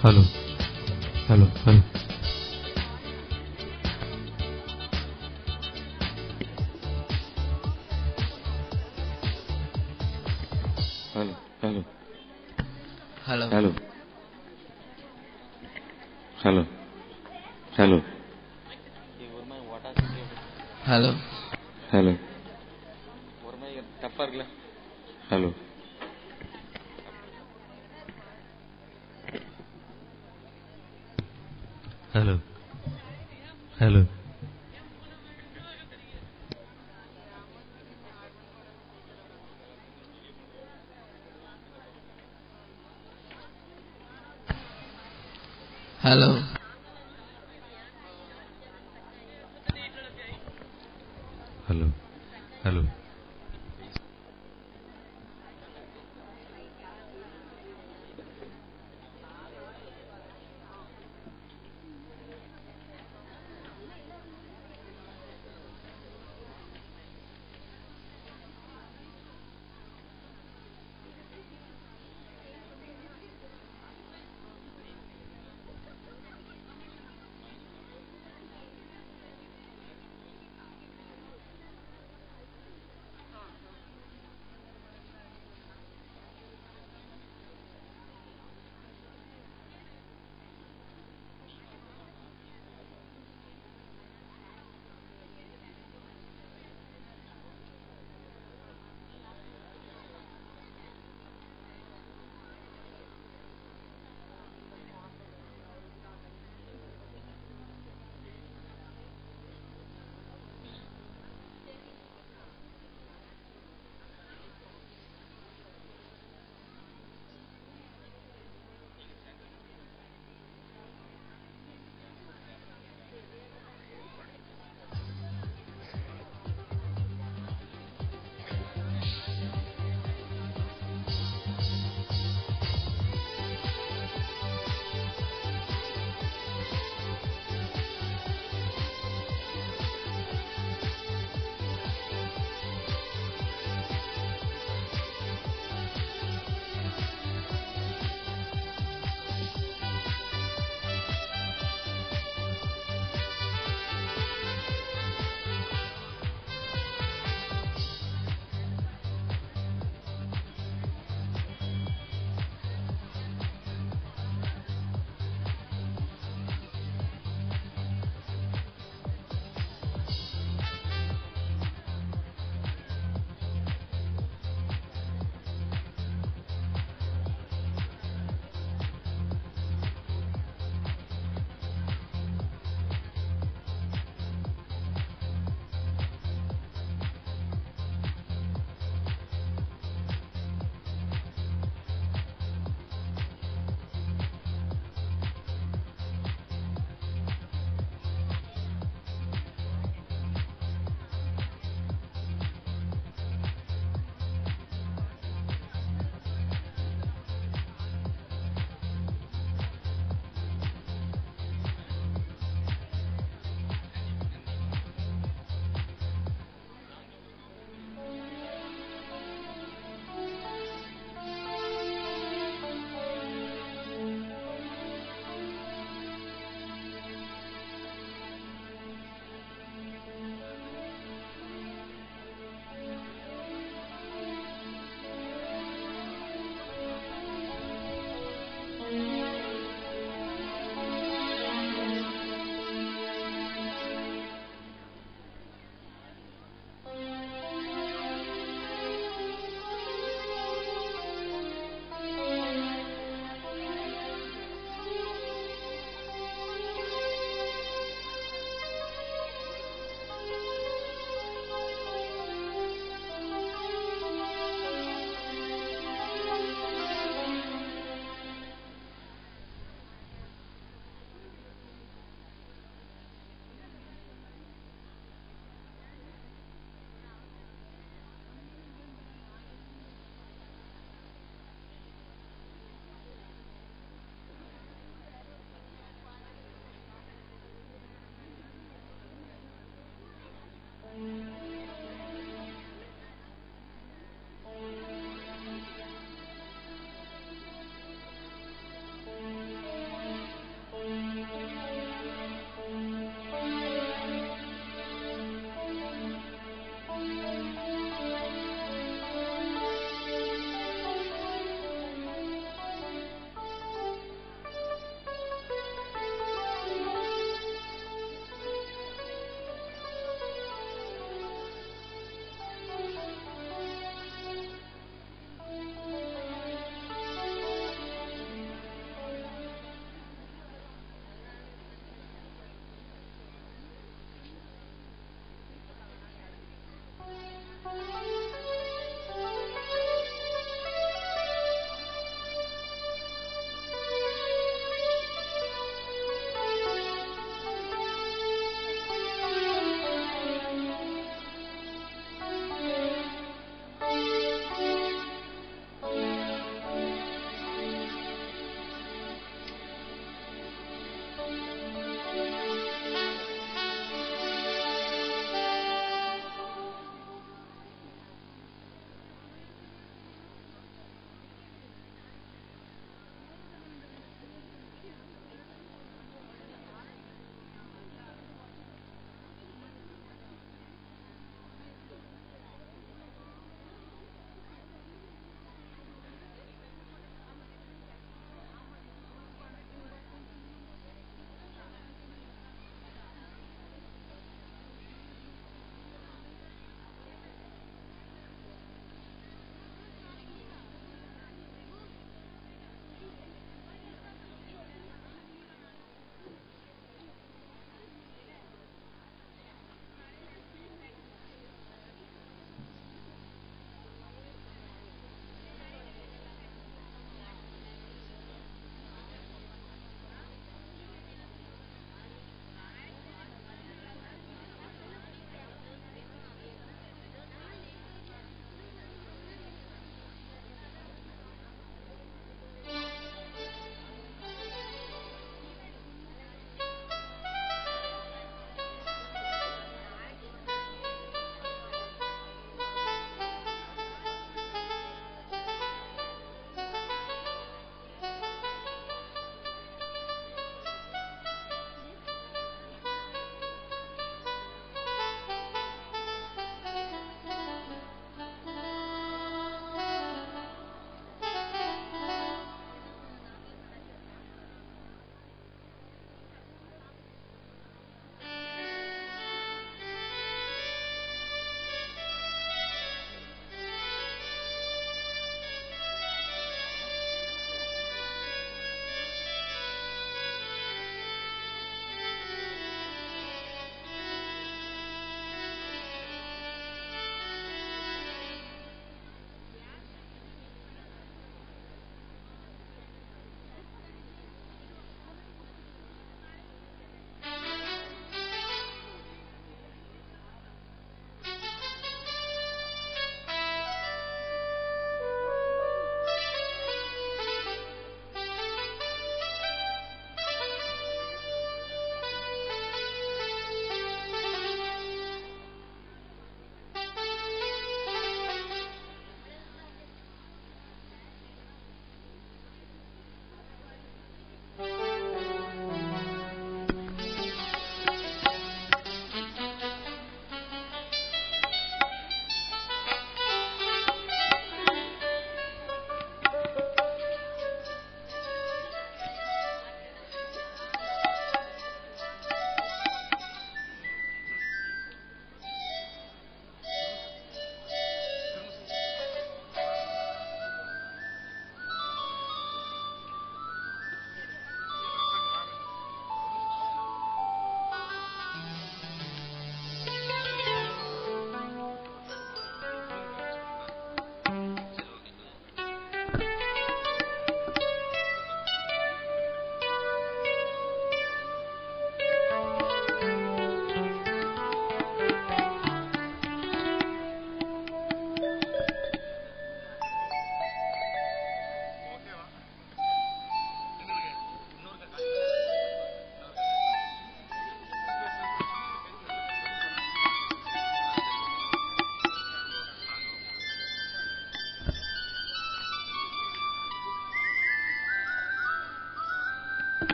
Hello hello hello hello hello hello hello hello hello hello hello hello hello hello hello hello hello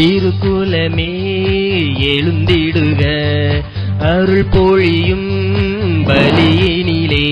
திருக்குலமே எழுந்திடுக அருள் பொழியும் பலியினிலே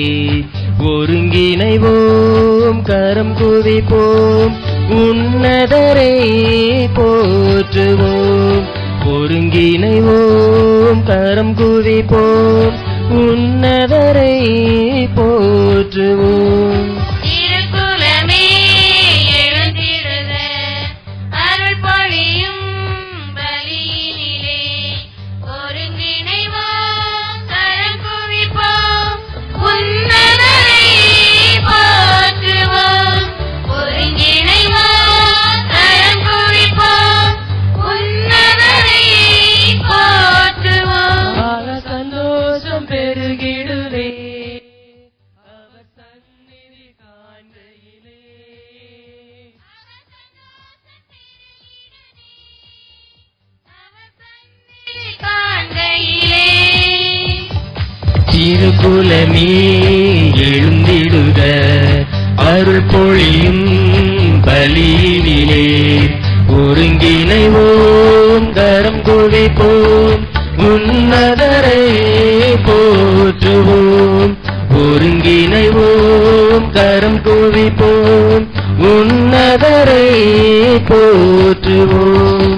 ஒருங்கிணைவோம் கரம் குவிப்போம் உன்னதரை போற்றுவோம் ஒருங்கிணைவோம் கரம் குவிப்போம் உன்னதரை போற்றுவோம் திருக்குலமே எழுந்திடுக அருள் பொழியும் பலியினிலே ஒருங்கிணைவோம் கரம் குவிப்போம் உன்னதரை போற்றுவோம் ஒருங்கிணைவோம் கரம் குவிப்போம் உன்னதரை போற்றுவோம் ஆக சந்தோஷம் பெருகிடுவே அவர் சந்நிதி காண்கையிலே காண்கையிலே திருக்குலமே எழுந்திடுக அருள் பொழியும் பலியினிலே ஒருங்கிணைவோம் கரம் குவிப்போம் உன்னதரை போற்றுவோம் ஒருங்கிணைவோம் கரம் குவிப்போம் உன்னதரை போற்றுவோம்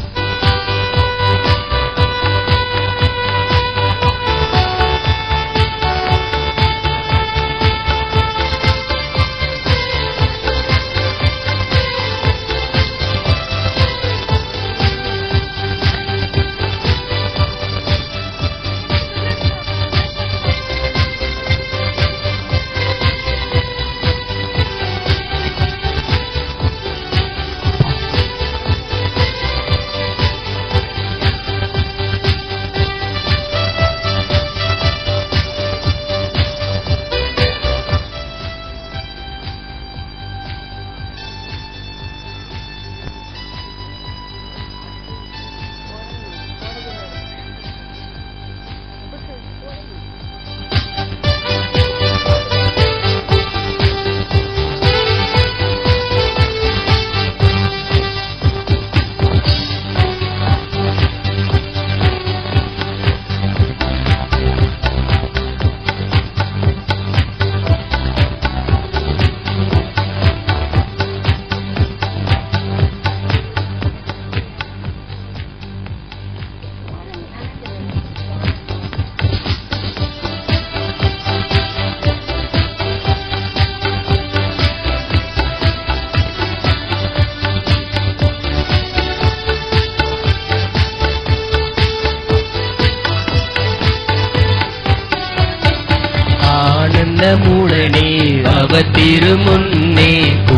ஆனந்தமுடனே அவர் திருமுன்னே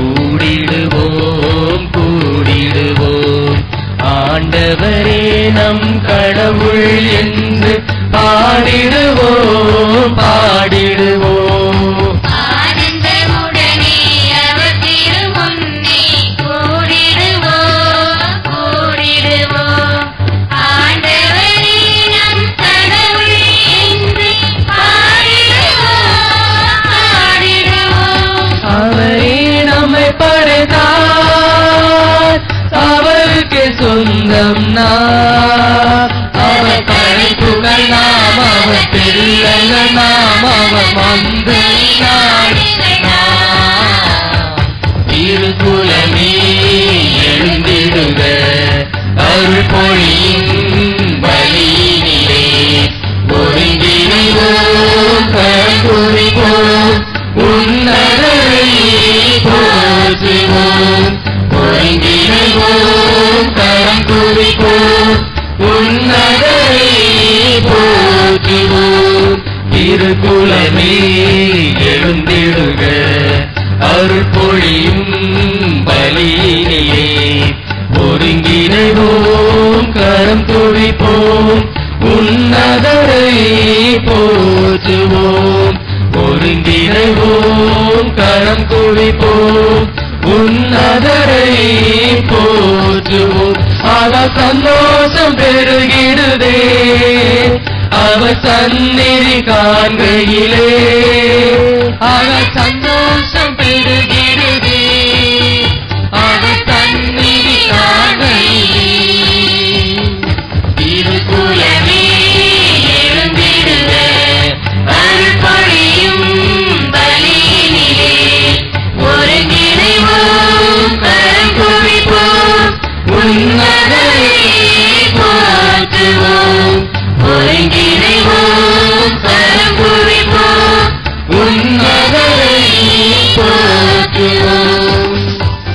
கூடிடுவோம் கூடிடுவோம் ஆண்டவரே நம் கடவுள் என்று பாடிடுவோம் பாடிடுவோம் ஆனந்தமுடனே அவர் திருமுன்னே கூடிடுவோம் கூடிடுவோம் ஆண்டவரே நம் கடவுள் என்று பாடிடுவோம் பாடிடுவோம் அவரே நம்மை படைத்தார் அவருக்கு சொந்தம் நாம் அவர் படைப்புகள் நாம் அவர் பிள்ளைகள் நாம் அவர் வந்து திருக்குலமே எழுந்திடுக அருள் பொழியும் பலியினிலே ஒருங்கிணைவோம் கருங்குறிப்போம் உன்னதரை போற்றுவோம் ஒருங்கிணைவோம் கரம் குறிப்போம் உன்னதரை போற்றுவோம் திருக்குலமே எழுந்திடுக அருள் பொழியும் பலியினிலே ஒருங்கிணைவோம் கரம் துடிப்போம் உன்னதரை போற்றுவோம் ஒருங்கிணைவோம் கரம் குவிப்போம் உன்னதரை போற்றுவோம் ஆக சந்தோஷம் பெருகிடுதே அவர் சந்நிதி காண்கையிலே ஆக சந்தோஷம் பெருகிடுதே அவர் சந்நிதி காண்கையிலே போற்றுவோம்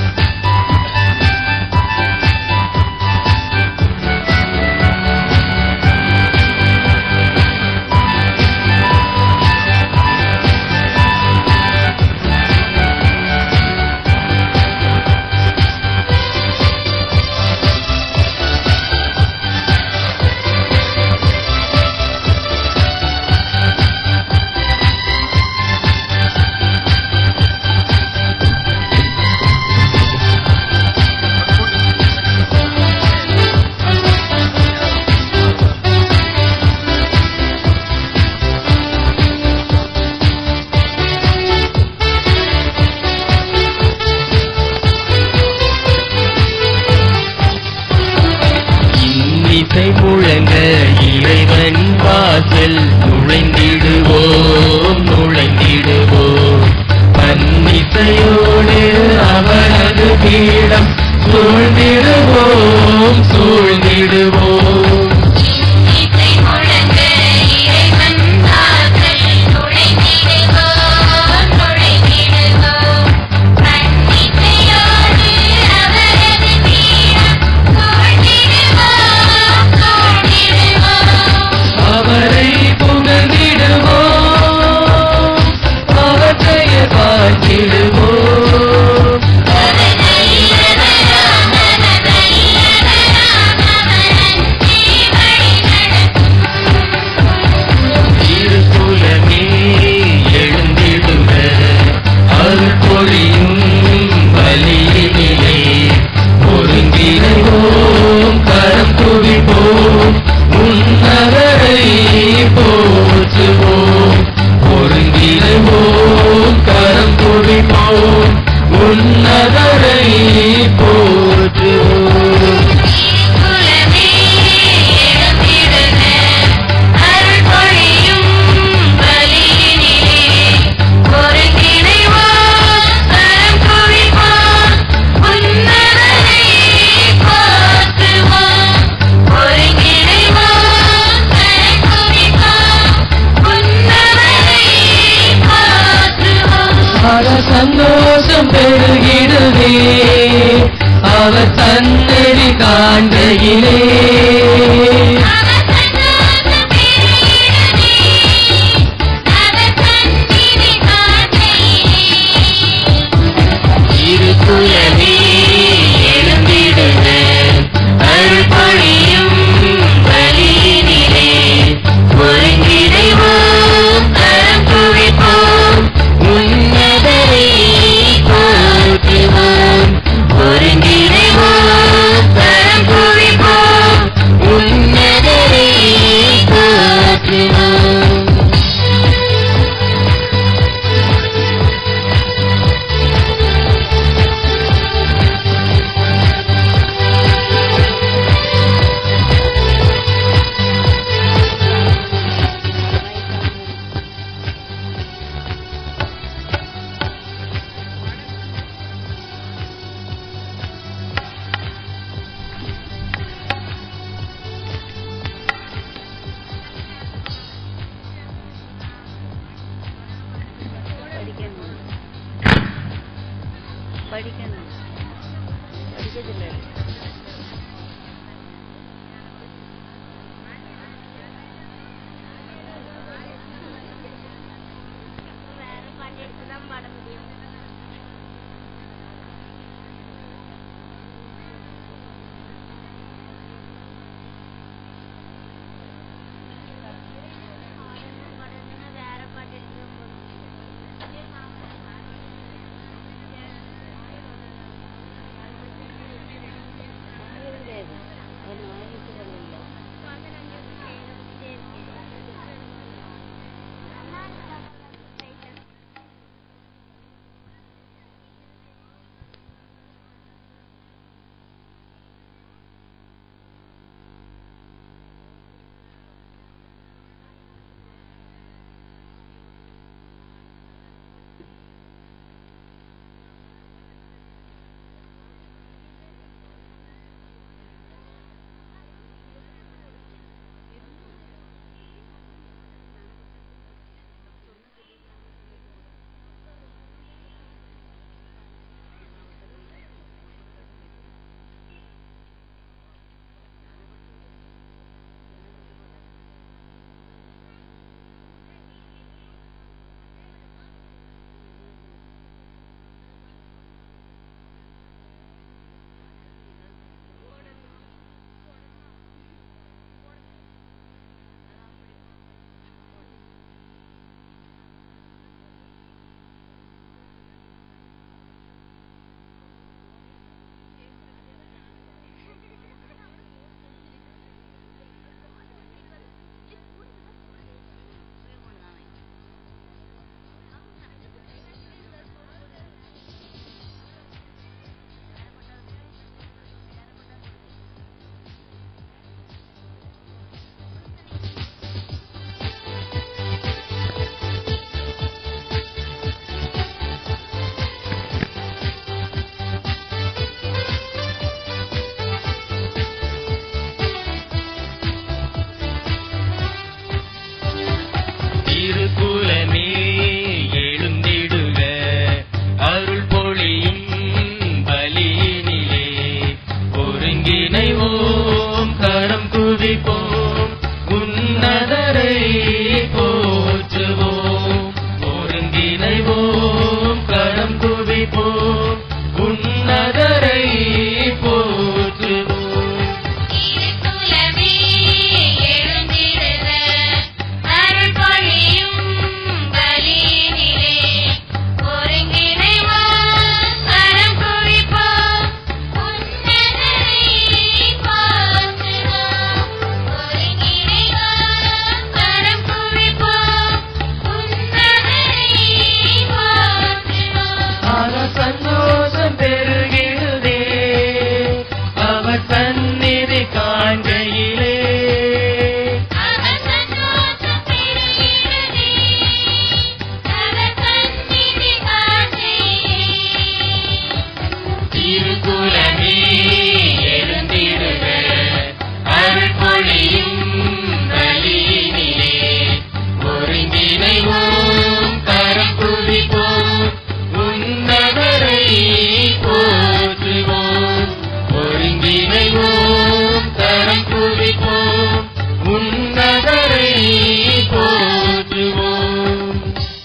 இன்னிசை முழங்க இறைவன் வாசல் நுழைந்திடுவோம் நுழைந்திடுவோம் பன்னிசையோடு அவரது பீடம் சூழ்ந்திடுவோம் சூழ்ந்திடுவோம் இசை முழங்க இறைவன் வாசல் நுழைந்திடுவோம் நுழைந்திடுவோம் பன்னிசையோடு அவரது பீடம் சூழ்ந்திடுவோம் சூழ்ந்திடுவோம் அவரை புகழ்ந்திடுவோம் அவர் பெயர் பார்த்திடுவோம் திருக்குலமே எழுந்திடுக அருள்பொழியும் வலியினிலே ஒருங்கிணைவோம் கரம் குவிப்போம் உன்னவரை போற்றுவோம் ஒருங்கிணைவோம் கரம் குவிப்போம் உன்னவரை போற்றுவோம் குலமே எழுந்திடுக அருள் பொழியும் பலியினிலே ஒருங்கிணைவோம் கரம் குவிப்போம் உன்னதனை போற்றுவோம் ஒருங்கிணைவோம் கரம் குவிப்போம் உன்னதனை போற்றுவோம் பல சந்தோஷம் பெருகிடுவே அவர் தன்னடி காண்கையிலே அவர் சந்தோஷம் பெருகிடுதே அவர் கண்ணினை காண்கையிலே திருக்குலமே எழுந்திடுக அருள்பொழியும் வழியினிலே ஒருங்கிணைவோம் கரம் குவிப்போம் உன்னதரை போற்றுவோம் ஒருங்கிணைவோம் கரம் குவிப்போம் உன்னதரை போற்றுவோம் പഠിക്കണം പഠിക്കത്തില്ല வேற பாட்டு எடுத்து தான் பாட முடியும் வேற பாட்டு எடுத்து தான் போடணும் மன சந்தோஷம் பெருகிடுதே அவர் சந்நிதி காண்கையிலே அவர் சந்தோஷம் பெருகிடுதே அவர் சந்நிதி காண்கையிலே திருக்குலமே எழுந்திடுக அருள் பொழியும் பலியினிலே ஒருங்கிணைவோம் கரம் குவிப்போம் உன்னதரை போற்றுவோம் ஒருங்கிணைவோம் கரம் குவிப்போம் உன்னதரை போற்றுவோம்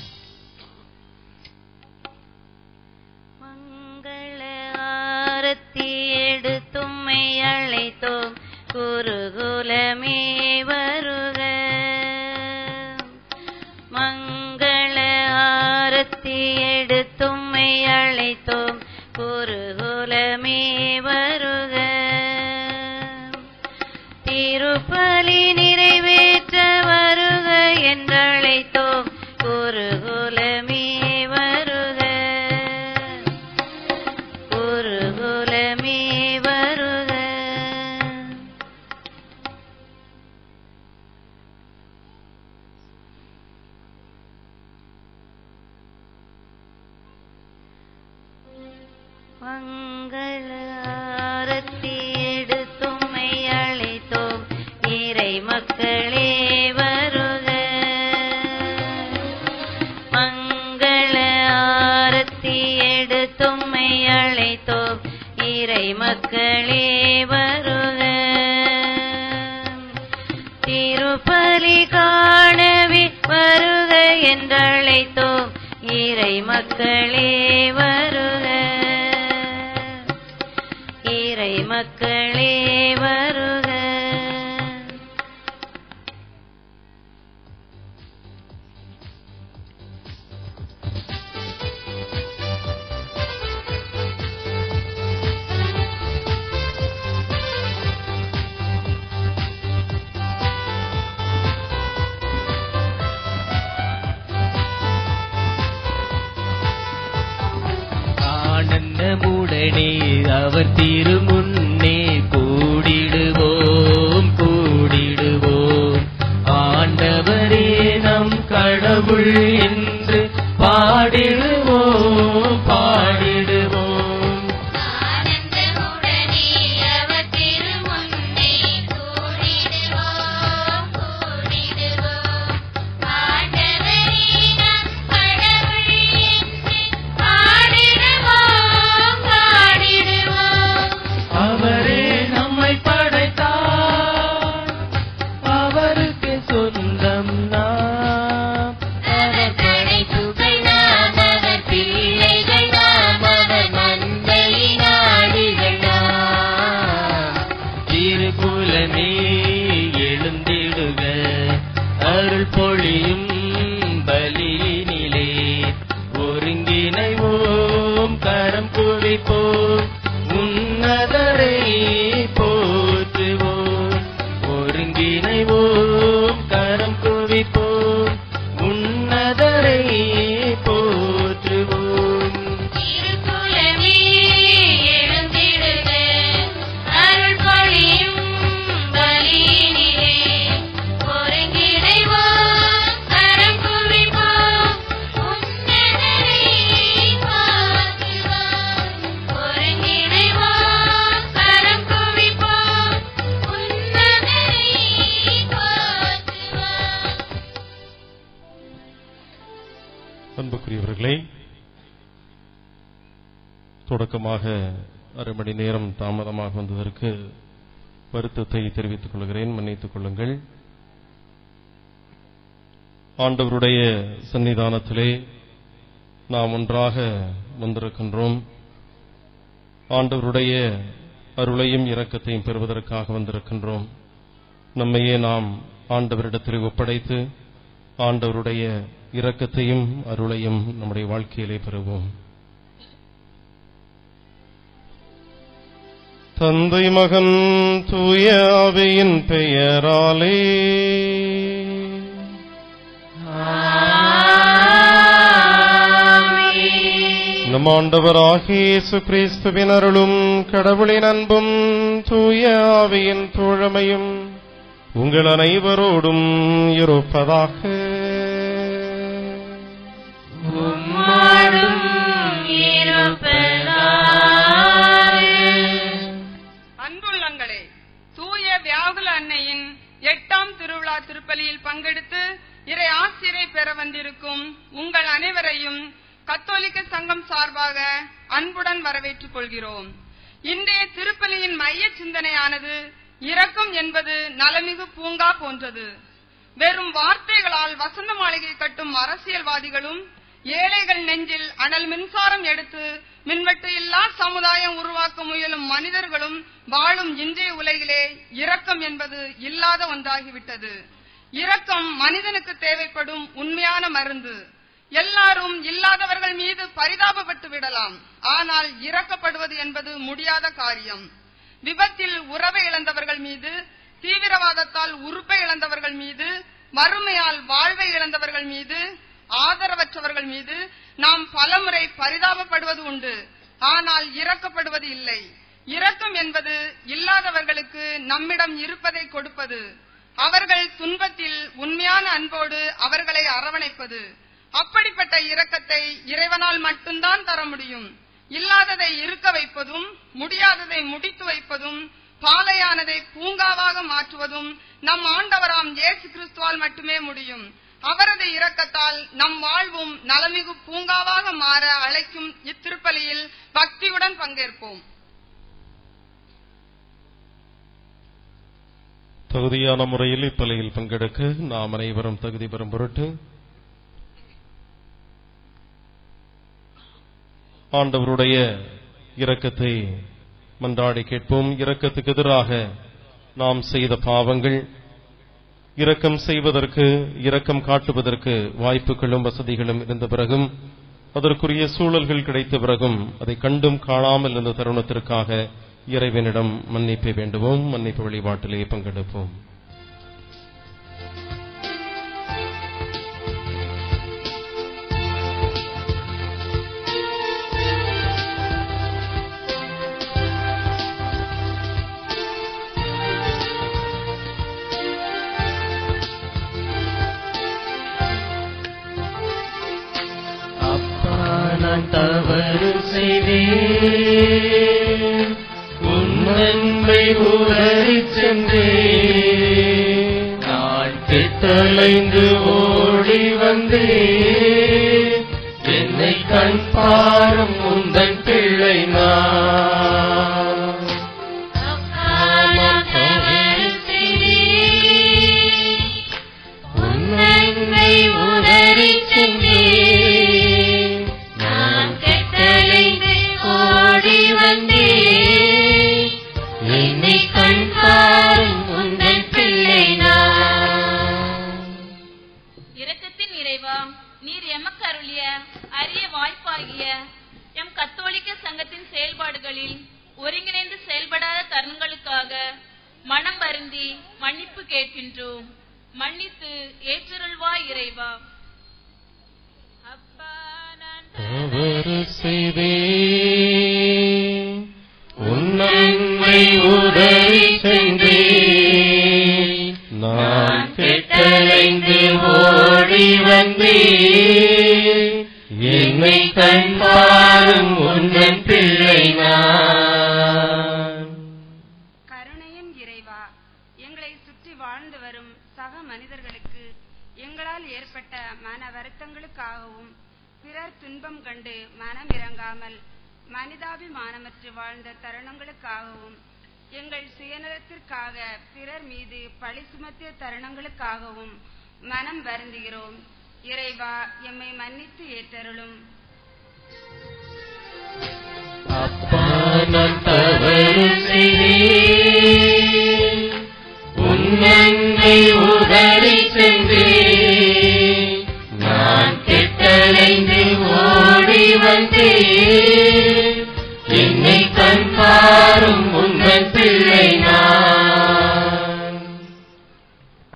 மங்கள ஆரத்தி எடுத்தும்மை அழைத்தோம் குருகுலமே வருக மங்கள ஆரத்தி எடுத்தும்மை அழைத்தோம் குருகுலமே வருக திருப்பலி நிறைவேற்ற வருக என்றழைத்தோம் குருகுலமே வருக குருகுலமே வருக மங்கள ஆரத்தி எடுத்தும்மை அழைத்தோம் இறை மக்களே வருக மங்கள ஆரத்தி எடுத்தும்மை அழைத்தோம் இறை மக்களே வருக திருப்பலி காணவே வருக என்றழைத்தோம் இறை மக்களே வருக இறை மக்களே வருக ஆனந்தமுடனே அவர் திருமுன்னே கூடிடுவோம் கூடிடுவோம் ஆண்டவரே நம் கடவுள் என்று பாடிடுவோம் பாடிடுவோம் ஆனந்தமுடனே அவர் திருமுன்னே கூடிடுவோம் கூடிடுவோம் ஆண்டவரே நம் கடவுள் என்று பாடிடுவோம் பாடிடுவோம் அவரே நம்மை படைத்தார் அவருக்கு சொந்தம் நாம் அவர் படைப்புகள் நாம் அவர் பிள்ளைகள் நாம் அவர் மந்தையின் ஆடுகள் நாம் திருக்குலமே எழுந்திடுக அருள் பொழியும் பலியினிலே ஒருங்கிணைவோம் கரம் குவிப்போம் உன்னதரை போற்றுவோம் ஒருங்கிணைவோம் கரம் குவிப்போம் உன்னதரை போற்றுவோம் திருக்குலமே எழுந்திடுக அருள் பொழியும் பலியினிலே ஒருங்கிணைவோம் கரம் குவிப்போம் உன்னதரை போற்றுவோம் ஒருங்கிணைவோம் கரம் குவிப்போம் உன்னதரை போற்றுவோம் அன்புக்குரியவர்களே தொடக்கமாக அரை மணி நேரம் தாமதமாக வந்ததற்கு வருத்தத்தை தெரிவித்துக் கொள்கிறேன் மன்னித்துக் கொள்ளுங்கள் ஆண்டவருடைய சன்னிதானத்திலே நாம் ஒன்றாக வந்திருக்கின்றோம் ஆண்டவருடைய அருளையும் இரக்கத்தையும் பெறுவதற்காக வந்திருக்கின்றோம் நம்மையே நாம் ஆண்டவரிடத்தில் ஒப்படைத்து ஆண்டவருடைய இரக்கத்தையும் அருளையும் நம்முடைய வாழ்க்கையிலே பெறுவோம் தந்தை மகன் தூய ஆவியின் பெயராலே நம் நம் ஆண்டவராகிய இயேசு கிறிஸ்துவின் அருளும் கடவுளின் அன்பும் தூய ஆவியின் தோழமையும் உங்கள் அனைவரோடும் இருப்பதாக உம்மாடும் இருப்பதாக அன்புள்ளங்களே தூய வியாகுல அன்னையின் எட்டாம் திருவிழா திருப்பலியில் பங்கெடுத்து இறை ஆசிரியை பெற வந்திருக்கும் உங்கள் அனைவரையும் கத்தோலிக்க சங்கம் சார்பாக அன்புடன் வரவேற்றுக் கொள்கிறோம் இன்றைய திருப்பலியின் மைய சிந்தனையானது இரக்கம் என்பது நலமிகு பூங்கா போன்றது வெறும் வார்த்தைகளால் வசந்த மாளிகை கட்டும் அரசியல்வாதிகளும் ஏழைகள் நெஞ்சில் அனல் மின்சாரம் எடுத்து மின்வெட்டு இல்லா சமுதாயம் உருவாக்க முயலும் மனிதர்களும் வாழும் இன்றைய உலகிலே இரக்கம் என்பது இல்லாத ஒன்றாகிவிட்டது இரக்கம் மனிதனுக்கு தேவைப்படும் உண்மையான மருந்து எல்லாரும் இல்லாதவர்கள் மீது பரிதாபப்பட்டு விடலாம் ஆனால் இறக்கப்படுவது என்பது முடியாத காரியம் விபத்தில் உறவை இழந்தவர்கள் மீது தீவிரவாதத்தால் உறுப்பை இழந்தவர்கள் மீது வறுமையால் வாழ்வை இழந்தவர்கள் மீது ஆதரவற்றவர்கள் மீது நாம் பலமுறை பரிதாபப்படுவது உண்டு ஆனால் இறக்கப்படுவது இல்லை இரக்கம் என்பது இல்லாதவர்களுக்கு நம்மிடம் இருப்பதை கொடுப்பது அவர்கள் துன்பத்தில் உண்மையான அன்போடு அவர்களை அரவணைப்பது அப்படிப்பட்ட இரக்கத்தை இறைவனால் மட்டும்தான் தர முடியும் இல்லாததை இருக்க வைப்பதும் முடியாததை முடித்து வைப்பதும் பாலையானதை பூங்காவாக மாற்றுவதும் நம் ஆண்டவராம் இயேசு கிறிஸ்துவால் மட்டுமே முடியும் அவரது இரக்கத்தால் நம் வாழ்வும் நலமிகு பூங்காவாக மாற அழைக்கும் இத்திருப்பலியில் பக்தியுடன் பங்கேற்போம் தகுதியான முறையில் இப்பலியில் பங்கெடுக்க நாம் அனைவரும் தகுதி பெறும் பொருட்டு ஆண்டவருடைய இரக்கத்தை மன்றாடி கேட்போம் இரக்கத்துக்கு எதிராக நாம் செய்த பாவங்கள் இரக்கம் செய்வதற்கு இரக்கம் காட்டுவதற்கு வாய்ப்புகளும் வசதிகளும் இருந்த பிறகும் அதற்குரிய சூழல்கள் கிடைத்த பிறகும் அதை கண்டும் காணாமல் இருந்த தருணத்திற்காக இறைவனிடம் மன்னிப்பை வேண்டுவோம் மன்னிப்பு வழிபாட்டிலே பங்கெடுப்போம் அப்பா நான் தவறு செய்தேன் உன் நன்மை உணரிச் சென்றேன் நான் கெட்டலைந்து ஓடி வந்தேன் என்னை கண் பாரும் உந்தன் பிள்ளை நான் அப்பாலாம் தவறு செய்தேன். உன் நன்மை உதறிச் சென்றேன். நான் கட்டளைந்து ஓடி வந்தேன். என்னை கண் பாரும் உந்தன் பிள்ளை நான். இரக்கத்தின் இறைவா நீர் எமக்கு அருளிய அரிய வாய்ப்பாகிய எம் கத்தோலிக்க சங்கத்தின் செயல்பாடுகளில் ஒருங்கிணைந்து செயல்படாத தருணங்களுக்காக மனம் வருந்தி மன்னிப்பு கேட்கின்றோம் மன்னித்து ஏற்றுருள்வாய் இறைவா அப்பா நான் தவறு செய்தேன் உன் நன்மை உதவி சென்றேன் நான் கெட்டலைந்து ஓடி வந்தேன் என்னை கண் பாரும் உந்தன் பிள்ளை நான் கருணையின் இறைவா எங்களை சுற்றி வாழ்ந்து வரும் சக மனிதர்களுக்கு எங்களால் ஏற்பட்ட மன வருத்தங்களுக்காகவும் பிறர் துன்பம் கண்டு மனம் இறங்காமல் மனிதாபிமானமற்று வாழ்ந்த தருணங்களுக்காகவும் எங்கள் சுயநலத்திற்காக பிறர் மீது பழி சுமத்திய தருணங்களுக்காகவும் மனம் வருந்துகிறோம் இறைவா எம்மை மன்னித்து ஏற்றருளும் அப்பா நான் தவறு செய்தேன் உன் நன்மை உதறி சென்றேன் நான் கெட்டலைந்து ஓடி வந்தேன் என்னை கண் பாரும் உந்தன் பிள்ளை நான்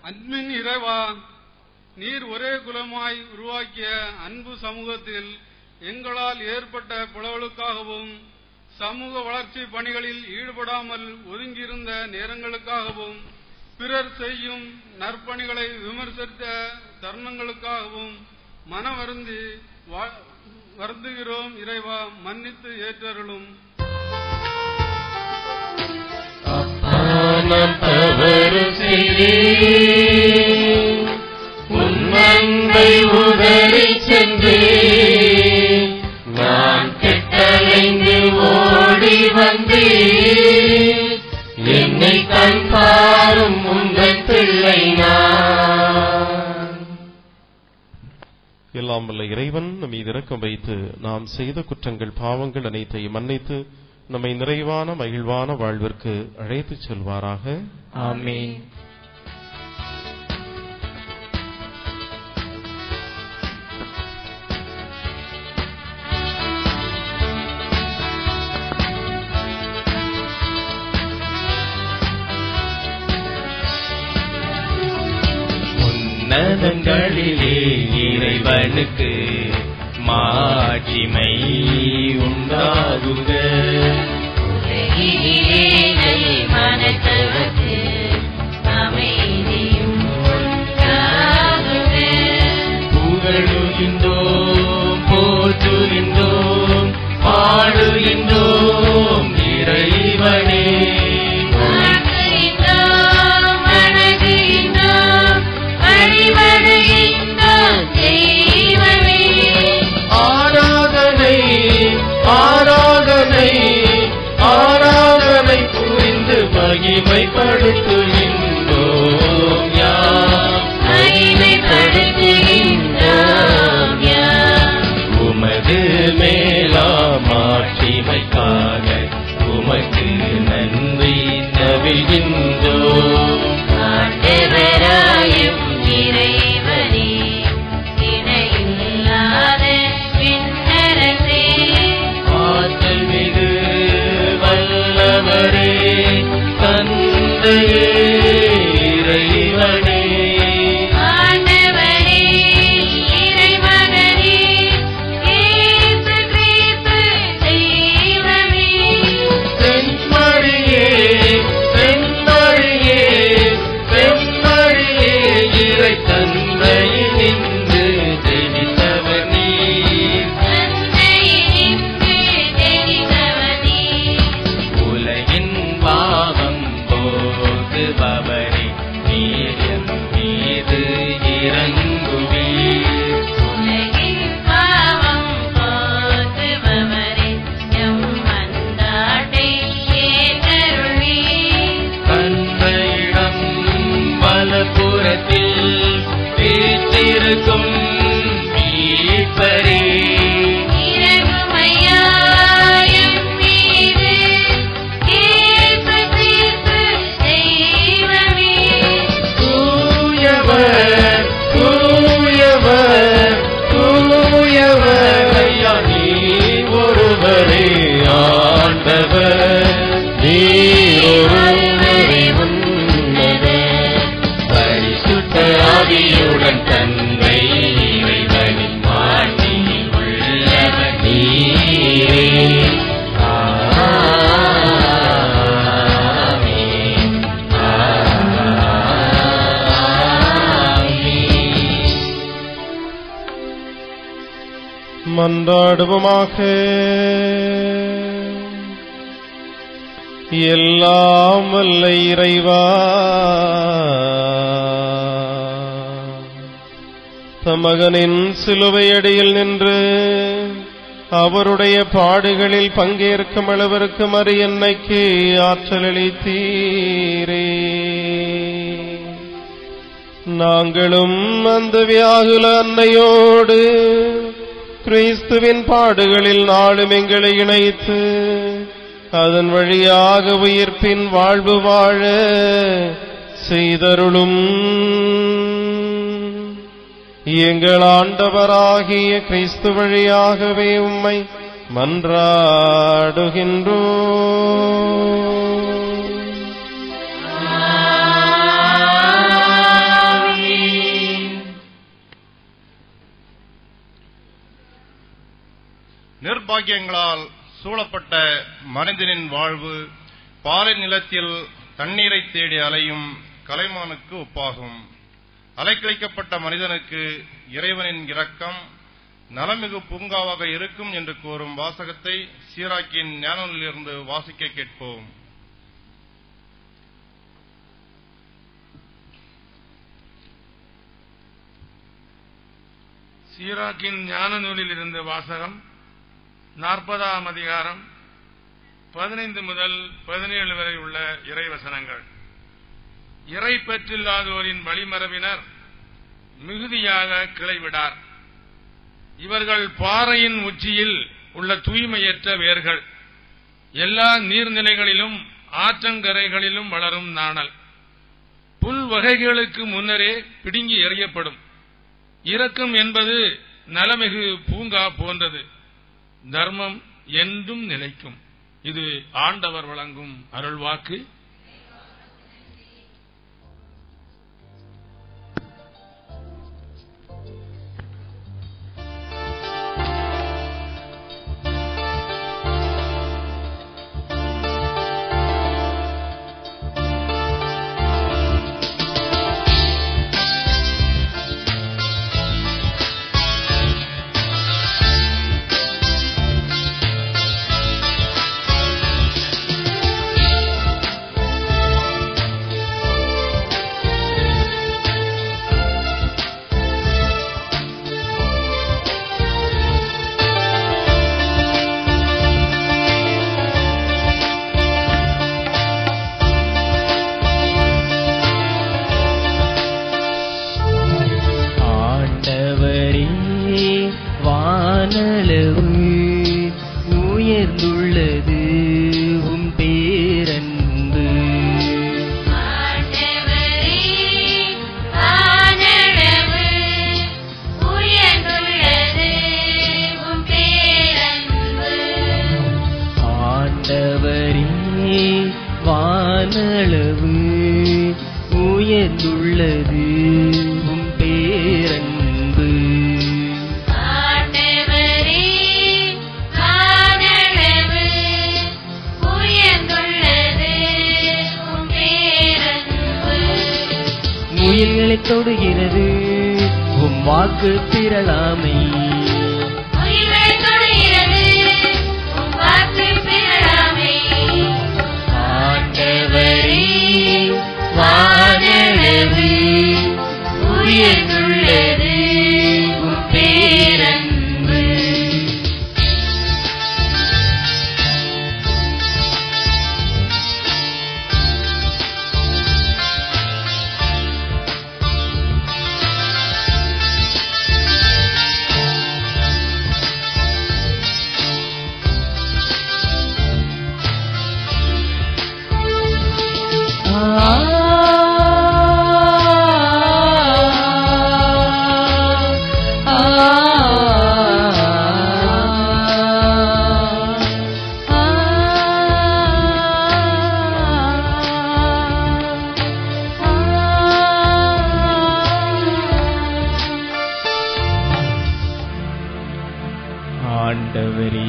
அன்பின் இறைவா நீர் ஒரே குலமாய் உருவாக்கிய அன்பு சமூகத்தில் எங்களால் ஏற்பட்ட பிளவுகளுக்காகவும் சமூக வளர்ச்சி பணிகளில் ஈடுபடாமல் ஒதுங்கியிருந்த நேரங்களுக்காகவும் பிறர் செய்யும் நற்பணிகளை விமர்சித்த தருணங்களுக்காகவும் மன வருந்தி வா- வருந்துகிறோம் இறைவா மன்னித்து ஏற்றருளும் நான் தவறு செய்தேன் உன் அன்பை உதறி சென்றேன் நான் கெட்டலைந்து ஓடி வந்தேன் என்னை கண் பாரும் உங்கள் பிள்ளை நான் எல்லாம் வல்ல இறைவன் நம் மீது இரக்கம் வைத்து நாம் செய்த குற்றங்கள் பாவங்கள் அனைத்தையும் மன்னித்து நம்மை நிறைவான மகிழ்வான வாழ்விற்கு அழைத்துச் செல்வாராக ஆமென் உன்னதங்களிலே இறைவனுக்கு மாட்சிமை உண்டாகுக உலகினிலே நல் மனத்தவர்க்கு அமைதியும் உண்டாகுக. புகழுகின்றோம் போற்றுகின்றோம் பாடுகின்றோம் இறைவனே வாழ்த்துகின்றோம், வணங்குகின்றோம், வழிபடுகின்றோம் தெய்வமே. ஆராதனை ஆராதனை ஆராதனை புரிந்து மகிமைப்படுத்துகின்றோம் யாம் மகிமைப்படுத்துகின்றோம் யாம். உமது மேலாம் ஆட்சிமைக்காக உமக்கு நன்றி நவிழ்கின்றோம் ஆண்டவராயும் இறைவனே, இணையில்லாத விண்ணரசே, ஆற்றல் மிகு வல்லவரே தந்தையே இறைவனே ஆண்டவரே, இறைமகனே, இயேசு கிறிஸ்து தெய்வமே. செம்மறியே செம்மறியே செம்மறியே இறை தந்தையில் நின்று ஜெயித்தவர் நீர் தந்தையினின்று தெரிந்தவனே, உலகின் பாவம் போக்குபவரே நீர் எம் மீது இறங்குவீர் உலகின் பாவம் போக்குபவரே, எம் மன்றாட்டை ஏற்றருள்வீர். தந்தையிடம் வலப்புறத்தில் வீற்றிருக்கும் மீட்பரே இறங்குமையா எம் மீது, இயேசு கிறிஸ்து தெய்வமே. தூயவர் தூயவர் தூயவர் ஐயா நீ ஒருவரே ஆண்டவர் நீரொருவரே உன்னதர் பரிசுத்த ஆவியுடன் தந்தை இறைவனின் மாட்சியில் உள்ளவர் நீரே ஆமென். ஆமென். மன்றாடுவோமாக எல்லாம் வல்ல இறைவா தமகனின் சிலுவையடியில் நின்று அவருடைய பாடுகளில் பங்கேற்கும் அளவிற்கு மறு என்னைக்கு ஆற்றலளித்தீரே நாங்களும் அந்த வியாகுல அன்னையோடு கிறிஸ்துவின் பாடுகளில் நாளும் எங்களை இணைத்து அதன் வழியாக உயிர்ப்பின் வாழ்வு வாழ செய்தருளும் எங்கள் ஆண்டவராகிய கிறிஸ்து வழியாகவே உம்மை மன்றாடுகின்றோ சௌபாகியங்களால் சூழப்பட்ட மனிதனின் வாழ்வு பாலை நிலத்தில் தண்ணீரை தேடி அலையும் கலைமானுக்கு ஒப்பாகும் அலைக்கழிக்கப்பட்ட மனிதனுக்கு இறைவனின் இரக்கம் நலமிகு பூங்காவாக இருக்கும் என்று கூறும் வாசகத்தை சீராக்கியின் ஞானத்திலிருந்து வாசிக்க கேட்போம் சீராக்கின் ஞான நூலில் இருந்து வாசகம் நாற்பதாம் அதிகாரம் பதினைந்து முதல் பதினேழு வரை உள்ள இறைவசனங்கள் இறை பெற்றில்லாதோரின் வழிமரபினர் மிகுதியாக கிளைவிடார் இவர்கள் பாறையின் உச்சியில் உள்ள தூய்மையற்ற வேர்கள் எல்லா நீர்நிலைகளிலும் ஆற்றங்கரைகளிலும் வளரும் நாணல் புல் வகைகளுக்கு முன்னரே பிடுங்கி எறியப்படும் இரக்கம் என்பது நலமிகு பூங்கா போன்றது தர்மம் என்றும் நிலைக்கும் இது ஆண்டவர் வழங்கும் அருள்வாக்கு ஆண்டவரே வானளவு உயர்ந்துள்ளது உம் பேரன்பு ஆண்டவரே வானளவு உயர்ந்துள்ளது உம் பேரன்பு ஆண்டவரே வானளவு உயர்ந்துள்ளது உம் பேரன்பு ஆண்டவரே வானளவு உயர்ந்துள்ளது உம் பேரன்பு முயல்களை தொடுகிறது உம் வாக்கு திரளாமை உயிரை தொடுகிறது உம் வாக்கு பெறாமை ஆண்டவரே வானளவு உயர்ந்துள்ளது உம் பேரன்பு ஆண்டவரே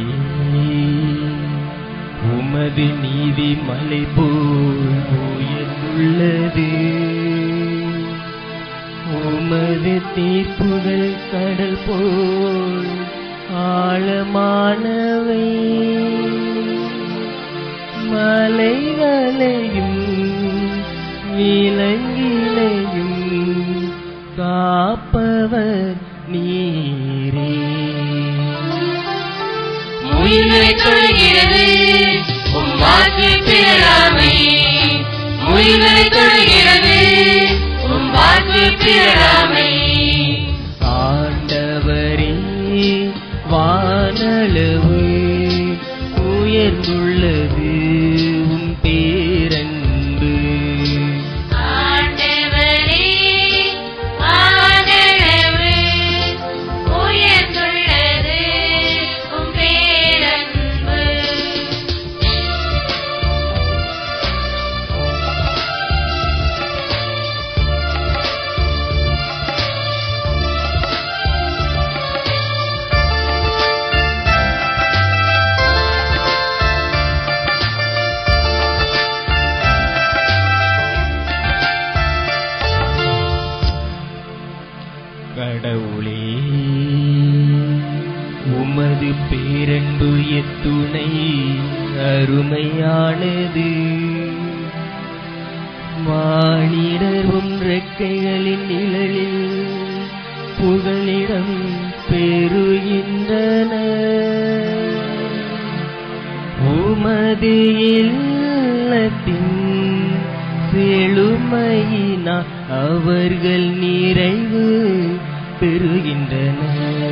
உமது நீதி மலை போல் உயர்ந்துள்ளது உமது தீர்ப்புகள் கடல் போல் ஆழமானவை மலைகளையும் விலங்கினையும் காப்பவர் நீரே உயிரை தொடுகிறது உம் வாக்கு பெறாமை உயிரை தொடுகிறது உம் வாக்கு பெறாமை ஆண்டவரே வானளவு உயர்ந்துள்ளது உம் பேரன்பு ஆண்டவரே வானளவு உயர்ந்துள்ளது உம் பேரன்பு ஆண்டவரே அருமையானது மானிடர் உம் ரெக்கைகளின் நிழலில் புகலிடம் பெறுகின்றன உமது இல்லத்தின் செழுமையினா அவர்கள் நிறைவு பெறுகின்றனர்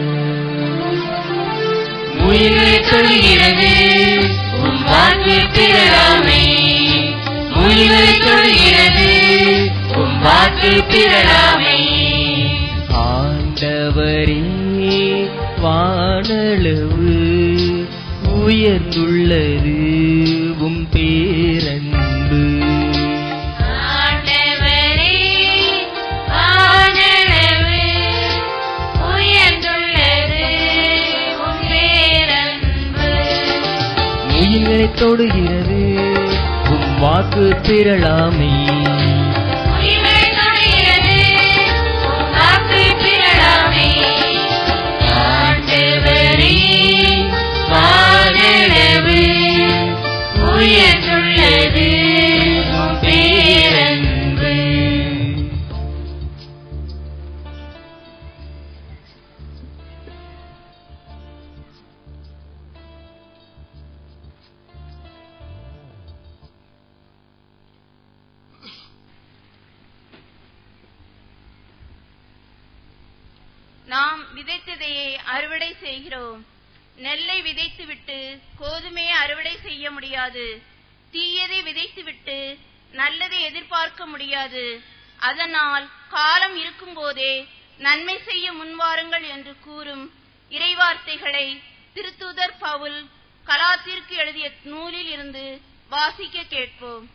உயிரை சொல்கிறது உன் வாக்கு திரளாமை உயிரை சொல்கிறது உன் வாக்கு திரளாமை ஆண்டவரே வானளவு உயர்ந்துள்ளது உம் பேரன்பு ஆண்டவரே வானளவு உயர்ந்துள்ளது உன் பேரன்பு உயிரை தொடுகிறது உம் வாக்கு திரளாமை உயிரை சொல்கிறது உன் வாக்கு திரளாமை ஆண்டவரே வானளவு உயர்ந்துள்ளது உன் பேரன்பு நாம் விதைத்ததையே அறுவடை செய்கிறோம் நெல்லை விதைத்துவிட்டு கோதுமையை அறுவடை செய்ய முடியாது தீயதை விதைத்துவிட்டு நல்லதை எதிர்பார்க்க முடியாது அதனால் காலம் இருக்கும்போதே நன்மை செய்ய முன்வாருங்கள் என்று கூறும் இறைவார்த்தைகளை திருத்தூதர் பவுல் கலாத்திற்கு எழுதிய நூலில் இருந்து வாசிக்க கேட்போம்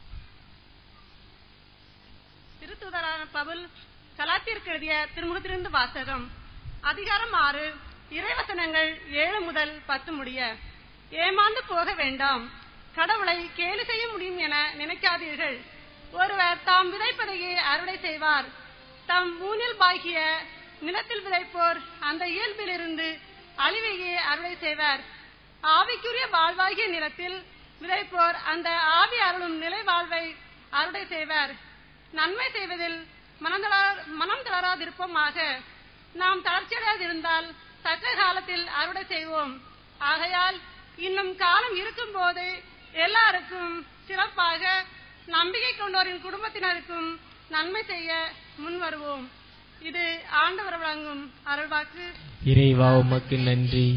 திருத்துதரான பவுல் கலாத்திற்கு எழுதிய திருமுகத்திலிருந்து வாசகம் அதிகாரம் ஆறு இறைவசனங்கள் ஏழு முதல் பத்து முடிய ஏமாந்து போக வேண்டாம் கடவுளை கேலி செய்ய முடியும் என நினைக்காதீர்கள் ஒருவர் தாம் விதைப்பதையே அறுவடை செய்வார் தம் மூனில் பாகிய நிலத்தில் விதைப்போர் அந்த இயல்பிலிருந்து அழிவையே அறுவடை செய்வார் ஆவிக்குரிய வாழ்வாகிய நிலத்தில் விதைப்போர் அந்த ஆவி அருளும் நிலை வாழ்வை அறுவடை செய்வார் நன்மை செய்வதில் மனம் தளர- மனம் தளராதிருப்போமாக நாம் தளர்ச்சியடையாதிருந்தால் தக்க காலத்தில் அறுவடை செய்வோம் ஆகையால் இன்னும் காலம் இருக்கும்போது எல்லாருக்கும் சிறப்பாக நம்பிக்கை கொண்டோரின் குடும்பத்தினருக்கும் நன்மை செய்ய முன் வருவோம் இது ஆண்டவர் வழங்கும் அருள்வாக்கு இறைவா உமக்கு நன்றி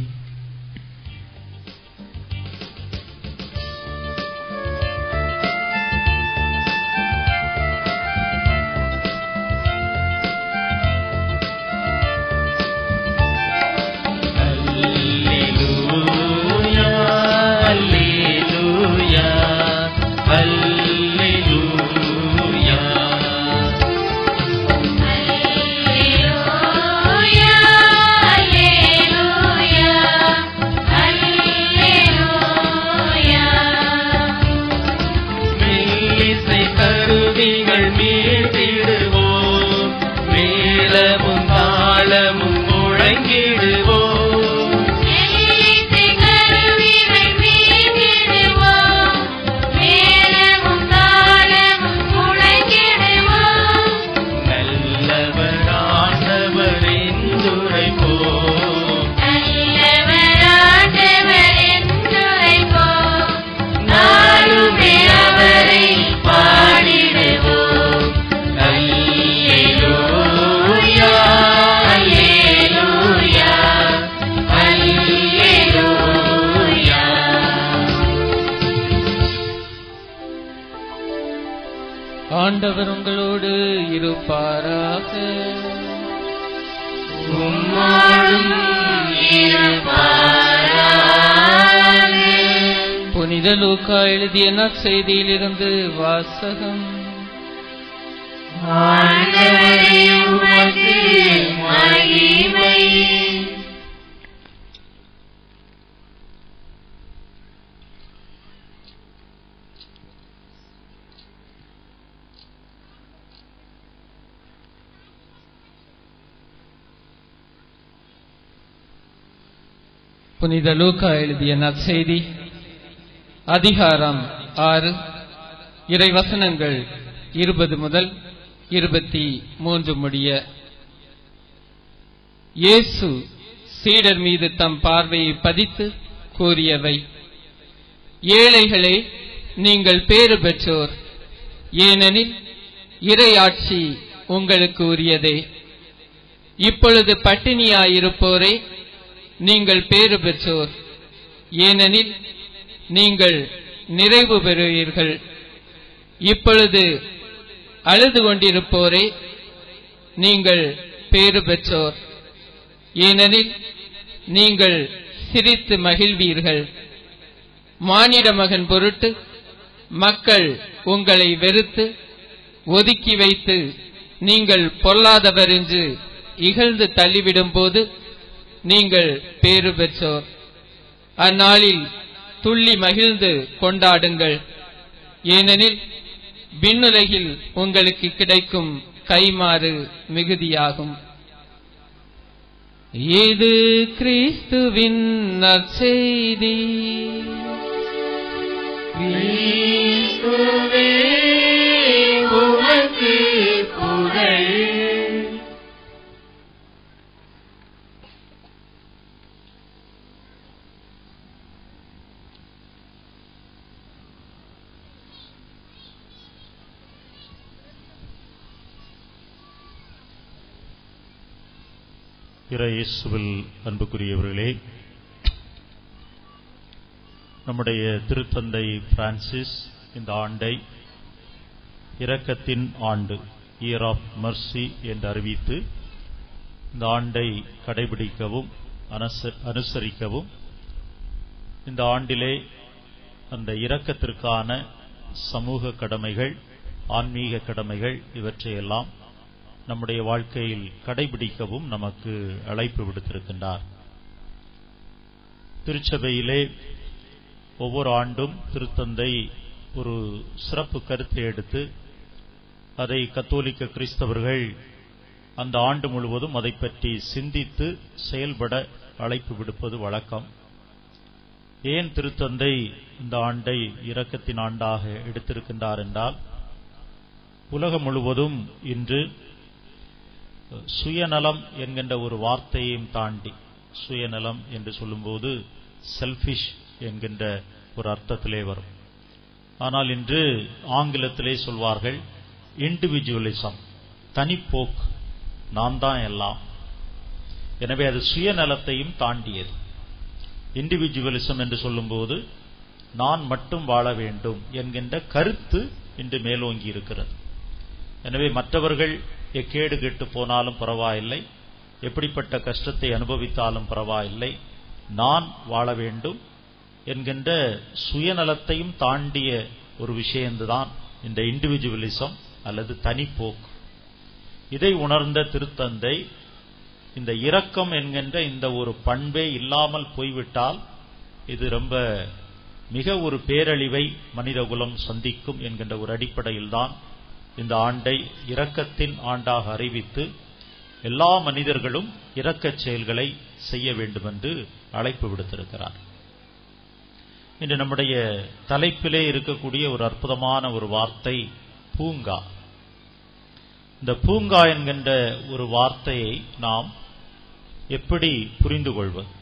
மெல்லிசை கருவிகள் மீட்டிடுவோம் மேலமும் தாளமும் முழங்கிடுவோம் நல்லவர் ஆண்டவர் என்றுரைப்போம் நாளுமே அவரை பாடிடுவோம் அல்லேலூயா அல்லேலூயா அல்லேலூயா ஆண்டவர் உங்களோடு இருப்பாராக உம்மோடும் இருப்பாராக. புனித லூக்கா எழுதிய நற்செய்தியிலிருந்து வாசகம் ஆண்டவரே உமக்கு மகிமை புனித லூக்கா எழுதிய நற்செய்தி அதிகாரம் ஆறு இறைவசனங்கள் இருபது முதல் இருபத்தி மூன்று முடிய இயேசு சீடர் மீது தம் பார்வையை பதித்து கூறியவை ஏழைகளே நீங்கள் பேறு பெற்றோர் ஏனெனில் இறையாட்சி உங்களுக்கு உரியதே இப்பொழுது பட்டினியாயிருப்போரே நீங்கள் பேறு பெற்றோர் ஏனெனில் நீங்கள் நிறைவு பெறுவீர்கள் இப்பொழுது அழுது கொண்டிருப்போரே நீங்கள் பேறு பெற்றோர் ஏனெனில் நீங்கள் சிரித்து மகிழ்வீர்கள் மானிட மகன் பொருட்டு மக்கள் உங்களை வெறுத்து ஒதுக்கி வைத்து நீங்கள் பொல்லாதவர் என்று இகழ்ந்து தள்ளிவிடும் போது நீங்கள் பேறு பெற்றோர் அந்நாளில் துள்ளி மகிழ்ந்து கொண்டாடுங்கள் ஏனெனில் விண்ணுலகில் உங்களுக்கு கிடைக்கும் கைமாறு மிகுதியாகும் இது கிறிஸ்துவின் நற்செய்தி கிறிஸ்துவே உமக்கு புகழ் இறை இயேசுவில் அன்புக்குரியவர்களே நம்முடைய திருத்தந்தை பிரான்சிஸ் இந்த ஆண்டை இரக்கத்தின் ஆண்டு இயர் ஆஃப் மர்சி என்று அறிவித்து இந்த ஆண்டை கடைபிடிக்கவும் அனுச- அனுசரிக்கவும் இந்த ஆண்டிலே அந்த இரக்கத்திற்கான சமூக கடமைகள் ஆன்மீக கடமைகள் இவற்றையெல்லாம் நம்முடைய வாழ்க்கையில் கடைபிடிக்கவும் நமக்கு அழைப்பு விடுத்திருக்கின்றார் திருச்சபையிலே ஒவ்வொரு ஆண்டும் திருத்தந்தை ஒரு சிறப்பு கருத்தை எடுத்து அதை கத்தோலிக்க கிறிஸ்தவர்கள் அந்த ஆண்டு முழுவதும் அதை பற்றி சிந்தித்து செயல்பட அழைப்பு விடுப்பது வழக்கம் ஏன் திருத்தந்தை இந்த ஆண்டை இரக்கத்தின் ஆண்டாக எடுத்திருக்கின்றார் என்றால் உலகம் முழுவதும் இன்று சுயநலம் என்கின்ற ஒரு வார்த்தையையும் தாண்டி சுயநலம் என்று சொல்லும்போது செல்ஃபிஷ் என்கின்ற ஒரு அர்த்தத்திலே வரும் ஆனால் இன்று ஆங்கிலத்திலே சொல்வார்கள் இண்டிவிஜுவலிசம் தனிப்போக்கு நான் தான் எல்லாம் எனவே அது சுயநலத்தையும் தாண்டியது இண்டிவிஜுவலிசம் என்று சொல்லும்போது நான் மட்டும் வாழ வேண்டும் என்கின்ற கருத்து இன்று மேலோங்கி இருக்கிறது எனவே மற்றவர்கள் எக்கேடு கெட்டு போனாலும் பரவாயில்லை எப்படிப்பட்ட கஷ்டத்தை அனுபவித்தாலும் பரவாயில்லை நான் வாழ வேண்டும் என்கின்ற சுயநலத்தையும் தாண்டிய ஒரு விஷயம்தான் இந்த இண்டிவிஜுவலிசம் அல்லது தனிப்போக்கு இதை உணர்ந்த திருத்தந்தை இந்த இரக்கம் என்கின்ற இந்த ஒரு பண்பே இல்லாமல் போய்விட்டால் இது ரொம்ப மிக ஒரு பேரழிவை மனிதகுலம் சந்திக்கும் என்கின்ற ஒரு அடிப்படையில்தான் இந்த ஆண்டை இரக்கத்தின் ஆண்டாக அறிவித்து எல்லா மனிதர்களும் இரக்கச் செயல்களை செய்ய வேண்டும் என்று அழைப்பு விடுத்திருக்கிறார் இன்று நம்முடைய தலைப்பிலே இருக்கக்கூடிய ஒரு அற்புதமான ஒரு வார்த்தை பூங்கா இந்த பூங்கா என்கின்ற ஒரு வார்த்தையை நாம் எப்படி புரிந்து கொள்வது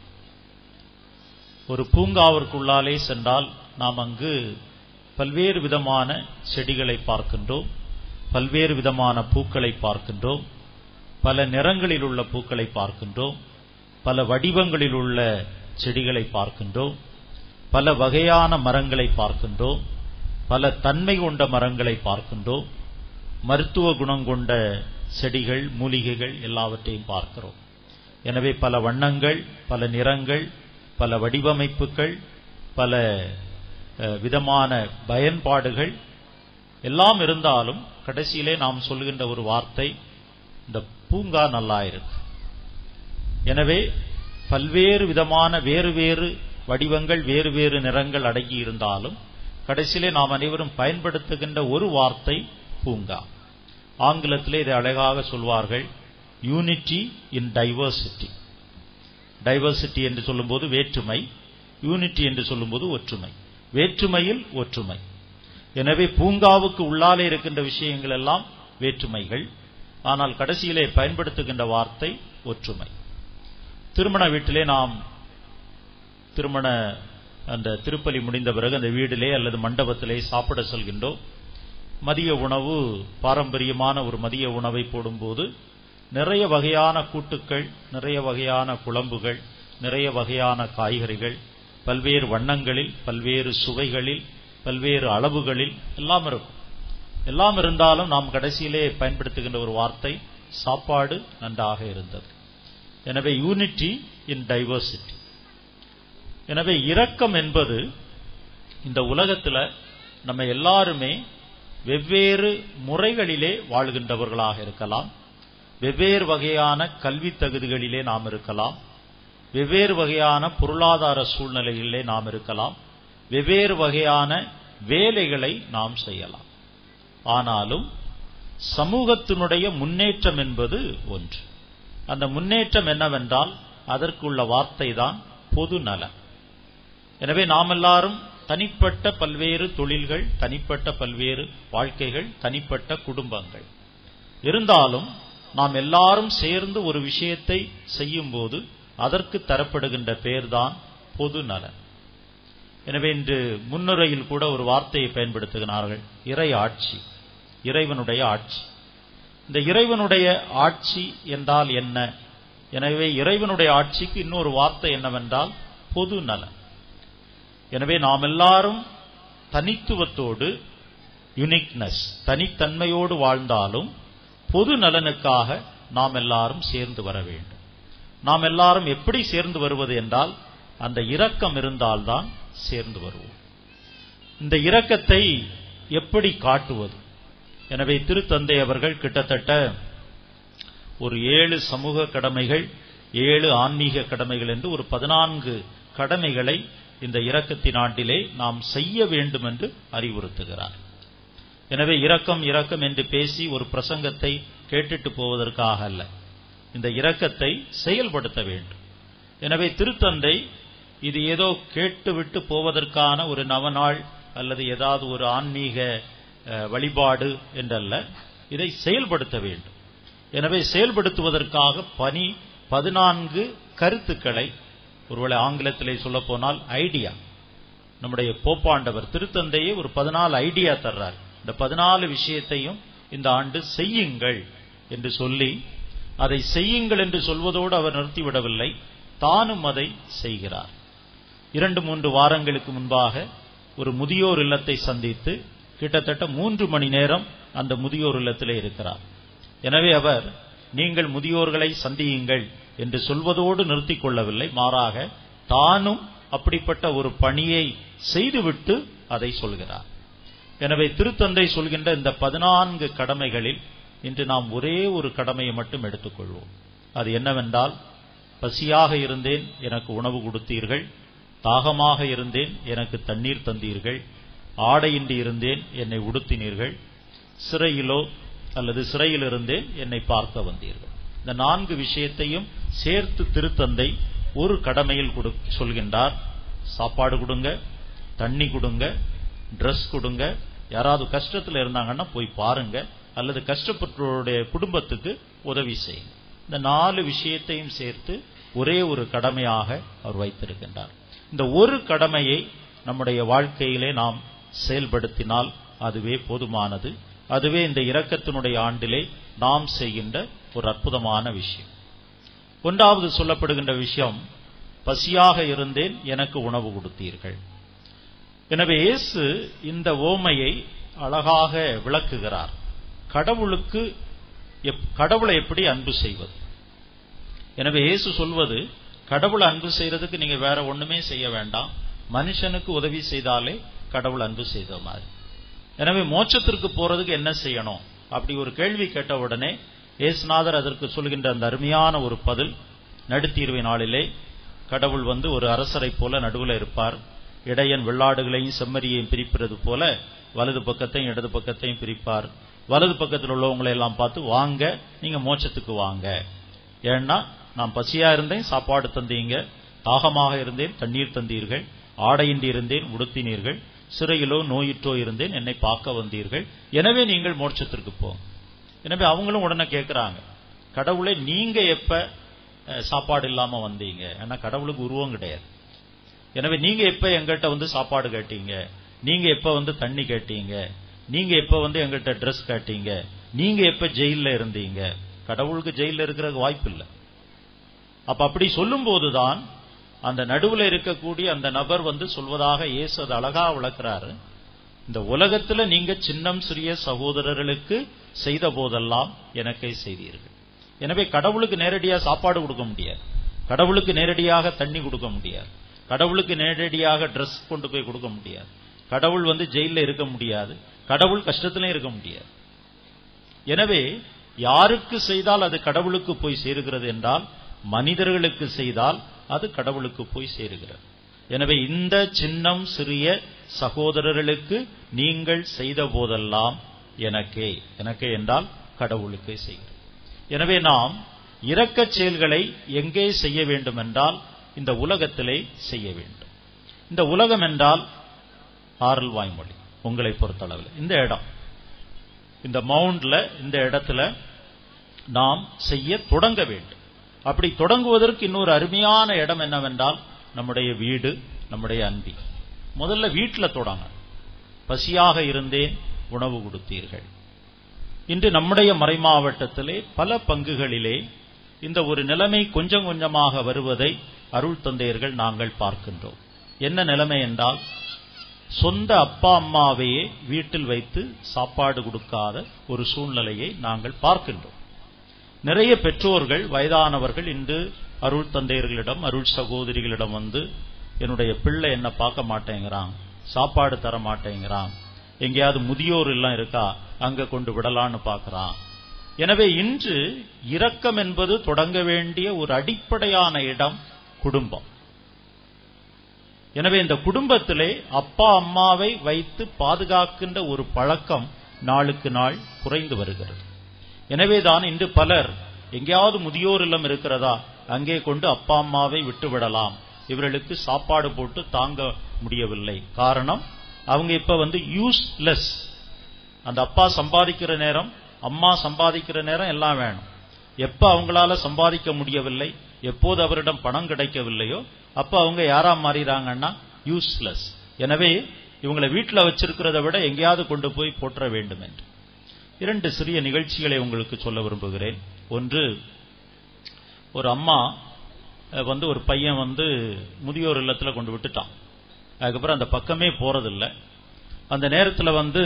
ஒரு பூங்காவிற்குள்ளாலே சென்றால் நாம் அங்கு பல்வேறு விதமான செடிகளை பார்க்கின்றோம் பல்வேறு விதமான பூக்களை பார்க்கின்றோம் பல நிறங்களில் உள்ள பூக்களை பார்க்கின்றோம் பல வடிவங்களில் உள்ள செடிகளை பார்க்கின்றோம் பல வகையான மரங்களை பார்க்கின்றோம் பல தன்மை கொண்ட மரங்களை பார்க்கின்றோம் மருத்துவ குணம் கொண்ட செடிகள் மூலிகைகள் எல்லாவற்றையும் பார்க்கிறோம் எனவே பல வண்ணங்கள் பல நிறங்கள் பல வடிவமைப்புகள் பல அஹ், விதமான பயன்பாடுகள் எல்லாம் இருந்தாலும் கடைசியிலே நாம் சொல்கின்ற ஒரு வார்த்தை இந்த பூங்கா நல்லா இருக்கு எனவே பல்வேறு விதமான வேறு வேறு வடிவங்கள் வேறு வேறு நிறங்கள் அடங்கி இருந்தாலும் கடைசியிலே நாம் அனைவரும் பயன்படுத்துகின்ற ஒரு வார்த்தை பூங்கா ஆங்கிலத்திலே இதை அழகாக சொல்வார்கள் யூனிட்டி இன் டைவர்சிட்டி டைவர்சிட்டி என்று சொல்லும்போது வேற்றுமை யூனிட்டி என்று சொல்லும்போது ஒற்றுமை வேற்றுமையில் ஒற்றுமை எனவே பூங்காவுக்கு உள்ளாலே இருக்கின்ற விஷயங்கள் எல்லாம் வேற்றுமைகள் ஆனால் கடைசியிலே பயன்படுத்துகின்ற வார்த்தை ஒற்றுமை திருமண வீட்டிலே நாம் திருமண அந்த திருப்பலி முடிந்த பிறகு அந்த வீடிலே அல்லது மண்டபத்திலே சாப்பிட செல்கின்றோம் மதிய உணவு பாரம்பரியமான ஒரு மதிய உணவை போடும்போது நிறைய வகையான கூட்டுக்கள் நிறைய வகையான குழம்புகள் நிறைய வகையான காய்கறிகள் பல்வேறு வண்ணங்களில் பல்வேறு சுவைகளில் பல்வேறு அளவுகளில் எல்லாம் இருக்கும் எல்லாம் இருந்தாலும் நாம் கடைசியிலே பயன்படுத்துகின்ற ஒரு வார்த்தை சாப்பாடு நன்றாக இருந்தது எனவே யூனிட்டி இன் டைவர்சிட்டி எனவே இரக்கம் என்பது இந்த உலகத்துல நம்ம எல்லாருமே வெவ்வேறு முறைகளிலே வாழ்கின்றவர்களாக இருக்கலாம் வெவ்வேறு வகையான கல்வி தகுதிகளிலே நாம் இருக்கலாம் வெவ்வேறு வகையான பொருளாதார சூழ்நிலைகளிலே நாம் இருக்கலாம் வெவ்வேறு வகையான வேலைகளை நாம் செய்யலாம் ஆனாலும் சமூகத்தினுடைய முன்னேற்றம் என்பது ஒன்று அந்த முன்னேற்றம் என்னவென்றால் அதற்குள்ள வார்த்தை தான் பொது நலம் எனவே நாம் எல்லாரும் தனிப்பட்ட பல்வேறு தொழில்கள் தனிப்பட்ட பல்வேறு வாழ்க்கைகள் தனிப்பட்ட குடும்பங்கள் இருந்தாலும் நாம் எல்லாரும் சேர்ந்து ஒரு விஷயத்தை செய்யும்போது அதற்கு தரப்படுகின்ற பெயர்தான் பொது நலன் எனவே இன்று முன்னுரையில் கூட ஒரு வார்த்தையை பயன்படுத்துகிறார்கள் இறை ஆட்சி இறைவனுடைய ஆட்சி இந்த இறைவனுடைய ஆட்சி என்றால் என்ன எனவே இறைவனுடைய ஆட்சிக்கு இன்னொரு வார்த்தை என்னவென்றால் பொது நலன் எனவே நாம் எல்லாரும் தனித்துவத்தோடு யுனிக்னஸ் தனித்தன்மையோடு வாழ்ந்தாலும் பொது நலனுக்காக நாம் எல்லாரும் சேர்ந்து வர வேண்டும் நாம் எல்லாரும் எப்படி சேர்ந்து வருவது என்றால் அந்த இரக்கம் இருந்தால்தான் சேர்ந்து வருவோம் இந்த இரக்கத்தை எப்படி காட்டுவது எனவே திருத்தந்தை அவர்கள் கிட்டத்தட்ட ஒரு ஏழு சமூக கடமைகள் ஏழு ஆன்மீக கடமைகள் என்று ஒரு பதினான்கு கடமைகளை இந்த இரக்கத்தின் ஆண்டிலே நாம் செய்ய வேண்டும் என்று அறிவுறுத்துகிறார் எனவே இரக்கம் இரக்கம் என்று பேசி ஒரு பிரசங்கத்தை கேட்டுட்டு போவதற்காக அல்ல இந்த இரக்கத்தை செயல்படுத்த வேண்டும் எனவே திருத்தந்தை இது ஏதோ கேட்டுவிட்டு போவதற்கான ஒரு நவநாள் அல்லது ஏதாவது ஒரு ஆன்மீக வழிபாடு என்றல்ல இதை செயல்படுத்த வேண்டும் எனவே செயல்படுத்துவதற்காக பணி பதினான்கு கருத்துக்களை ஒருவேளை ஆங்கிலத்திலே சொல்ல போனால் ஐடியா நம்முடைய போப்பாண்டவர் திருத்தந்தையே ஒரு பதினாலு ஐடியா தர்றார் இந்த பதினாலு விஷயத்தையும் இந்த ஆண்டு செய்யுங்கள் என்று சொல்லி அதை செய்யுங்கள் என்று சொல்வதோடு அவர் நிறுத்திவிடவில்லை தானும் அதை செய்கிறார் இரண்டு மூன்று வாரங்களுக்கு முன்பாக ஒரு முதியோர் இல்லத்தை சந்தித்து கிட்டத்தட்ட மூன்று மணி நேரம் அந்த முதியோர் இல்லத்திலே இருக்கிறார் எனவே அவர் நீங்கள் முதியோர்களை சந்தியுங்கள் என்று சொல்வதோடு நிறுத்திக் கொள்ளவில்லை மாறாக தானும் அப்படிப்பட்ட ஒரு பணியை செய்துவிட்டு அதை சொல்கிறார் எனவே திருத்தந்தை சொல்கின்ற இந்த பதினான்கு கடமைகளில் இன்று நாம் ஒரே ஒரு கடமையை மட்டும் எடுத்துக்கொள்வோம் அது என்னவென்றால் பசியாக இருந்தேன் எனக்கு உணவு கொடுத்தீர்கள் தாகமாக இருந்தேன் எனக்கு தண்ணீர் தந்தீர்கள் ஆடையின்றி இருந்தேன் என்னை உடுத்தினீர்கள் சிறையிலோ அல்லது சிறையில் இருந்தேன் என்னை பார்க்க வந்தீர்கள் இந்த நான்கு விஷயத்தையும் சேர்த்து திருத்தந்தை ஒரு கடமையில் சொல்கின்றார் சாப்பாடு கொடுங்க தண்ணி கொடுங்க ட்ரெஸ் கொடுங்க யாராவது கஷ்டத்தில் இருந்தாங்கன்னா போய் பாருங்க அல்லது கஷ்டப்பட்டவருடைய குடும்பத்துக்கு உதவி செய்யுங்க இந்த நாலு விஷயத்தையும் சேர்த்து ஒரே ஒரு கடமையாக அவர் வைத்திருக்கின்றார் இந்த ஒரு கடமையை நம்முடைய வாழ்க்கையிலே நாம் செயல்படுத்தினால் அதுவே போதுமானது அதுவே இந்த இரக்கத்தினுடைய ஆண்டிலே நாம் செய்கின்ற ஒரு அற்புதமான விஷயம் ஒன்றாவது சொல்லப்படுகின்ற விஷயம் பசியாக இருந்தேன் எனக்கு உணவு கொடுத்தீர்கள் எனவே இயேசு இந்த ஓமையை அழகாக விளக்குகிறார் கடவுளுக்கு கடவுளை எப்படி அன்பு செய்வது எனவே இயேசு சொல்வது கடவுளை அன்பு செய்யறதுக்கு நீங்க வேற ஒண்ணுமே செய்ய வேண்டாம் மனுஷனுக்கு உதவி செய்தாலே கடவுள் அன்பு செய்த மாதிரி எனவே மோட்சத்திற்கு போறதுக்கு என்ன செய்யணும் அப்படி ஒரு கேள்வி கேட்ட உடனே ஏசுநாதர் அதற்கு சொல்கின்ற அந்த அருமையான ஒரு பதில் நடுத்தீர்வை நாளிலே கடவுள் வந்து ஒரு அரசரை போல நடுவில் இருப்பார் இடையன் வெள்ளாடுகளையும் செம்மறியையும் பிரிப்பது போல வலது பக்கத்தையும் இடது பக்கத்தையும் பிரிப்பார் வலது பக்கத்தில் உள்ளவங்களை எல்லாம் பார்த்து வாங்க நீங்க மோட்சத்துக்கு வாங்க ஏன்னா நான் பசியா இருந்தேன் சாப்பாடு தந்தீங்க தாகமாக இருந்தேன் தண்ணீர் தந்தீர்கள் ஆடையின்றி இருந்தேன் உடுத்தினீர்கள் சிறையிலோ நோயிற்றோ இருந்தேன் என்னை பார்க்க வந்தீர்கள் எனவே நீங்கள் மோட்சத்திற்கு போங்க எனவே அவங்களும் உடனே கேட்கிறாங்க கடவுளை நீங்க எப்ப அஹ், சாப்பாடு இல்லாம வந்தீங்க ஏன்னா கடவுளுக்கு உருவம் கிடையாது எனவே நீங்க எப்ப எங்கள்கிட்ட வந்து சாப்பாடு கேட்டீங்க நீங்க எப்ப வந்து தண்ணி கேட்டீங்க நீங்க எப்ப வந்து எங்கள்கிட்ட Dress கேட்டீங்க நீங்க எப்ப ஜெயில்ல இருந்தீங்க கடவுளுக்கு ஜெயில்ல இருக்கிறதுக்கு வாய்ப்பு இல்லை அப்ப அப்படி சொல்லும் போதுதான் அந்த நடுவுல இருக்கக்கூடிய அந்த நபர் வந்து சொல்வதாக இயேசு அது அழகா விளக்குறாரு இந்த உலகத்துல நீங்க சின்னம் சிறிய சகோதரர்களுக்கு செய்த போதெல்லாம் எனக்கே செய்தீர்கள் எனவே கடவுளுக்கு நேரடியா சாப்பாடு கொடுக்க முடியாது கடவுளுக்கு நேரடியாக தண்ணி கொடுக்க முடியாது கடவுளுக்கு நேரடியாக Dress கொண்டு போய் கொடுக்க முடியாது கடவுள் வந்து ஜெயில இருக்க முடியாது கடவுள் கஷ்டத்திலே இருக்க முடியாது எனவே யாருக்கு செய்தால் அது கடவுளுக்கு போய் சேருகிறது என்றால் மனிதர்களுக்கு செய்தால் அது கடவுளுக்கு போய் சேருகிறது எனவே இந்த சின்னம் சிறிய சகோதரர்களுக்கு நீங்கள் செய்த போதெல்லாம் எனக்கே எனக்கே என்றால் கடவுளுக்கே செய்கிறேன் எனவே நாம் இரக்கச் செயல்களை எங்கே செய்ய வேண்டும் என்றால் இந்த உலகத்திலே செய்ய வேண்டும் இந்த உலகம் என்றால் ஆறல் வாய்மொழி உங்களை பொறுத்தளவில் இந்த இடம் இந்த மவுண்ட்ல இந்த இடத்துல நாம் செய்ய தொடங்க வேண்டும் அப்படி தொடங்குவதற்கு இன்னொரு அருமையான இடம் என்னவென்றால் நம்முடைய வீடு நம்முடைய அன்பி முதல்ல வீட்டில் தொடங்க பசியாக இருந்தேன் உணவு கொடுத்தீர்கள் இன்று நம்முடைய மறைமாவட்டத்திலே பல பங்குகளிலே இந்த ஒரு நிலைமை கொஞ்சம் கொஞ்சமாக வருவதை அருள் தந்தையர்கள் நாங்கள் பார்க்கின்றோம் என்ன நிலைமை என்றால் சொந்த அப்பா அம்மாவையே வீட்டில் வைத்து சாப்பாடு கொடுக்காத ஒரு சூழ்நிலையை நாங்கள் பார்க்கின்றோம் நிறைய பெற்றோர்கள் வயதானவர்கள் இன்று அருள் தந்தையர்களிடம் அருள் சகோதரிகளிடம் வந்து என்னுடைய பிள்ளை என்ன பார்க்க மாட்டேங்கிறான் சாப்பாடு தர மாட்டேங்கிறான் எங்கேயாவது முதியோர் எல்லாம் இருக்கா அங்க கொண்டு விடலான்னு பார்க்கறான் எனவே இன்று இரக்கம் என்பது தொடங்க வேண்டிய ஒரு அடிப்படையான இடம் குடும்பம் எனவே இந்த குடும்பத்திலே அப்பா அம்மாவை வைத்து பாதுகாக்கின்ற ஒரு பழக்கம் நாளுக்கு நாள் குறைந்து வருகிறது எனவேதான் இன்று பலர் எங்கேயாவது முதியோர் இல்லம் இருக்கிறதா அங்கே கொண்டு அப்பா அம்மாவை விட்டுவிடலாம் இவர்களுக்கு சாப்பாடு போட்டு தாங்க முடியவில்லை காரணம் அவங்க இப்ப வந்து யூஸ்லெஸ் அந்த அப்பா சம்பாதிக்கிற நேரம் அம்மா சம்பாதிக்கிற நேரம் எல்லாம் வேணும் எப்ப அவங்களால சம்பாதிக்க முடியவில்லை எப்போது அவரிடம் பணம் கிடைக்கவில்லையோ அப்ப அவங்க யாரா மாறிறாங்கன்னா யூஸ்லெஸ் எனவே இவங்களை வீட்டில் வச்சிருக்கிறத விட எங்கேயாவது கொண்டு போய் போற்ற வேண்டும் என்று இரண்டு சிறிய நிகழ்ச்சிகளை உங்களுக்கு சொல்ல விரும்புகிறேன் ஒன்று ஒரு அம்மா அஹ், வந்து ஒரு பையன் வந்து முதியோர் இல்லத்துல கொண்டு விட்டுட்டான் அதுக்கப்புறம் அந்த பக்கமே போறதில்ல அந்த நேரத்துல வந்து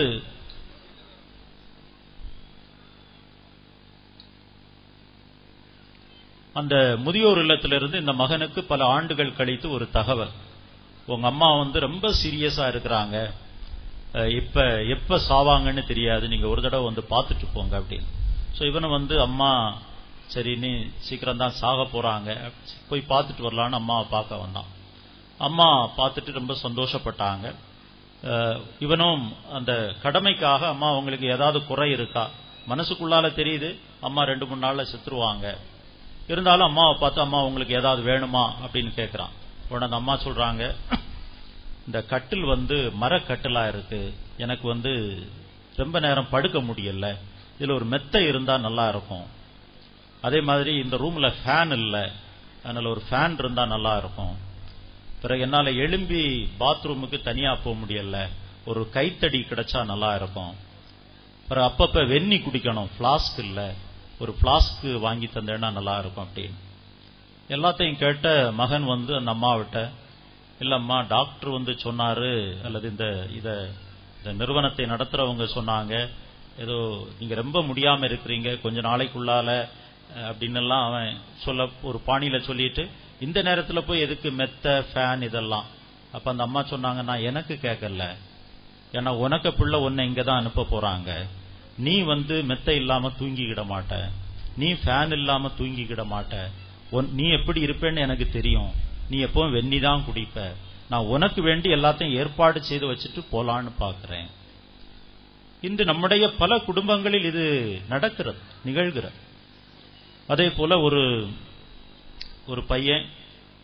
அந்த முதியோர் இல்லத்திலிருந்து இந்த மகனுக்கு பல ஆண்டுகள் கழித்து ஒரு தகவல் உங்க அம்மா வந்து ரொம்ப சீரியஸா இருக்கிறாங்க அஹ், இப்ப எப்ப சாவாங்கன்னு தெரியாது நீங்க ஒரு தடவை வந்து பார்த்துட்டு போங்க அப்படின்னு சோ இவனும் வந்து அம்மா சரி நீ சீக்கிரம் தான் சாக போறாங்க போய் பார்த்துட்டு வரலான்னு அம்மாவை பார்க்க வந்தான் அம்மா பார்த்துட்டு ரொம்ப சந்தோஷப்பட்டாங்க அஹ், இவனும் அந்த கடமைக்காக அம்மா உங்களுக்கு ஏதாவது குறை இருக்கா மனசுக்குள்ளால தெரியுது அம்மா ரெண்டு மூணு நாள்ல செத்துருவாங்க இருந்தாலும் அம்மாவை பார்த்து அம்மா உங்களுக்கு ஏதாவது வேணுமா அப்படின்னு கேட்கறான் உடனே அந்த அம்மா சொல்றாங்க இந்த கட்டில் வந்து மரக்கட்டிலா இருக்கு எனக்கு வந்து ரொம்ப நேரம் படுக்க முடியல இதுல ஒரு மெத்தை இருந்தா நல்லா இருக்கும் அதே மாதிரி இந்த ரூம்ல ஃபேன் இல்ல அதனால ஒரு ஃபேன் இருந்தா நல்லா இருக்கும் பிறகு என்னால எழும்பி பாத்ரூமுக்கு தனியா போக முடியல ஒரு கைத்தடி கிடைச்சா நல்லா இருக்கும் பிறகு அப்பப்ப வெந்நி குடிக்கணும் ஃபிளாஸ்க் இல்ல ஒரு ஃபிளாஸ்க் வாங்கி தந்தேன்னா நல்லா இருக்கும் அப்படின்னு எல்லாத்தையும் கேட்ட மகன் வந்து அந்த அம்மாவிட்ட இல்லம்மா டாக்டர் வந்து சொன்னாரு அல்லது இந்த இத இந்த நிறுவனத்தை நடத்துறவங்க சொன்னாங்க ஏதோ நீங்க ரொம்ப முடியாம இருக்கிறீங்க கொஞ்ச நாளைக்குள்ளால அஹ், அப்படின்னு எல்லாம் அவன் சொல்ல ஒரு பாணியில சொல்லிட்டு இந்த நேரத்துல போய் எதுக்கு மெத்த ஃபேன் இதெல்லாம் அப்ப அந்த அம்மா சொன்னாங்க நான் எனக்கு கேட்கல ஏன்னா உனக்கு பிள்ளை உன்னை இங்க தான் அனுப்ப போறாங்க நீ வந்து மெத்த இல்லாம தூங்கிக்கிட மாட்ட நீ ஃபேன் இல்லாம தூங்கிக்கிட மாட்ட உன்- நீ எப்படி இருப்பேன்னு எனக்கு தெரியும் நீ எப்பவும் வெந்நி தான் குடிப்ப நான் உனக்கு வேண்டி எல்லாத்தையும் ஏற்பாடு செய்து வச்சுட்டு போலான்னு பாக்குறேன் இன்று நம்முடைய பல குடும்பங்களில் இது நடக்கிறது நிகழ்கிறது அதே போல ஒரு ஒரு பையன்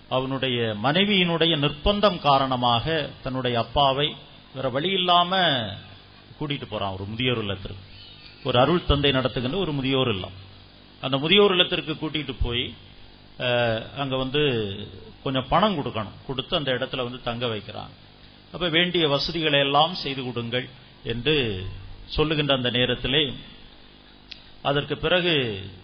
அவனுடைய மனைவியினுடைய நிர்பந்தம் காரணமாக தன்னுடைய அப்பாவை வேற வழி இல்லாம கூட்டிட்டு போறான் ஒரு முதியோர் இல்லத்திற்கு ஒரு அருள் தந்தை நடத்துகின்ற ஒரு முதியோர் இல்லம் அந்த முதியோர் இல்லத்திற்கு கூட்டிட்டு போய் அஹ், அங்க வந்து கொஞ்சம் பணம் கொடுக்கணும் கொடுத்து அந்த இடத்துல வந்து தங்க வைக்கிறாங்க அப்ப வேண்டிய வசதிகளை எல்லாம் செய்து கொடுங்கள் என்று சொல்லுகின்ற அந்த நேரத்திலே அதற்கு பிறகு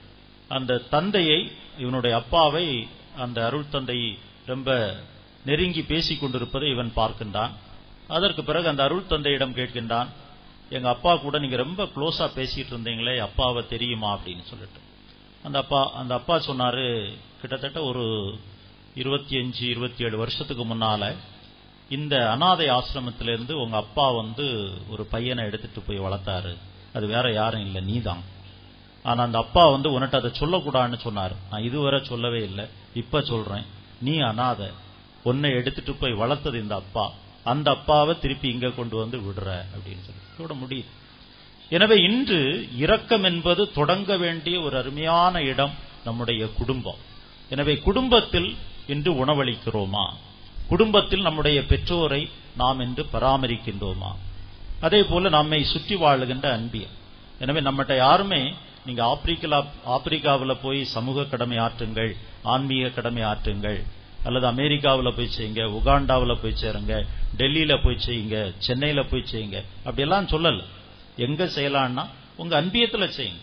அந்த தந்தையை இவனுடைய அப்பாவை அந்த அருள் தந்தை ரொம்ப நெருங்கி பேசிக் கொண்டிருப்பதை இவன் பார்க்கின்றான் அதற்கு பிறகு அந்த அருள் தந்தையிடம் கேட்கின்றான் எங்க அப்பா கூட நீங்க ரொம்ப க்ளோஸா பேசிட்டு இருந்தீங்களே அப்பாவை தெரியுமா அப்படின்னு சொல்லிட்டு அந்த அப்பா அந்த அப்பா சொன்னாரு கிட்டத்தட்ட ஒரு இருபத்தி அஞ்சு இருபத்தி ஏழு வருஷத்துக்கு முன்னால இந்த அனாதை ஆசிரமத்திலிருந்து உங்க அப்பா வந்து ஒரு பையனை எடுத்துட்டு போய் வளர்த்தாரு அது வேற யாரும் இல்லை நீதான் ஆனா அந்த அப்பா வந்து உன்கிட்ட அதை சொல்லக்கூடாதுன்னு சொன்னாரு நான் இதுவரை சொல்லவே இல்லை இப்ப சொல்றேன் நீ அனாதை உன்னை எடுத்துட்டு போய் வளர்த்தது இந்த அப்பா அந்த அப்பாவை திருப்பி இங்க கொண்டு வந்து விடுற அப்படின்னு சொல்லி விட முடியுது எனவே இன்று இரக்கம் என்பது தொடங்க வேண்டிய ஒரு அருமையான இடம் நம்முடைய குடும்பம் எனவே குடும்பத்தில் இன்று உணவளிக்கிறோமா குடும்பத்தில் நம்முடைய பெற்றோரை நாம் இன்று பராமரிக்கின்றோமா அதே போல நம்மை சுற்றி வாழுகின்ற அன்பியம் எனவே நம்மகிட்ட யாருமே நீங்க ஆப்பிரிக்கா ஆப்பிரிக்காவில் போய் சமூக கடமை ஆற்றுங்கள் ஆன்மீக கடமை ஆற்றுங்கள் அல்லது அமெரிக்காவில் போய் செய்யுங்க உகாண்டாவில் போய் சேருங்க டெல்லியில போய் செய்யுங்க சென்னையில போய் செய்யுங்க அப்படியெல்லாம் சொல்லல எங்க செய்யலாம்னா உங்க அன்பியத்துல செய்யுங்க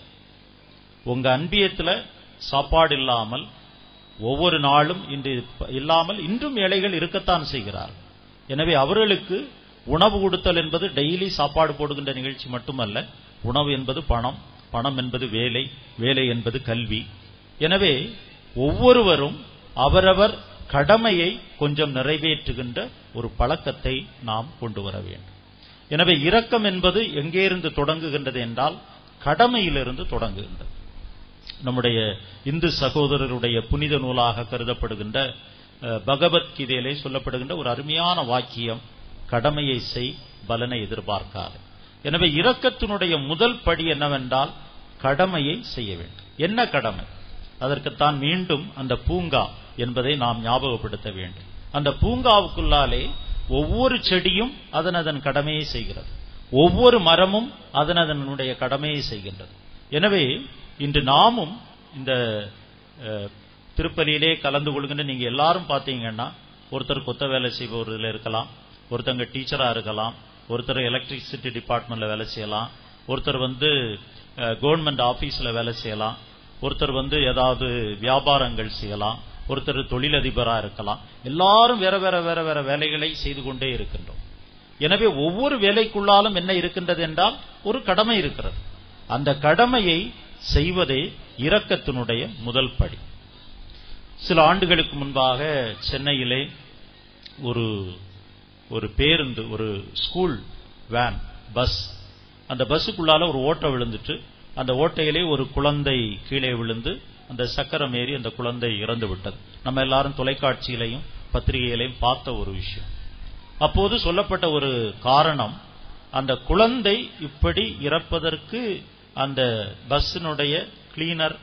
உங்க அன்பியத்துல சாப்பாடு இல்லாமல் ஒவ்வொரு நாளும் இன்று இல்லாமல் இன்றும் ஏழைகள் இருக்கத்தான் செய்கிறார் எனவே அவர்களுக்கு உணவு கொடுத்தல் என்பது டெய்லி சாப்பாடு போடுகின்ற நிகழ்ச்சி மட்டுமல்ல உணவு என்பது பணம் பணம் என்பது வேலை வேலை என்பது கல்வி எனவே ஒவ்வொருவரும் அவரவர் கடமையை கொஞ்சம் நிறைவேற்றுகின்ற ஒரு பழக்கத்தை நாம் கொண்டு வர வேண்டும் எனவே இரக்கம் என்பது எங்கே இருந்து தொடங்குகின்றது என்றால் கடமையிலிருந்து தொடங்குகின்றது நம்முடைய இந்து சகோதரருடைய புனித நூலாக கருதப்படுகின்ற அஹ், பகவத்கீதையிலே சொல்லப்படுகின்ற ஒரு அருமையான வாக்கியம் கடமையை செய் பலனை எதிர்பார்க்காது எனவே இரக்கத்தினுடைய முதல் படி என்னவென்றால் கடமையை செய்ய வேண்டும் என்ன கடமை அதற்குத்தான் மீண்டும் அந்த பூங்கா என்பதை நாம் ஞாபகப்படுத்த வேண்டும் அந்த பூங்காவுக்குள்ளாலே ஒவ்வொரு செடியும் அதன் அதன் கடமையை செய்கிறது ஒவ்வொரு மரமும் அதன் அதனுடைய கடமையை செய்கின்றது எனவே இன்று நாமும் இந்த அஹ், திருப்பலியிலே கலந்து கொள்கின்ற நீங்க எல்லாரும் பார்த்தீங்கன்னா ஒருத்தர் கொத்த வேலை செய்பவர்கள் இருக்கலாம் ஒருத்தங்க டீச்சரா இருக்கலாம் ஒருத்தர் எலக்ட்ரிசிட்டி டிபார்ட்மெண்ட்ல வேலை செய்யலாம் ஒருத்தர் வந்து கவர்மெண்ட் ஆபீஸ்ல வேலை செய்யலாம் ஒருத்தர் வந்து ஏதாவது வியாபாரங்கள் செய்யலாம் ஒருத்தர் தொழிலதிபரா இருக்கலாம் எல்லாரும் வேற வேற வேற வேற வேலைகளை செய்து கொண்டே இருக்கின்றோம் எனவே ஒவ்வொரு வேலைக்குள்ளாலும் என்ன இருக்கின்றது என்றால் ஒரு கடமை இருக்கிறது அந்த கடமையை செய்வதே இரக்கத்தினுடைய முதல் படி சில ஆண்டுகளுக்கு முன்பாக சென்னையிலே ஒரு ஒரு பேருந்து ஒரு ஸ்கூல் வேன் பஸ் அந்த பஸ்ஸுக்குள்ளால ஒரு ஓட்டை விழுந்துட்டு அந்த ஓட்டையிலே ஒரு குழந்தை கீழே விழுந்து அந்த சக்கரம் ஏறி அந்த குழந்தை இறந்து விட்டது நம்ம எல்லாரும் தொலைக்காட்சியிலையும் பத்திரிகையிலையும் பார்த்த ஒரு விஷயம் அப்போது சொல்லப்பட்ட ஒரு காரணம் அந்த குழந்தை இப்படி இறப்பதற்கு அந்த பஸ்ஸினுடைய கிளீனர்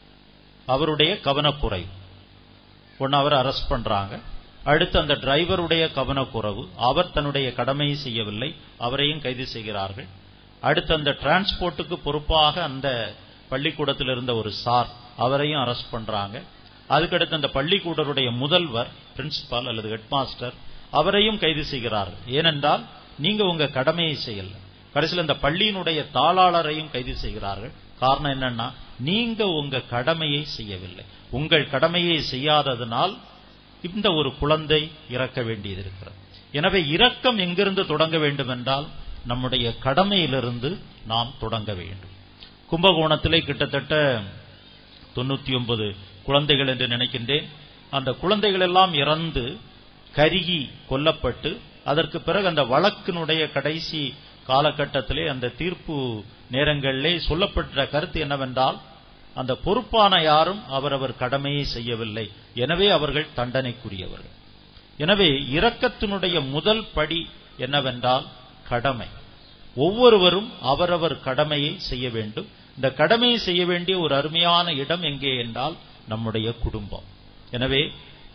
அவருடைய கவனக்குறைவு ஒன்னு அவர் அரெஸ்ட் பண்றாங்க அடுத்து அந்த டிரைவருடைய கவனக்குறைவு அவர் தன்னுடைய கடமையை செய்யவில்லை அவரையும் கைது செய்கிறார்கள் அடுத்து அந்த டிரான்ஸ்போர்ட்டுக்கு பொறுப்பாக அந்த பள்ளிக்கூடத்தில் இருந்த ஒரு சார் அவரையும் அரெஸ்ட் பண்றாங்க அதுக்கடுத்து அந்த பள்ளிக்கூடருடைய முதல்வர் பிரின்சிபால் அல்லது ஹெட்மாஸ்டர் அவரையும் கைது செய்கிறார்கள் ஏனென்றால் நீங்க உங்க கடமையை செய்யல கடைசியில் இந்த பள்ளியினுடைய தாளாளரையும் கைது செய்கிறார்கள் காரணம் என்னன்னா நீங்க உங்க கடமையை செய்யவில்லை உங்கள் கடமையை செய்யாததனால் இந்த ஒரு குழந்தை இறக்க வேண்டியது இருக்கிறது எனவே இரக்கம் எங்கிருந்து தொடங்க வேண்டும் என்றால் நம்முடைய கடமையிலிருந்து நாம் தொடங்க வேண்டும் கும்பகோணத்திலே கிட்டத்தட்ட தொண்ணூத்தி ஒன்பது குழந்தைகள் என்று நினைக்கின்றேன் அந்த குழந்தைகள் எல்லாம் இறந்து கருகி கொல்லப்பட்டு அதற்கு பிறகு அந்த வழக்கினுடைய கடைசி காலகட்டத்திலே அந்த தீர்ப்பு நேரங்களிலே சொல்லப்பட்ட கருத்து என்னவென்றால் அந்த பொறுப்பான யாரும் அவரவர் கடமையை செய்யவில்லை எனவே அவர்கள் தண்டனைக்குரியவர்கள் எனவே இரக்கத்தினுடைய முதல் படி என்னவென்றால் கடமை ஒவ்வொருவரும் அவரவர் கடமையை செய்ய வேண்டும் இந்த கடமையை செய்ய வேண்டிய ஒரு அருமையான இடம் எங்கே என்றால் நம்முடைய குடும்பம் எனவே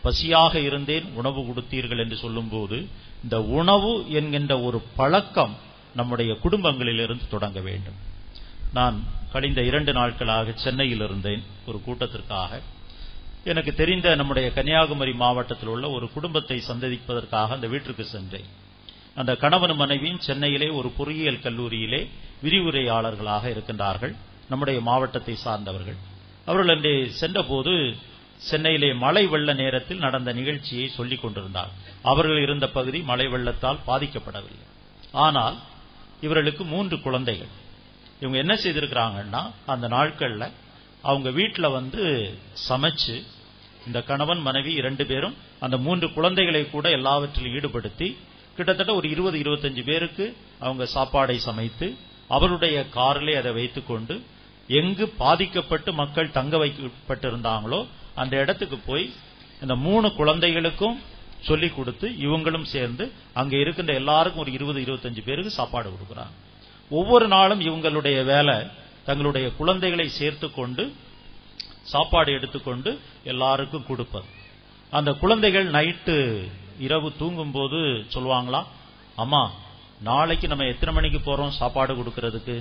பசியாக இருந்தேன் உணவு கொடுத்தீர்கள் என்று சொல்லும்போது இந்த உணவு என்கின்ற ஒரு பழக்கம் நம்முடைய குடும்பங்களிலிருந்து தொடங்க வேண்டும் நான் கழிந்த இரண்டு நாட்களாக சென்னையில் இருந்தேன் ஒரு கூட்டத்திற்காக எனக்கு தெரிந்த நம்முடைய கன்னியாகுமரி மாவட்டத்தில் உள்ள ஒரு குடும்பத்தை சந்திப்பதற்காக அந்த வீட்டிற்கு சென்றேன் அந்த கணவன் மனைவியும் சென்னையிலே ஒரு பொறியியல் கல்லூரியிலே விரிவுரையாளர்களாக இருக்கின்றார்கள் நம்முடைய மாவட்டத்தை சார்ந்தவர்கள் அவர்கள் அங்கே சென்றபோது சென்னையிலே மழை வெள்ள நேரத்தில் நடந்த நிகழ்ச்சியை சொல்லிக் கொண்டிருந்தார் அவர்கள் இருந்த பகுதி மழை வெள்ளத்தால் பாதிக்கப்படவில்லை ஆனால் இவர்களுக்கு மூன்று குழந்தைகள் இவங்க என்ன செய்திருக்கிறாங்கன்னா அந்த நாட்கள்ல அவங்க வீட்டில் வந்து சமைச்சு இந்த கணவன் மனைவி இரண்டு பேரும் அந்த மூன்று குழந்தைகளை கூட எல்லாவற்றிலும் ஈடுபடுத்தி கிட்டத்தட்ட ஒரு இருபது இருபத்தஞ்சு பேருக்கு அவங்க சாப்பாடை சமைத்து அவருடைய காரிலே அதை வைத்துக்கொண்டு எங்கு பாதிக்கப்பட்டு மக்கள் தங்க வைக்கப்பட்டிருந்தாங்களோ அந்த இடத்துக்கு போய் இந்த மூணு குழந்தைகளுக்கும் சொல்லிக் கொடுத்து இவங்களும் சேர்ந்து அங்க இருக்கின்ற எல்லாருக்கும் ஒரு இருபது இருபத்தஞ்சு பேருக்கு சாப்பாடு கொடுக்குறாங்க ஒவ்வொரு நாளும் இவங்களுடைய வேலை தங்களுடைய குழந்தைகளை சேர்த்து கொண்டு சாப்பாடு எடுத்துக்கொண்டு எல்லாருக்கும் கொடுப்பது அந்த குழந்தைகள் நைட்டு இரவு தூங்கும்போது சொல்லுவாங்களாம் அம்மா நாளைக்கு நம்ம எத்தனை மணிக்கு போறோம் சாப்பாடு கொடுக்கிறதுக்கு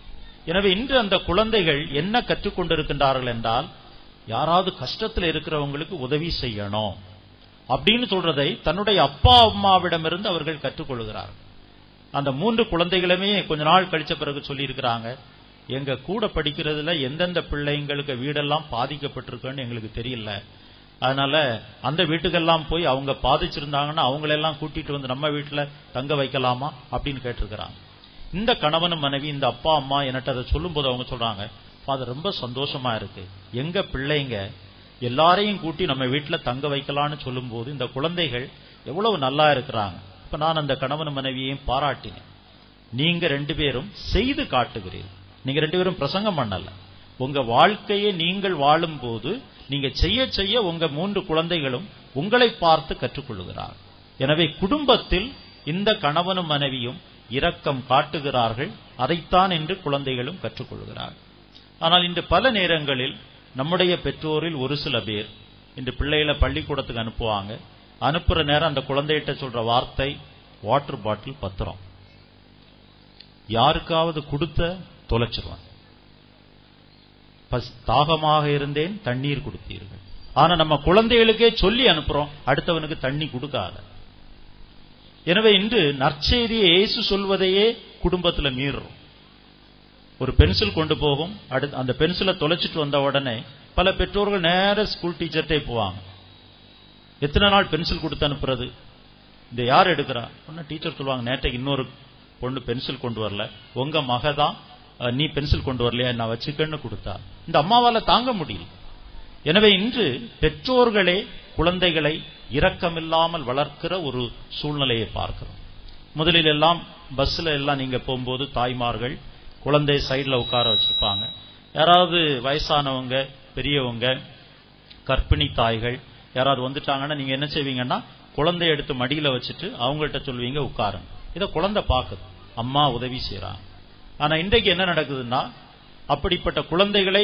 எனவே இன்று அந்த குழந்தைகள் என்ன கற்றுக்கொண்டிருக்கின்றார்கள் என்றால் யாராவது கஷ்டத்தில் இருக்கிறவங்களுக்கு உதவி செய்யணும் அப்படின்னு சொல்றதை தன்னுடைய அப்பா அம்மாவிடமிருந்து அவர்கள் கற்றுக்கொள்கிறார்கள் அந்த மூன்று குழந்தைகளுமே கொஞ்ச நாள் கழிச்ச பிறகு சொல்லி இருக்கிறாங்க எங்க கூட படிக்கிறதுல எந்தெந்த பிள்ளைங்களுக்கு வீடெல்லாம் பாதிக்கப்பட்டிருக்குன்னு எங்களுக்கு தெரியல அதனால அந்த வீட்டுக்கெல்லாம் போய் அவங்க பாதிச்சிருந்தாங்கன்னா அவங்களெல்லாம் கூட்டிட்டு வந்து நம்ம வீட்டுல தங்க வைக்கலாமா அப்படின்னு கேட்டிருக்கிறாங்க இந்த கணவனும் மனைவி இந்த அப்பா அம்மா என்கிட்ட அதை சொல்லும்போது அவங்க சொல்றாங்க ஃபாதர் ரொம்ப சந்தோஷமா இருக்கு எங்க பிள்ளைங்க எல்லாரையும் கூட்டி நம்ம வீட்டுல தங்க வைக்கலாம்னு சொல்லும்போது இந்த குழந்தைகள் எவ்வளவு நல்லா இருக்கிறாங்க இப்ப நான் அந்த கணவன் மனைவியையும் பாராட்டினேன் நீங்க ரெண்டு பேரும் செய்து காட்டுகிறீர்கள் நீங்க ரெண்டு பேரும் பிரசங்கம் பண்ணல உங்க வாழ்க்கையை நீங்கள் வாழும் போது நீங்க செய்ய செய்ய உங்க மூன்று குழந்தைகளும் உங்களை பார்த்து கற்றுக்கொள்கிறார் எனவே குடும்பத்தில் இந்த கணவனும் மனைவியும் இரக்கம் காட்டுகிறார்கள் அதைத்தான் என்று குழந்தைகளும் கற்றுக்கொள்கிறார்கள் ஆனால் இன்று பல நேரங்களில் நம்முடைய பெற்றோரில் ஒரு சில பேர் இன்று பிள்ளைகளை பள்ளிக்கூடத்துக்கு அனுப்புவாங்க அனுப்புற நேரம் அந்த குழந்தைகிட்ட சொல்ற வார்த்தை வாட்டர் பாட்டில் பத்திரம் யாருக்காவது கொடுத்த தொலைச்சிருவான் தாகமாக இருந்தேன் தண்ணீர் கொடுத்தீர்கள் ஆனா நம்ம குழந்தைகளுக்கே சொல்லி அனுப்புறோம் அடுத்தவனுக்கு தண்ணி கொடுக்காத எனவே இன்று நற்செய்தியை இயேசு சொல்வதையே குடும்பத்துல மீறுறோம் ஒரு பென்சில் கொண்டு போகும் அடுத்து அந்த பென்சிலை தொலைச்சிட்டு வந்த உடனே பல பெற்றோர்கள் நேர ஸ்கூல் டீச்சர்ட்டே போவாங்க எத்தனை நாள் பென்சில் கொடுத்து அனுப்புறது இந்த யார் எடுக்கிறா ஒன்னு டீச்சர் சொல்லுவாங்க நேற்றைக்கு இன்னொரு பொண்ணு பென்சில் கொண்டு வரல உங்க மக தான் நீ பென்சில் கொண்டு வரலையா நான் வச்சுக்கன்னு கொடுத்தா இந்த அம்மாவால தாங்க முடியல எனவே இன்று பெற்றோர்களே குழந்தைகளை இரக்கமில்லாமல் வளர்க்கிற ஒரு சூழ்நிலையை பார்க்கிறோம் முதலில் எல்லாம் பஸ்ல எல்லாம் நீங்க போகும்போது தாய்மார்கள் குழந்தை சைடில் உட்கார வச்சிருப்பாங்க யாராவது வயசானவங்க பெரியவங்க கர்ப்பிணி தாய்கள் யாராவது வந்துட்டாங்கன்னா நீங்க என்ன செய்வீங்கன்னா குழந்தைய எடுத்து மடியில வச்சுட்டு அவங்கள்ட்ட சொல்லுவீங்க உட்காருங்க இதை குழந்தை பார்க்குது அம்மா உதவி செய்யறாங்க ஆனா இன்றைக்கு என்ன நடக்குதுன்னா அப்படிப்பட்ட குழந்தைகளை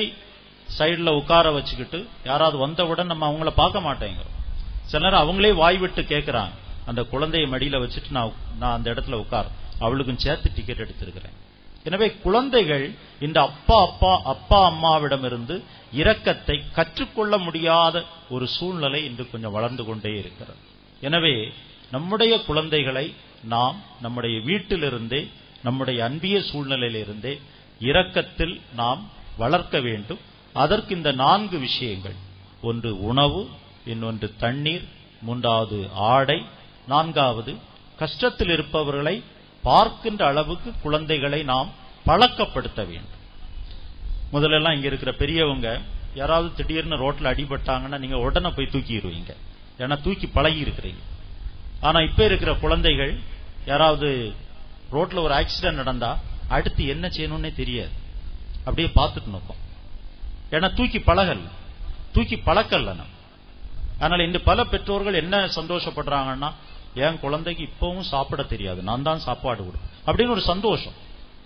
சைடுல உட்கார வச்சுக்கிட்டு யாராவது வந்தவுடன் நம்ம அவங்கள பார்க்க மாட்டேங்க சில நேரம் அவங்களே வாய் விட்டு கேட்கறாங்க அந்த குழந்தைய மடியில வச்சுட்டு நான் நான் அந்த இடத்துல உட்கார் அவளுக்கும் சேர்த்து டிக்கெட் எடுத்திருக்கிறேன் எனவே குழந்தைகள் இந்த அப்பா அப்பா அப்பா அம்மாவிடமிருந்து இரக்கத்தை கற்றுக்கொள்ள முடியாத ஒரு சூழ்நிலை இன்று கொஞ்சம் வளர்ந்து கொண்டே இருக்கிறது எனவே நம்முடைய குழந்தைகளை நாம் நம்முடைய வீட்டிலிருந்தே நம்முடைய அன்பிய சூழ்நிலையிலிருந்தே இரக்கத்தில் நாம் வளர்க்க வேண்டும் அதற்கு இந்த நான்கு விஷயங்கள் ஒன்று உணவு இன்னொன்று தண்ணீர் மூன்றாவது ஆடை நான்காவது கஷ்டத்தில் இருப்பவர்களை பார்க்கின்ற அளவுக்கு குழந்தைகளை நாம் பழக்கப்படுத்த வேண்டும் முதல்லலாம் இங்க இருக்கிற பெரியவங்க யாராவது திடீர்னு ரோட்ல அடிபட்டாங்கன்னா நீங்க உடனே போய் தூக்கிடுவீங்க ஏன்னா தூக்கி பழகி இருக்கிறீங்க ஆனா இப்ப இருக்கிற குழந்தைகள் யாராவது ரோட்ல ஒரு ஆக்சிடென்ட் நடந்தா அடுத்து என்ன செய்யணும்னே தெரியாது அப்படியே பார்த்துட்டு நிற்கும் ஏன்னா தூக்கி பழகல் தூக்கி பழக்கல்ல நம்ம அதனால இன்று பல பெற்றோர்கள் என்ன சந்தோஷப்படுறாங்கன்னா என் குழந்தைக்கு இப்பவும் சாப்பிட தெரியாது நான் தான் சாப்பாடு விடுவேன் அப்படின்னு ஒரு சந்தோஷம்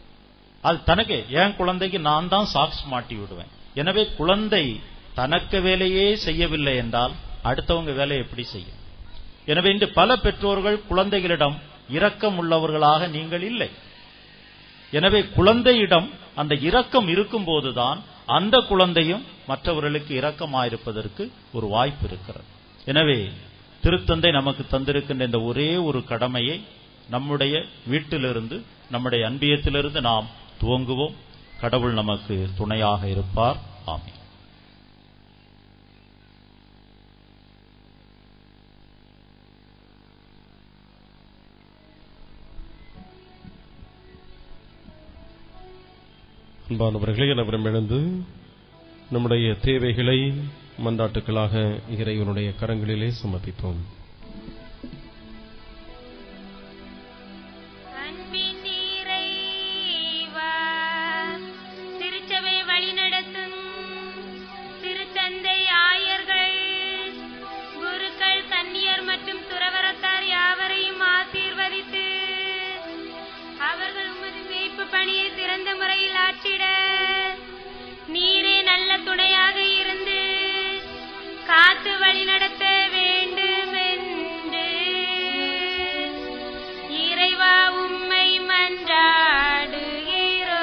அது தனக்கு என் குழந்தைக்கு நான் தான் சாக்ஸ் மாட்டி விடுவேன் எனவே குழந்தை தனக்கு வேலையே செய்யவில்லை என்றால் அடுத்தவங்க வேலையை எப்படி செய்யும் எனவே இன்று பல பெற்றோர்கள் குழந்தைகளிடம் இரக்கம் உள்ளவர்களாக நீங்கள் இல்லை எனவே குழந்தையிடம் அந்த இரக்கம் இருக்கும்போதுதான் அந்த குழந்தையும் மற்றவர்களுக்கு இரக்கமாயிருப்பதற்கு ஒரு வாய்ப்பு இருக்கிறது எனவே திருத்தந்தை நமக்கு தந்திருக்கின்ற இந்த ஒரே ஒரு கடமையை நம்முடைய வீட்டிலிருந்து நம்முடைய அன்பியத்திலிருந்து நாம் துவங்குவோம் கடவுள் நமக்கு துணையாக இருப்பார் ஆமென் அன்பானவர்களே அனைவரும் எழுந்து நம்முடைய தேவைகளை மன்றாட்டுக்களாக இறைவனுடைய கரங்களிலே சமர்ப்பிப்போம் அன்பின் இறைவா, திருச்சபை வழிநடத்தும் திருத்தந்தை ஆயர்கள் குருக்கள் கன்னியர் மற்றும் துறவரத்தார் யாவரையும் ஆசீர்வதித்து அவர்கள் உமது மேய்ப்பு பணியை சிறந்த முறையில் ஆற்றிட நீரே நல்ல துணையாக இருந்து காத்து வழி நடத்த வேண்டும் என்று இறைவா உம்மை மன்றாடுகிறோ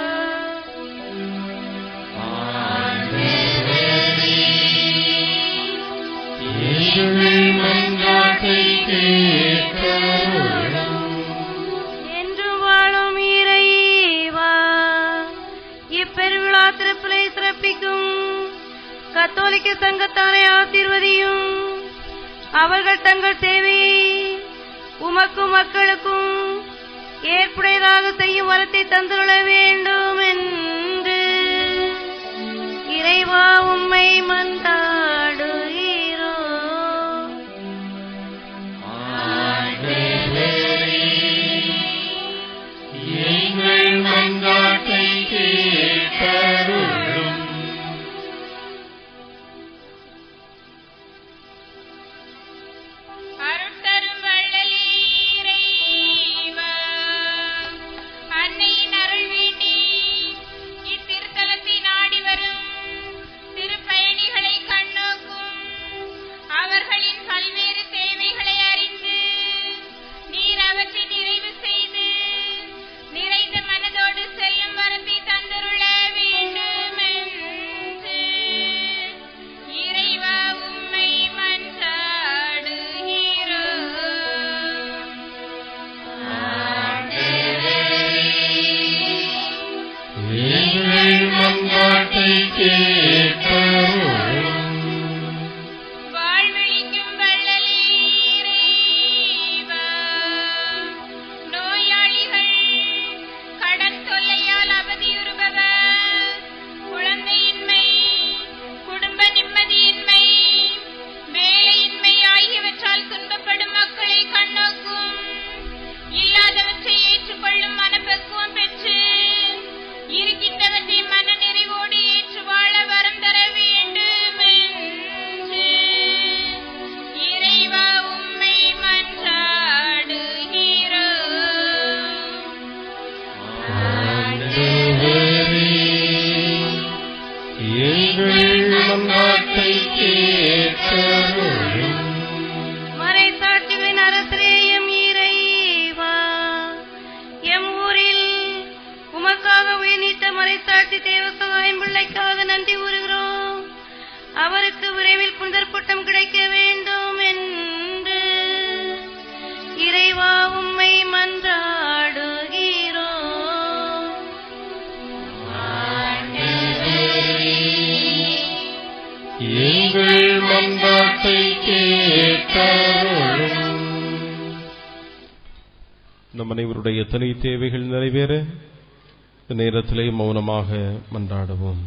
என்று வாழும் இறைவா இப்பெருவிழா திருப்பிலை சிறப்பிக்கும் கத்தோலிக்க சங்கத்தாரை ஆசீர்வதியும் அவர்கள் தங்கள் சேவையை உமக்கும் மக்களுக்கும் ஏற்புடையதாக செய்யும் வரத்தை தந்துள்ள வேண்டும் என்று இறைவா உம்மை மன்றாடுகிறோ எங்கள் மன்றாட்டை கேட்டருளும் அருட்தரும் வள்ளலே இறைவா, அன்னையின் அருள் வேண்டி இத்திருத்தலத்தை நாடி வரும் திருப்பயணிகளை கண்ணோக்கும் அவர்களின் பல்வேறு தேவைகளை அறிந்து நீர் அவற்றை நிறைவு செய்து நிறைந்த மனதோடு செல்லும் வரத்தை தந்தருள வேண்டும் என்று இறைவா உம்மை மன்றாடுகிறோ எங்கள் மன்றாட்டை கேட்டருளும் வாழ்வழிக்கும் வள்ளலே இறைவா, நோயாளிகள் கடன் தொல்லையால் அவதியுறுபவர் குழந்தையின்மை குடும்ப நிம்மதியின்மை வேலையின்மை ஆகியவற்றால் துன்பப்படும் மக்களை கண்ணோக்கும் இல்லாதவற்றை ஏற்றுக்கொள்ளும் மனப்பக்குவம் பெற்று இருக்கின்றவற்றை மன நிறைவோடு ஏற்று வாழ வரம் தர வேண்டும் என்று இறைவா உம்மை மன்றாடுகிறோ எங்கள் மன்றாட்டை கேட்டருளும் மறைசாட்சிகளின் அரசரேயம் இறைவா எம் ஊரில் உமக்காக உயிர்நீத்த மறைசாட்சி தேவ சகாயம் பிள்ளைக்காக நன்றி கூறுகிறோம் அவருக்கு விரைவில் புனிதர் பட்டம் கிடைக்க வேண்டும் என்று இறைவா உம்மை மன்றாடுகிறோம் எங்கள் மன்றாட்டை கேட்டருளும் நம் அனைவருடைய தனி தேவைகள் நிறைவேற இந்த நேரத்திலே மௌனமாக மன்றாடுவோம்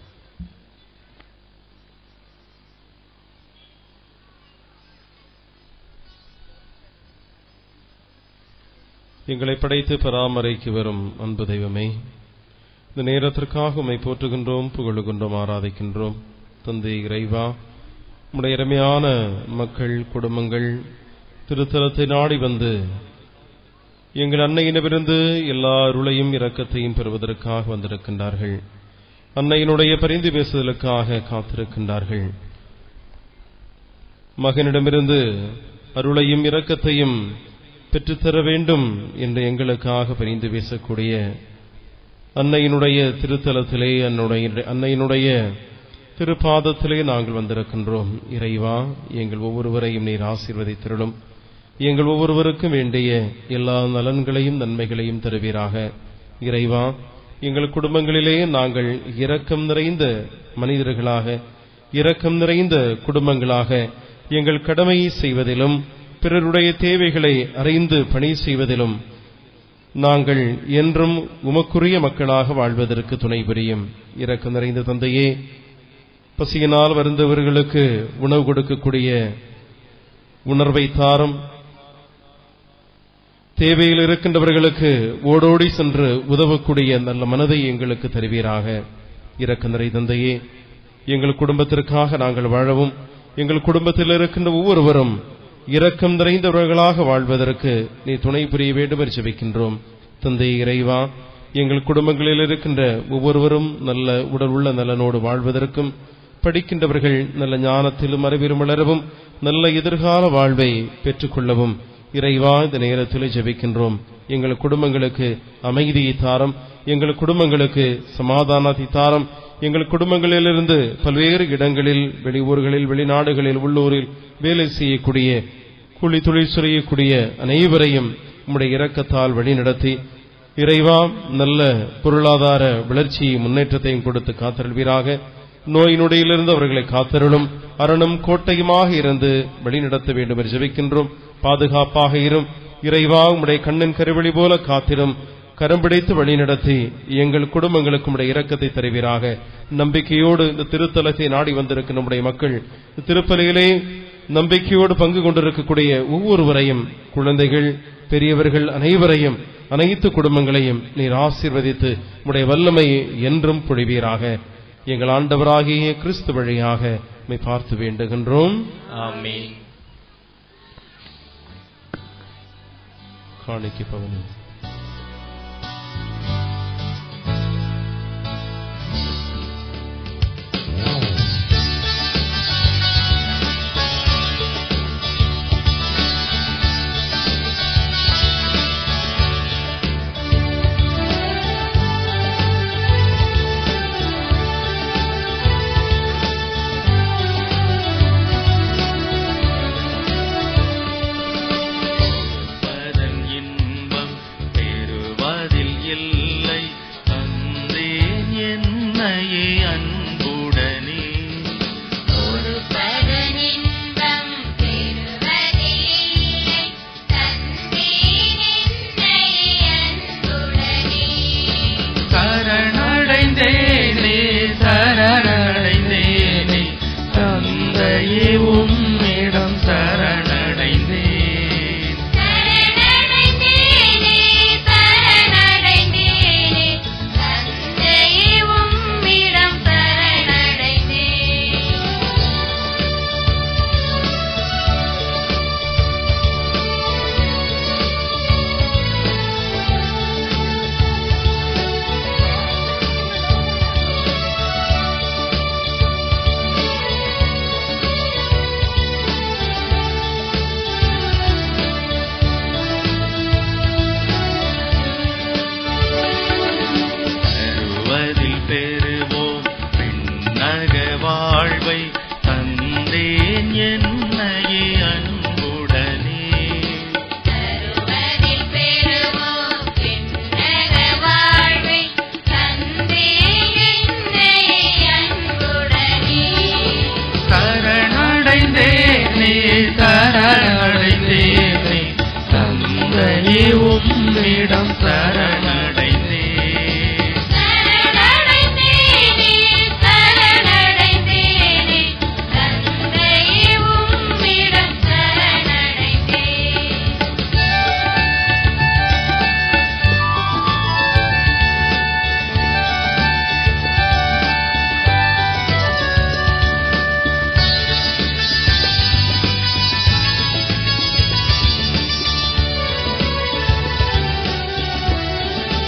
எங்களை படைத்து பராமரிக்கு வரும் அன்பு தெய்வமே இந்த நேரத்திற்காக உம்மை போற்றுகின்றோம் புகழுகின்றோம் ஆராதிக்கின்றோம் தந்தை இறைவா உம்முடைய இறமையான மக்கள் குடும்பங்கள் திருத்தலத்தை நாடி வந்து எங்கள் அன்னையினவிருந்து எல்லா அருளையும் இரக்கத்தையும் பெறுவதற்காக வந்திருக்கின்றார்கள் அன்னையினுடைய பரிந்து பேசுதலுக்காக காத்திருக்கின்றார்கள் மகனிடமிருந்து அருளையும் இரக்கத்தையும் பெற்றுத்தர வேண்டும் என்று எங்களுக்காக பரிந்து பேசக்கூடிய அன்னையினுடைய திருத்தலத்திலே அன்னுடைய அன்னையினுடைய திருப்பாதத்திலே நாங்கள் வந்திருக்கின்றோம் இறைவா எங்கள் ஒவ்வொருவரையும் நீர் ஆசீர்வதித்திருளும் எங்கள் ஒவ்வொருவருக்கும் வேண்டிய எல்லா நலன்களையும் நன்மைகளையும் தருவீராக இறைவா எங்கள் குடும்பங்களிலே நாங்கள் இரக்கம் நிறைந்த மனிதர்களாக இரக்கம் நிறைந்த குடும்பங்களாக எங்கள் கடமையை செய்வதிலும் பிறருடைய தேவைகளை அறிந்து பணி செய்வதிலும் நாங்கள் என்றும் உமக்குரிய மக்களாக வாழ்வதற்கு துணை புரியும் இரக்கம் நிறைந்த தந்தையே பசியினால் வருந்தவர்களுக்கு உணவு கொடுக்கக்கூடிய உணர்வை தாரும் தேவையில் இருக்கின்றவர்களுக்கு ஓடோடி சென்று உதவக்கூடிய நல்ல மனதை எங்களுக்கு தருவீராக இரக்க நிறை தந்தையே எங்கள் குடும்பத்திற்காக நாங்கள் வாழவும் எங்கள் குடும்பத்தில் இருக்கின்ற ஒவ்வொருவரும் இரக்கம் நிறைந்தவர்களாக வாழ்வதற்கு நீ துணை புரிய வேண்டும் என்று ஜெபிக்கின்றோம் தந்தை இறைவா எங்கள் குடும்பங்களில் இருக்கின்ற ஒவ்வொருவரும் நல்ல உடல் உள்ள நலனோடு வாழ்வதற்கும் படிக்கின்றவர்கள் நல்ல ஞானத்திலும் அறிவிலும் வளரவும் நல்ல எதிர்கால வாழ்வை பெற்றுக்கொள்ளவும் இறைவா இந்த நேரத்தில் ஜெபிக்கின்றோம் எங்கள் குடும்பங்களுக்கு அமைதியை தாரம் எங்கள் குடும்பங்களுக்கு சமாதானத்தை தாரம் எங்கள் குடும்பங்களிலிருந்து பல்வேறு இடங்களில் வெளியூர்களில் வெளிநாடுகளில் உள்ளூரில் வேலை செய்யக்கூடிய கூலி தொழில் செய்யக்கூடிய அனைவரையும் உம்முடைய இரக்கத்தால் வழிநடத்தி இறைவா நல்ல பொருளாதார வளர்ச்சியை முன்னேற்றத்தையும் கொடுத்து காத்தருள்வீராக நோய் நொடியிலிருந்து அவர்களை காத்தருளும் அரணும் கோட்டையுமாக இருந்து வழிநடத்த வேண்டும் என்று ஜெபிக்கின்றோம் பாதுகாப்பாக இரும் இறைவா உம்முடைய கண்ணன் கருவழி போல காத்திரும் கரம் பிடித்து வழிநடத்தி எங்கள் குடும்பங்களுக்கு உடைய இரக்கத்தை தருவீராக நம்பிக்கையோடு இந்த திருத்தலத்தை நாடி வந்திருக்கும் நம்முடைய மக்கள் இந்த திருப்பலியிலே நம்பிக்கையோடு பங்கு கொண்டிருக்கக்கூடிய ஒவ்வொருவரையும் குழந்தைகள் பெரியவர்கள் அனைவரையும் அனைத்து குடும்பங்களையும் நீர் ஆசீர்வதித்து உடைய வல்லமையை என்றும் பொழிவீராக எங்கள் ஆண்டவராகிய கிறிஸ்து வழியாக மை பார்த்து வேண்டுகின்றோம் ஆமென் காணிக்கை பவனி பதன் இன்பம் பெறுவதில் இல்லை தந்தேன் என்னையே அன்புடனே ஒரு பதனின்பம் பெறுவதில்லை தந்தேன் என்னை அன்புடனே சரணடைந்தேனே சரணடைந்தேனே தந்தையே உம்மிடம் சரணடைந்தேன் சரணடைந்தேனே சரணடைந்தேனே தந்தையே உம்மிடம் சரணடைந்தேன் தருவதில் பெறுவோம் பின்னக வாழ்வை தந்தேன் என்னையே அன்புடனே தருவதில் பெறுவோம் பின்னக வாழ்வை தந்தேன் என்னை அன்புடனே சரணடைந்தேனே சரணடைந்தேனே தந்தையே உம்மிடம் சரணடைந்தேன் சரணடைந்தேனே சரணடைந்தேனே தந்தையே உம்மிடம் சரணடைந்தேன் ஆமென்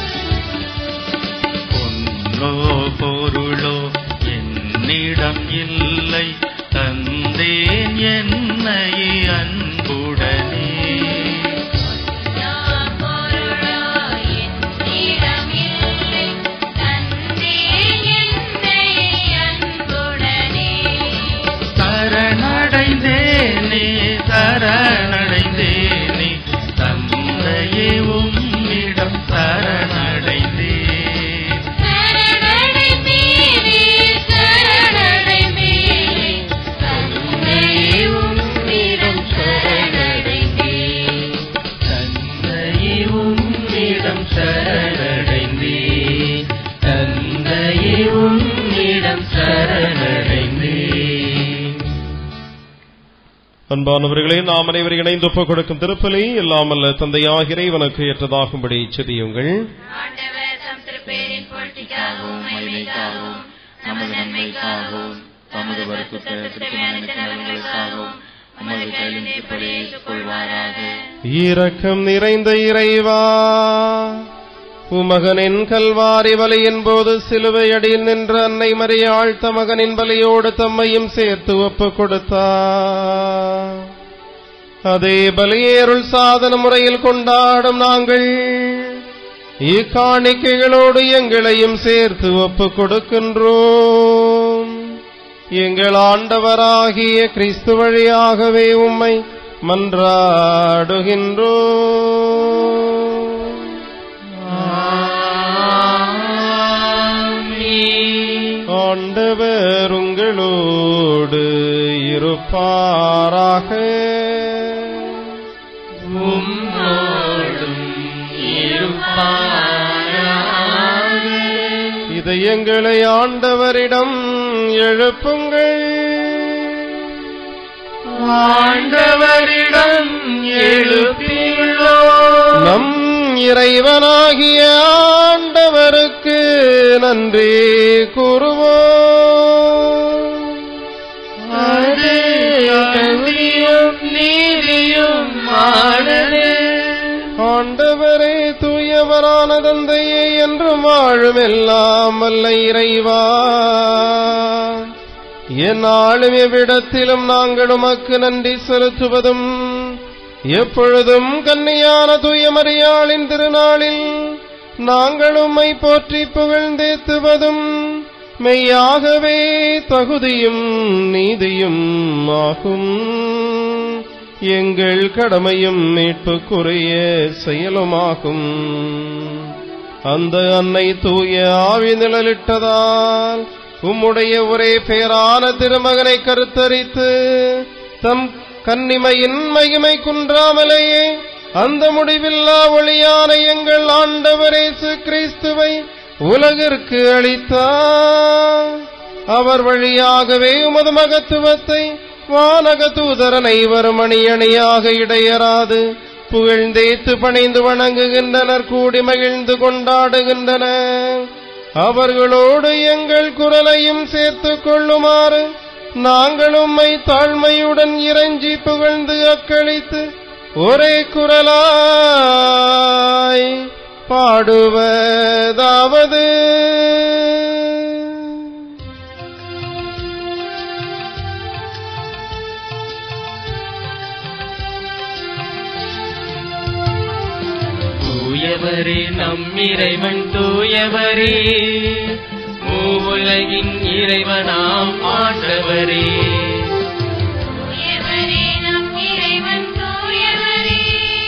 உம்மிடம் சரணடைந்தேன் தந்தையே உம்மிடம் சரணடைந்தேன் அன்பானவர்களே நாம் அனைவரும் இணைந்து ஒப்புக் கொடுக்கும் திருப்பலி இல்லாமல் தந்தையாக இறைவனுக்கு ஏற்றதாகும்படி செதியுங்கள் ஆண்டவர் தம் திருப்பெயரின் புகழ்ச்சிக்காகவும் மகிமைக்காகவும் நமது நன்மைக்காகவும் தமது வருத்தத்தை திருப்பியான நலன்களுக்காகவும் உமது கையில் இப்படி ஏற்றுக்கொள்வாராக இரக்கம் நிறைந்த இறைவா உமகனின் கல்வாரி வலியின் போது சிலுவை அடியில் நின்ற அன்னை மரியாள் மகனின் பலியோடு தம்மையும் சேர்த்து ஒப்புக் கொடுத்தார் அதே பலியேருள் சாதன முறையில் கொண்டாடும் நாங்கள் இக்காணிக்கைகளோடு எங்களையும் சேர்த்து ஒப்புக் கொடுக்கின்றோம் எங்கள் ஆண்டவராகிய கிறிஸ்து வழியாகவே உம்மை மன்றாடுகின்றோம் ஆண்டவர் உங்களோடு இருப்பாராக உம்மோடும் இருப்பாராக இதயங்களை ஆண்டவரிடம் எழுப்புங்கள் ஆண்டவரிடம் எழுப்பியுள்ளோம் நம் இறைவனாகிய ஆண்டவருக்கு நன்றி கூறுவோம் அது அகதியும் நீதியும் ஆனது ஆண்டவரே தூயவரான தந்தையே என்றும் வாழும் எல்லாம் வல்ல இறைவா எந்நாளும் எவ்விடத்திலும் நாங்கள் உமக்கு நன்றி செலுத்துவதும் எப்பொழுதும் கன்னியான தூயமறியாளின் திருநாளில் நாங்கள் உம்மை போற்றி புகழ்ந்தேத்துவதும் மெய்யாகவே தகுதியும் நீதியும் ஆகும் எங்கள் கடமையும் மீட்புக்குரிய செயலுமாகும் அந்த அன்னை தூய ஆவி நிழலிட்டதால் உம்முடைய ஒரே பேரான திருமகனை கருத்தரித்து தம் கன்னிமையின் மகிமை குன்றாமலேயே அந்த முடிவில்லா ஒளியான எங்கள் ஆண்டவரேசு கிறிஸ்துவை உலகிற்கு அளித்தார் அவர் வழியாகவே உமது மகத்துவத்தை வானக தூதர் அனைவரும் அணி அணியாக இடையராது புகழ்ந்தேத்து பணிந்து வணங்குகின்றனர் கூடி மகிழ்ந்து கொண்டாடுகின்றனர் அவர்களோடு எங்கள் குரலையும் சேர்த்துக் கொள்ளுமாறு நாங்கள் உம்மை தாழ்மையுடன் இறைஞ்சி புகழ்ந்து அக்களித்து ஒரே குரலாய் பாடுவதாவது தூயவரே நம் இறைவன் தூயவரே மூவுலகின் இறைவனாம் ஆண்டவரே தூயவரே நம் இறைவன் தூயவரே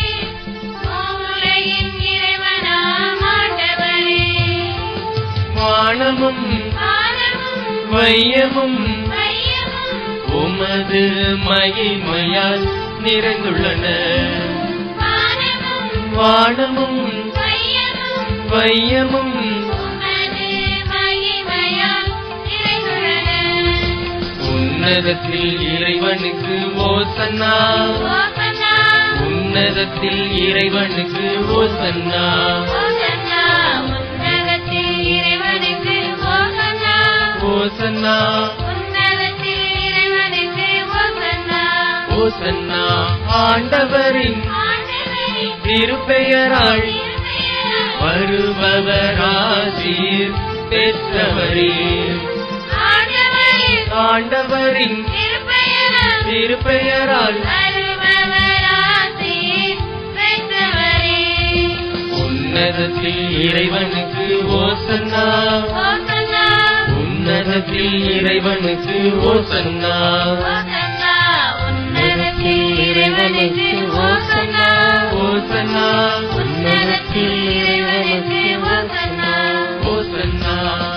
உலகின் இறைவனாம் ஆண்டவரே வானமும் வானமும் வையமும் மையமும் உமது மகிமையால் நிறைந்துள்ளன வானமும் வானமும் மையமும் வையமும் உமது மகிமையால் நிறைந்துள்ளன உன்னதத்தில் இறைவனுக்கு ஓசன்னா ஓசன்னா உன்னதத்தில் இறைவனுக்கு ஓசன்னா ஓசன்னா உன்னதத்தில் இறைவனுக்கு ஓசன்னா ஓசன்னா உன்னதத்தில் இறைவனுக்கு ஓசன்னா ஓசன்னா ஆண்டவரின் ஆண்டவரின் திருப்பெயரால் திருப்பெயரால் வருபவராசீர் பெற்றவரே ஆண்டவரின் ஆண்டவரின் திருப்பெயரால் திருப்பெயரால் வருபவராசீர் பெற்றவரே உன்னதத்தில் இறைவனுக்கு ஓசன்னா ஓசன்னா உன்னதத்தில் இறைவனுக்கு ஓசன்னா ஓசன்னா உன்னதத்தில் இறைவனுக்கு ஓசன்னா ஓசன்னா உன்னதத்தில் இறைவனுக்கு ஓசன்னா ஓசன்னா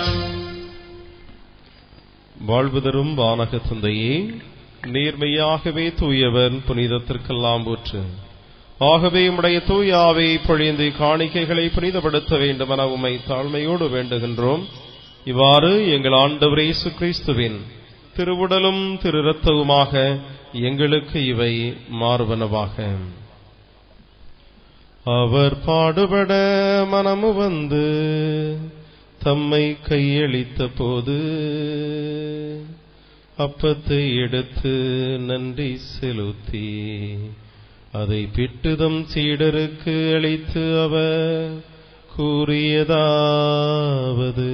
வாழ்வு தரும் வானக தந்தையே நேர்மையாகவே தூயவர் புனிதத்திற்கெல்லாம் ஊற்று ஆகவே உம்முடைய தூயாவை பொழிந்து காணிக்கைகளை புனிதப்படுத்த வேண்டுமென உம்மை தாழ்மையோடு வேண்டுகின்றோம் இவ்வாறு எங்கள் ஆண்டவர் இயேசு கிறிஸ்துவின் திருவுடலும் திரு ரத்தவுமாக எங்களுக்கு இவை மாறுவனவாக அவர் பாடுபட மனமு வந்து தம்மை கையளித்த போது அப்பத்தை எடுத்து நன்றி செலுத்தி அதை பிட்டுதம் சீடருக்கு அளித்து அவர் கூறியதாவது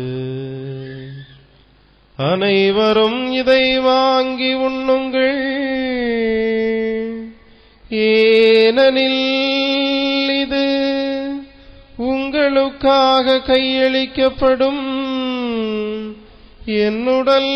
அனைவரும் இதை வாங்கி உண்ணுங்கள் ஏனெனில் இது உங்களுக்காக கையளிக்கப்படும் என்னுடல்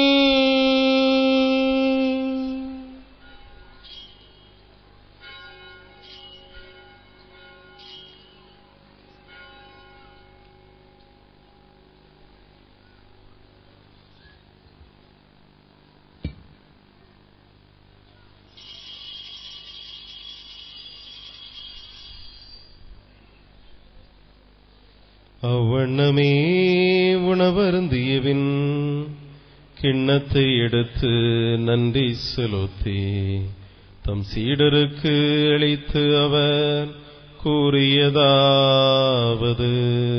அவ்வண்ணமே உணவருந்தியவின் கிண்ணத்தை எடுத்து நன்றி செலுத்தி தம் சீடருக்கு அளித்து அவர் கூறியதாவது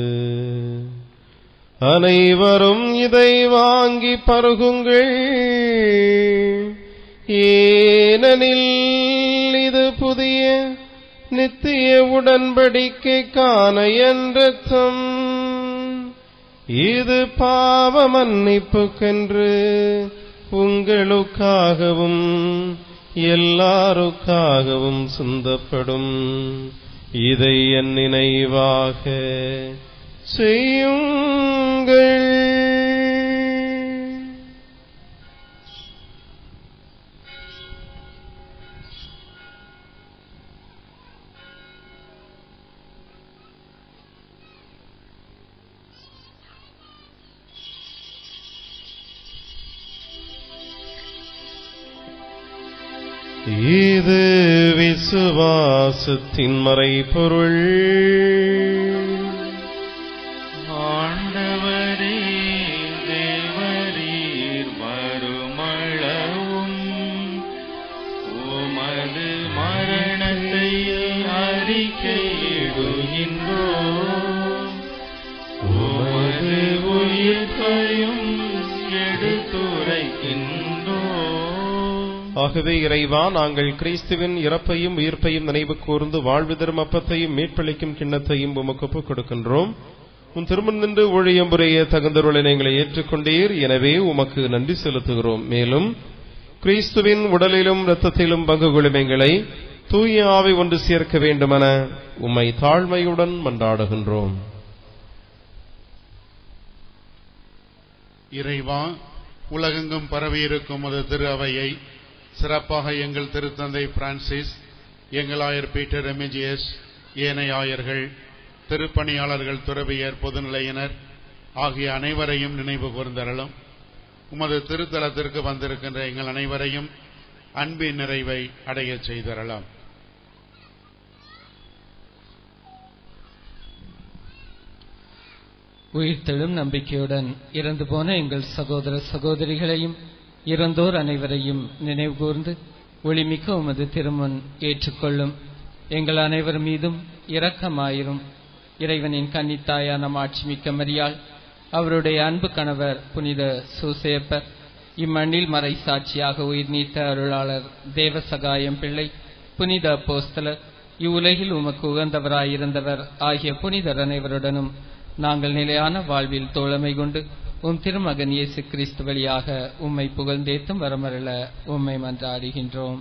அனைவரும் இதை வாங்கி பருகுங்கள் ஏனெனில் இது புதிய நித்திய உடன்படிக்கைக்கான என்றம் இது பாவ மன்னிப்புக்கென்று உங்களுக்காகவும் எல்லாருக்காகவும் சிந்தப்படும் இதை என் நினைவாக செய்யுங்கள் இது விசுவாசத்தின் மறைபொருள் ஆண்டவரே தேவரீர் வருமளவும் உமது மரணத்தை அறிக்கையிடுகின்றோம் உமது உயிர்ப்பையும் எடுத்துரைக்கின்றோம் ஆகவே இறைவா நாங்கள் கிறிஸ்துவின் இறப்பையும் உயிர்ப்பையும் நினைவு கூர்ந்து வாழ்வு தரும் அப்பத்தையும் மீட்பளிக்கும் கிண்ணத்தையும் உமக்கு ஒப்புக் கொடுக்கின்றோம் உன் திருமண் நின்று ஊழியம் புரிய தகுந்தருளை எங்களை ஏற்றுக்கொண்டீர் எனவே உமக்கு நன்றி செலுத்துகிறோம் மேலும் கிறிஸ்துவின் உடலிலும் இரத்தத்திலும் பங்கு கொள்ளும் எங்களை தூய ஆவை ஒன்று சேர்க்க வேண்டுமென உம்மை தாழ்மையுடன் மன்றாடுகின்றோம் இறைவா உலகெங்கும் பரவியிருக்கும் ஒரு திரு அவையை சிறப்பாக எங்கள் திருத்தந்தை பிரான்சிஸ் எங்கள் ஆயர் பீட்டர் எம்ஜிஎஸ் ஏனைய ஆயர்கள் திருப்பணியாளர்கள் துறவியர் பொதுநிலையினர் ஆகிய அனைவரையும் நினைவு கூர்ந்தரலும் உமது திருத்தலத்திற்கு வந்திருக்கின்ற எங்கள் அனைவரையும் அன்பின் நிறைவை அடையச் செய்தரலாம் உயிர்த்தெழும் நம்பிக்கையுடன் இறந்து போன எங்கள் சகோதர சகோதரிகளையும் இறந்தோர் அனைவரையும் நினைவுகூர்ந்து ஒளிமிக்க உமது திருமண் ஏற்றுக்கொள்ளும் எங்கள் அனைவர் மீதும் இரக்கமாயிரும் இறைவனின் கன்னித்தாயான மாட்சிமிக்க மரியாள் அவருடைய அன்பு கணவர் புனித சூசேப்பர் இம்மண்ணில் மறை சாட்சியாக உயிர் நீத்த அருளாளர் தேவசகாயம் பிள்ளை புனித அப்போஸ்தலர் இவ்வுலகில் உமக்கு உகந்தவராயிருந்தவர் ஆகிய புனிதர் அனைவருடனும் நாங்கள் நிலையான வாழ்வில் தோழமை கொண்டு உம் திருமகன் இயேசு கிறிஸ்து வழியாக உம்மை புகழ்ந்தேத்தும் வரமருள உம்மை மன்றாடுகின்றோம்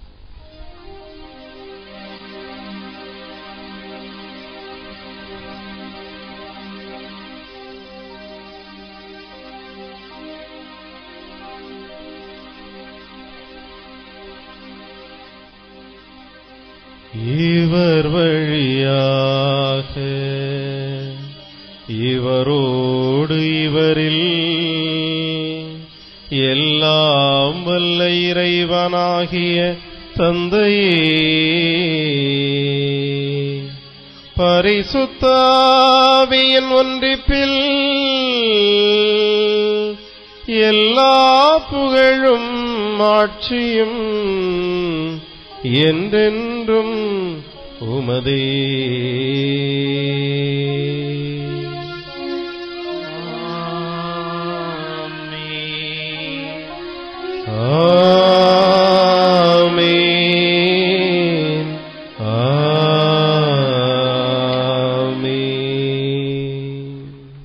இவர் வழியாக இவரோடு இவரில் எல்லாம் வல்ல இறைவனாகிய தந்தையே பரிசுத்தாவியின் ஒன்றிப்பில் எல்லா புகழும் ஆட்சியும் என்றென்றும் உமதே ஆமென் ஆமென்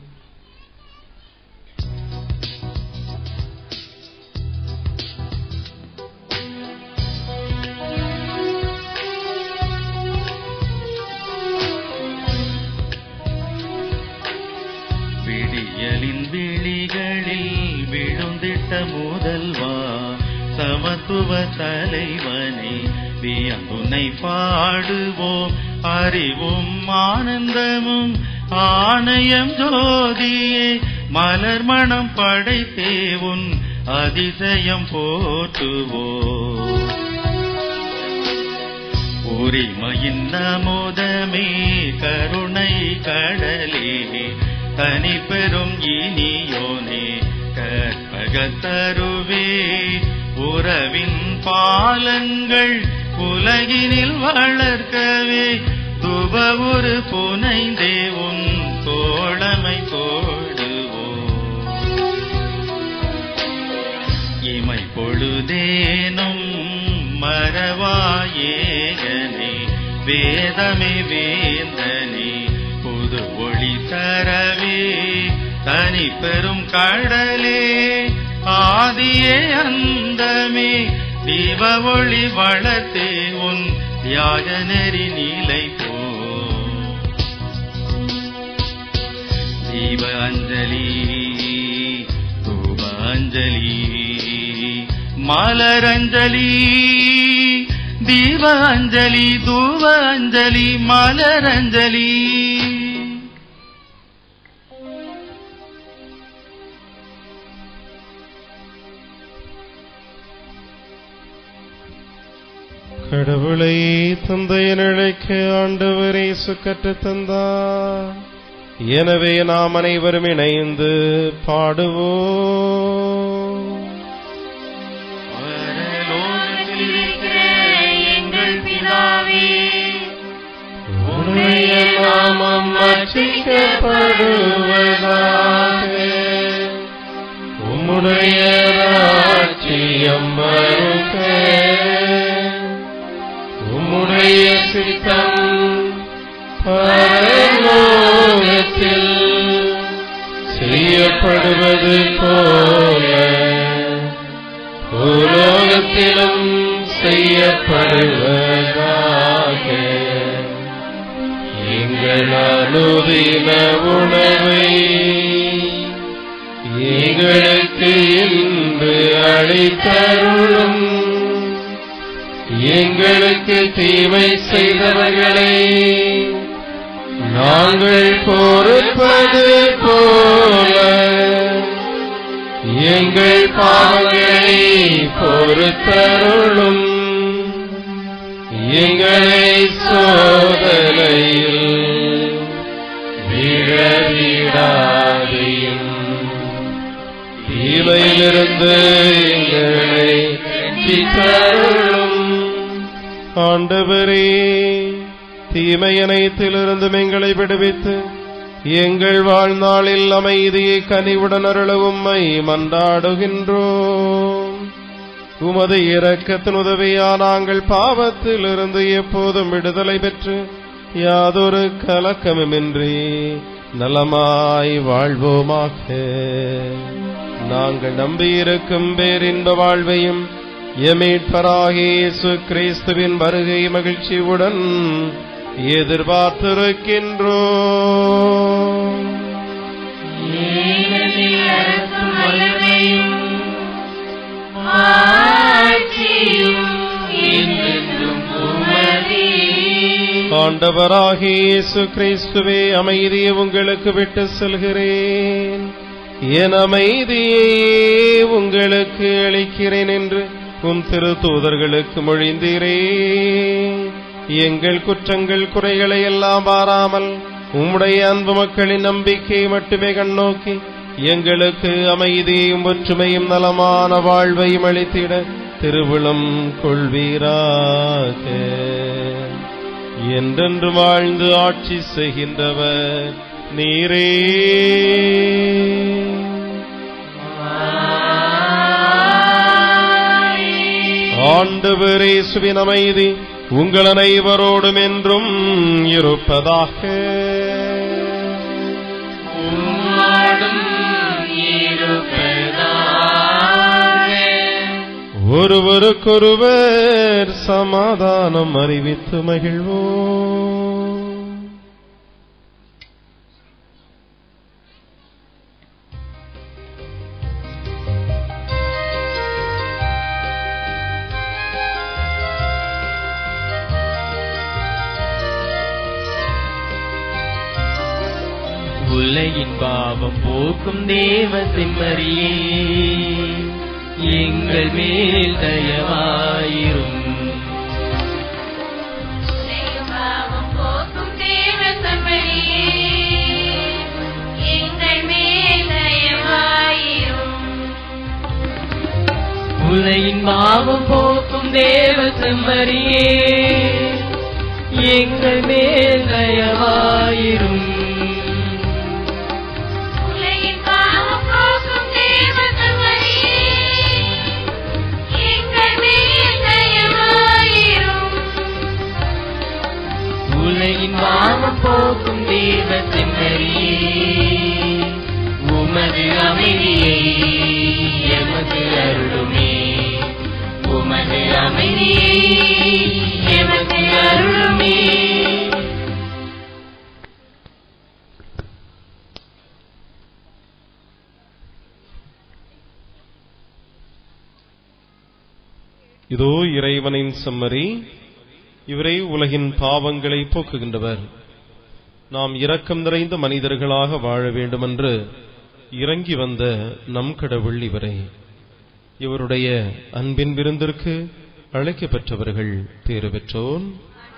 விடியலின் விழிகளில் விழுந்திட்ட முதல்வா சமத்துவ தலைவனே வியங்குனை பாடுவோம் அறிவும் ஆனந்தமும் ஆணையம் ஜோதியே மலர் மணம் படைத்தே உன் அதிசயம் போற்றுவோம் உரிமையின் நமுதமே கருணை கடலே தனி பெரும் இனியோனே கற்பகத்தருவே உறவின் பாலங்கள் உலகினில் வளர்க்கவே துப ஒரு புனைந்தே உன் தோழமை போடுவோம் இமை பொழுதேனும் மறவாயேகனே வேதமே வேந்தனே புது ஒளி தரவே தனி பெரும் கடலே ஆதியே அந்தமே தீப ஒளி வளர்த்தே உன் தியாக நெறி நிலை போ தீப அஞ்சலி தூப அஞ்சலி மலரஞ்சலி தீப அஞ்சலி தூப அஞ்சலி மலரஞ்சலி கடவுளை தந்தையின் அழைக்க ஆண்டவரே சுக்கற்று தந்தார் எனவே நாம் அனைவரும் இணைந்து பாடுவோம் எங்கள் பிதாவே உன்னுடைய நாமம் அர்ச்சிக்கப்படுவதாக உம்முடைய ராஜ்யம் வருக உம்முடைய சித்தம் பரலோகத்தில் செய்யப்படுவது போல பூலோகத்திலும் செய்யப்படுவதாக எங்கள் அனுதின உணவை எங்களுக்கு இன்று அளித்தருளும் எங்களுக்கு தீமை செய்தவர்களை நாங்கள் பொறுப்பது போல எங்கள் பாவங்களை பொறுத்தருளும் எங்களை சோதனையில் விழவிடாதையும் தீமையிலிருந்து எங்களை ரட்சித்தருளும் ஆண்டவரே தீமை அனைத்திலிருந்தும் எங்களை விடுவித்து எங்கள் வாழ்நாளில் அமைதியை கனிவுடன் அருள உம்மை மன்றாடுகின்றோம் உமது இரக்கத்தின் உதவியா நாங்கள் பாவத்திலிருந்து எப்போதும் விடுதலை பெற்று யாதொரு கலக்கமுமின்றி நலமாய் வாழ்வோமாக நாங்கள் நம்பியிருக்கும் பேரின்ப வாழ்வையும் எமீட்பராகிய இயேசு கிறிஸ்துவின் வருகை மகிழ்ச்சியுடன் எதிர்பார்த்திருக்கின்றோம் ஏனெனில் அரசும் வல்லமையும் ஆட்சியும் என்றென்றும் உமதே. ஆண்டவராகிய இயேசு கிறிஸ்துவே அமைதியை உங்களுக்கு விட்டு செல்கிறேன் என் அமைதியை உங்களுக்கு அளிக்கிறேன் என்று உம் திரு தூதர்களுக்கு மொழிந்தீரே எங்கள் குற்றங்கள் குறைகளை எல்லாம் பாராமல் உம்முடைய அன்பு மக்களின் நம்பிக்கை மட்டுமே கண்ணோக்கி எங்களுக்கு அமைதியும் ஒற்றுமையும் நலமான வாழ்வையும் அளித்திட திருவிழம் கொள்வீராக என்றென்று வாழ்ந்து ஆட்சி செய்கின்றவர் நீரே ஆண்டவரே சுவின் அமைதி உங்கள் அனைவரோடும் என்றும் இருப்பதாக ஒருவருக்கொருவர் சமாதானம் அறிவித்து மகிழ்வோம் உலகின் பாவம் போக்கும் தேவ செம்மறியே எங்கள் மேல் தயவாயிரும் பாவம் போக்கும் தேவ செம்மறியே, எங்கள் மேல் தயவாயிரும். உலகின் பாவம் போக்கும் தேவ செம்மறியே எங்கள் மேல் தயவாயிரும் உலகின் பாவம் போக்கும் தேவ செம்மறியே, எங்கள் மேல் தயவாயிரும். உலகின் பாவம் போக்கும் தேவ செம்மறியே உமது அமைதியை எமது அருளுமே உமது அமைதியை எமது அருளுமே இதோ இறைவனின் செம்மறி இவரே உலகின் பாவங்களை போக்குகின்றவர் நாம் இரக்கம் நிறைந்த மனிதர்களாக வாழ வேண்டுமென்று இறங்கி வந்த நம் கடவுள் இவரே இவருடைய அன்பின் விருந்திற்கு அழைக்கப்பெற்றவர்கள் பேறு பெற்றோர்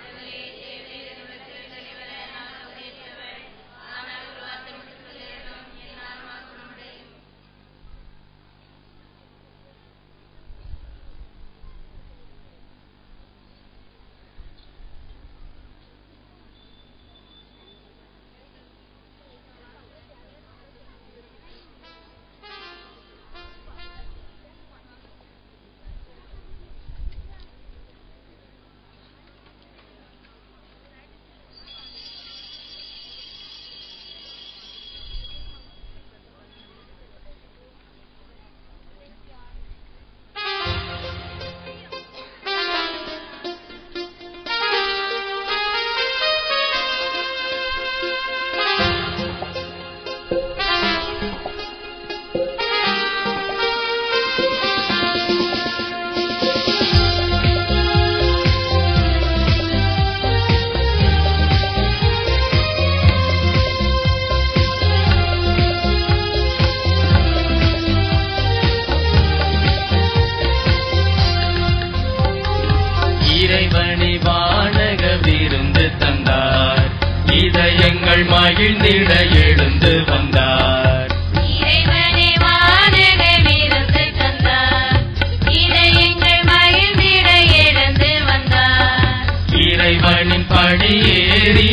இறைவனை வானக விருந்து தந்தார் இதயங்கள் மகிழ்ந்திட எழுந்து வந்தார் இறைவனே வானக விருந்து தந்தார். இதயங்கள் மகிழ்ந்திட எழுந்து வந்தார். இறைவனின் படியேறி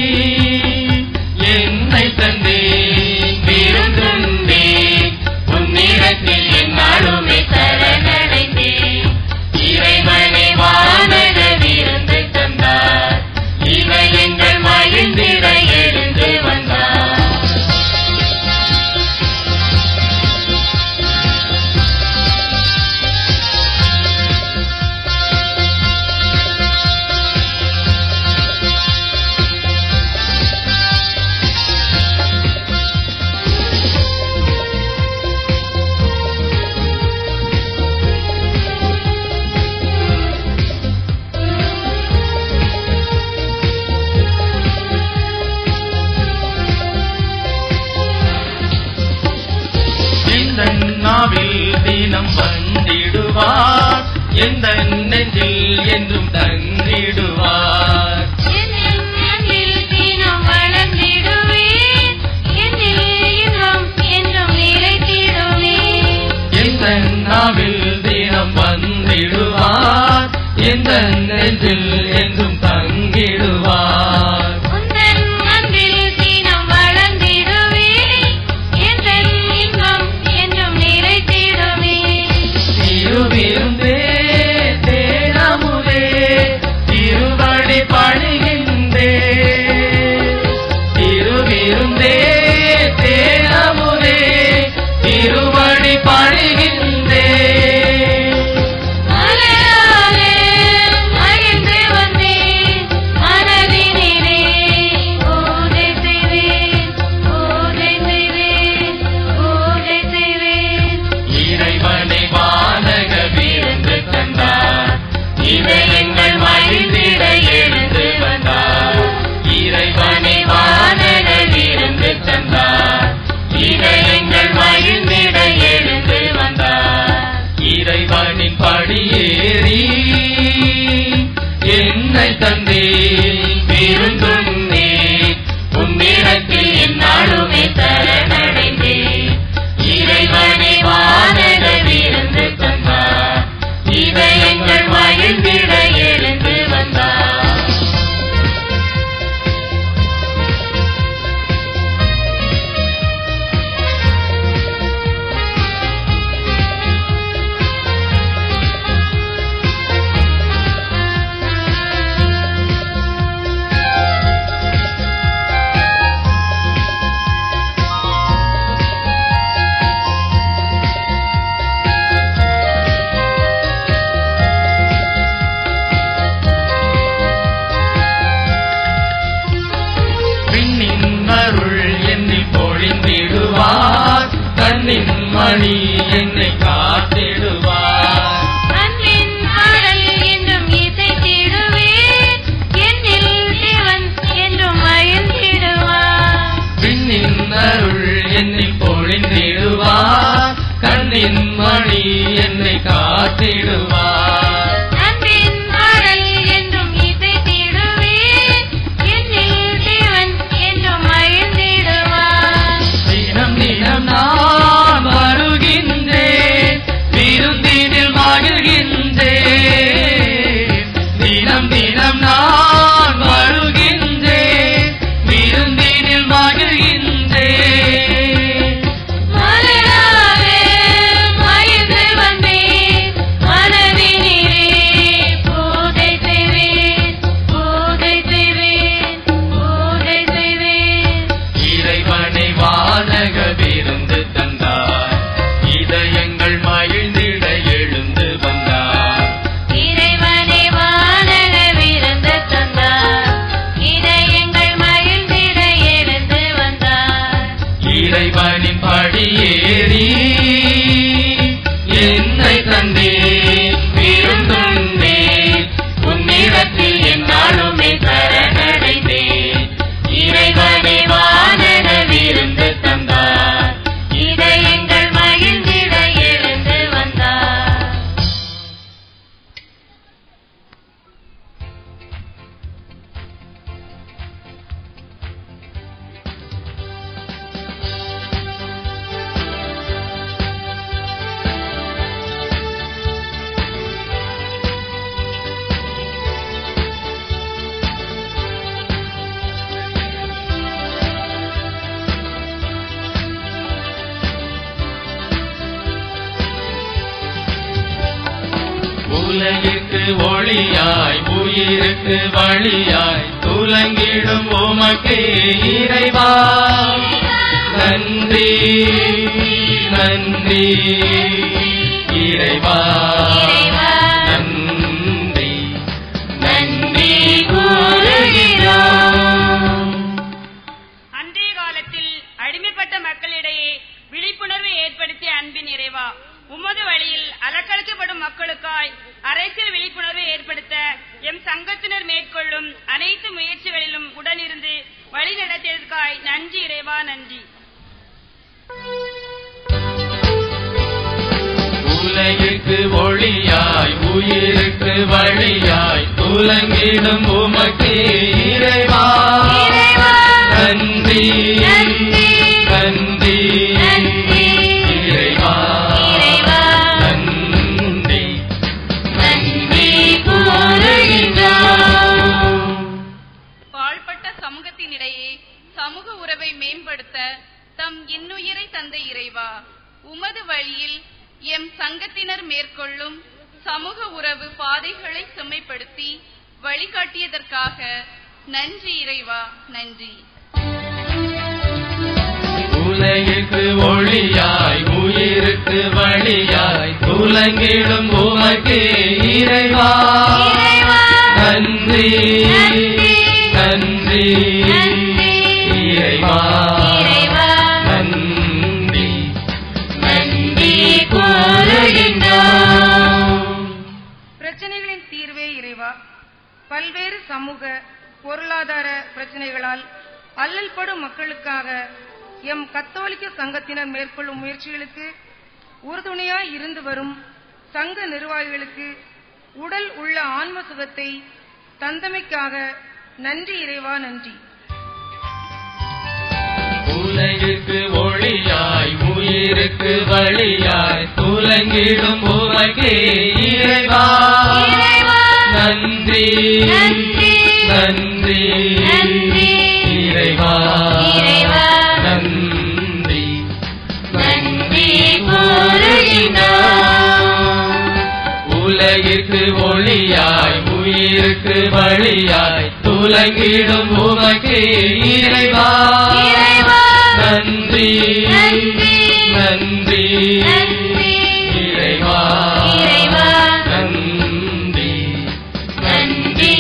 என்னை தந்தேன் விருந்துண்டேன் உன்னிடத்தில் என்னாலுமே சரணடைந்தேன் இறைவனை வானக விருந்து தந்தார் இதயங்கள் மகிழ்ந்திட எழுந்து வந்தார் இந்த நாவில் தினம் வந்திடுவார் எந்த நெஞ்சில் என்றும் தங்கிடுவார் என்னில் அன்பில் தினம் வளர்ந்திடுவேன் என்னில் இன்பம் என்றும் நிலைத்திடுவேன் எந்த நாவில் தினம் வந்திடுவார் எந்த நெஞ்சில் என்றும் தங்கிடுவார் உந்தன் அன்பில் தினம் வளர்ந்திடுவேன் எந்தன் இன்பம் என்றும் நிலைத்திடுவேன் திருவிருந்தே தேனமுதே திருவடி பணிகின்றே திருவிருந்தே தேனமுதே திருவடி பணிகின்றே மலராலே மகிழ்ந்து வந்தேன் மனதினிலே பூஜை செய்வேன் பூஜை செய்வேன் பூஜை செய்வேன் இறைவனை வானக விருந்து தந்தார் இதயங்கள் மகிழ்ந்திட எழுந்து வந்தார் இறைவனை வானக விருந்து தந்தார் இதயங்கள் மகிழ்ந்திட எழுந்து வந்தார் இறைவனின் படியேறி என்னை தந்தே விருந்துண்ணே உன்னிடத்தில் என்னாலுமே தரணடைந்தேன் இறைவனை வானக விருந்து தந்தார் இதயங்கள் மகிழ்ந்திட எழுந்து வந்தார் விண்ணின் அருள் என்னை பொழிந்திடுவார் கண்ணின் மணி என்னை காத்திடுவார் அன்பின் பாடல் என்றும் இசைத்திடுவேன் என்னில் தேவன் என்றும் மகிழ்ந்திடுவார் விண்ணின் அருள் என்னை பொழிந்திடுவார் கண்ணின் மணி என்னை காத்திடுவார் அன்பின் பாடல் என்றும் இசைத்திடுவேன் என்னில் தேவன் என்றும் மகிழ்ந்திடுவார் தினம் தினம் நான் வருகின்றேன் விருந்தினில் மகிழ்கின்றேன் தினம் தினம் நான் வருகின்றேன் விருந்தினில் மகிழ்கின்றேன் மலராலே மகிழ்ந்து வந்தேன் மனதினிலே பூஜை செய்வேன் பூஜை செய்வேன் பூஜை செய்வேன் இறைவனை வானக விருந்து தந்தார் இதயங்கள் மகிழ்ந்திட எழுந்து வந்தார் இறைவனை வானக விருந்து தந்தார் இதயங்கள் மகிழ்ந்திட எழுந்து வந்தார் இறைவனின் படியேறி என்னை தந்தேன் விருந்துண்டேன் உன்னிடத்தில் என்னாலுமே தரணடைந்தேன் இறைவனை வானக விருந்து தந்தார் இதயங்கள் மகிழ்ந்திட எழுந்து வந்தார் உலகிற்கு ஒளியாய் உயிருக்கு வழியாய் துலங்கிடும் உமக்கே இறைவா நன்றி நன்றி இறைவா நன்றி நன்றி கூறுகிறோம் அன்றைய காலத்தில் அடிமைப்பட்ட மக்களிடையே விழிப்புணர்வு ஏற்படுத்திய அன்பின் இறைவா உமது வழியில் அலக்களிக்கப்படும் மக்களுக்காய் அரசியல் விழிப்புணர்வை ஏற்படுத்த எம் சங்கத்தினர் மேற்கொள்ளும் அனைத்து முயற்சிகளிலும் உடனிருந்து வழி நடத்தியதற்காய் நன்றி இறைவா நன்றி உலகிற்கு உலகிற்கு ஒளியாய் உயிருக்கு வழியாய் துலங்கிடும் உமக்கு இறைவா நன்றி நன்றி இறைவா நன்றி நன்றி பாழ்பட்ட சமூகத்தினிடையே சமூக உறவை மேம்படுத்த தம் இன்னுயிரை தந்த இறைவா உமது வழியில் எம் சங்கத்தினர் மேற்கொள்ளும் சமூக உறவு பாதைகளை செம்மைப்படுத்தி வழிகாட்டியதற்காக நன்றி இறைவா நன்றி உலகிற்கு ஒளியாய் உயிருக்கு வழியாய் துலங்கிடும் உமக்கு இறைவா நன்றி நன்றி இறைவா நன்றி நன்றி பிரச்சனைகளின் தீர்வே இறைவா பல்வேறு சமூக பொருளாதார பிரச்சனைகளால் அல்லல்படும் மக்களுக்காக எம் கத்தோலிக்க சங்கத்தினர் மேற்கொள்ளும் முயற்சிகளுக்கு உறுதுணையாய் இருந்து வரும் சங்க நிர்வாகிகளுக்கு உடல் உள்ள ஆன்ம சுகத்தை தந்தமைக்காக நன்றி இறைவா நன்றி உலகிற்கு ஒளியாய் உயிருக்கு வழியாய் துலங்கிடும் உமக்கு இறைவா நன்றி நன்றி இறைவா நன்றி நன்றி உலகிற்கு ஒளியாய் உயிருக்கு வழியாய் துலங்கிடும் உமக்கு இறைவா நன்றி நன்றி இறைவா நன்றி நன்றி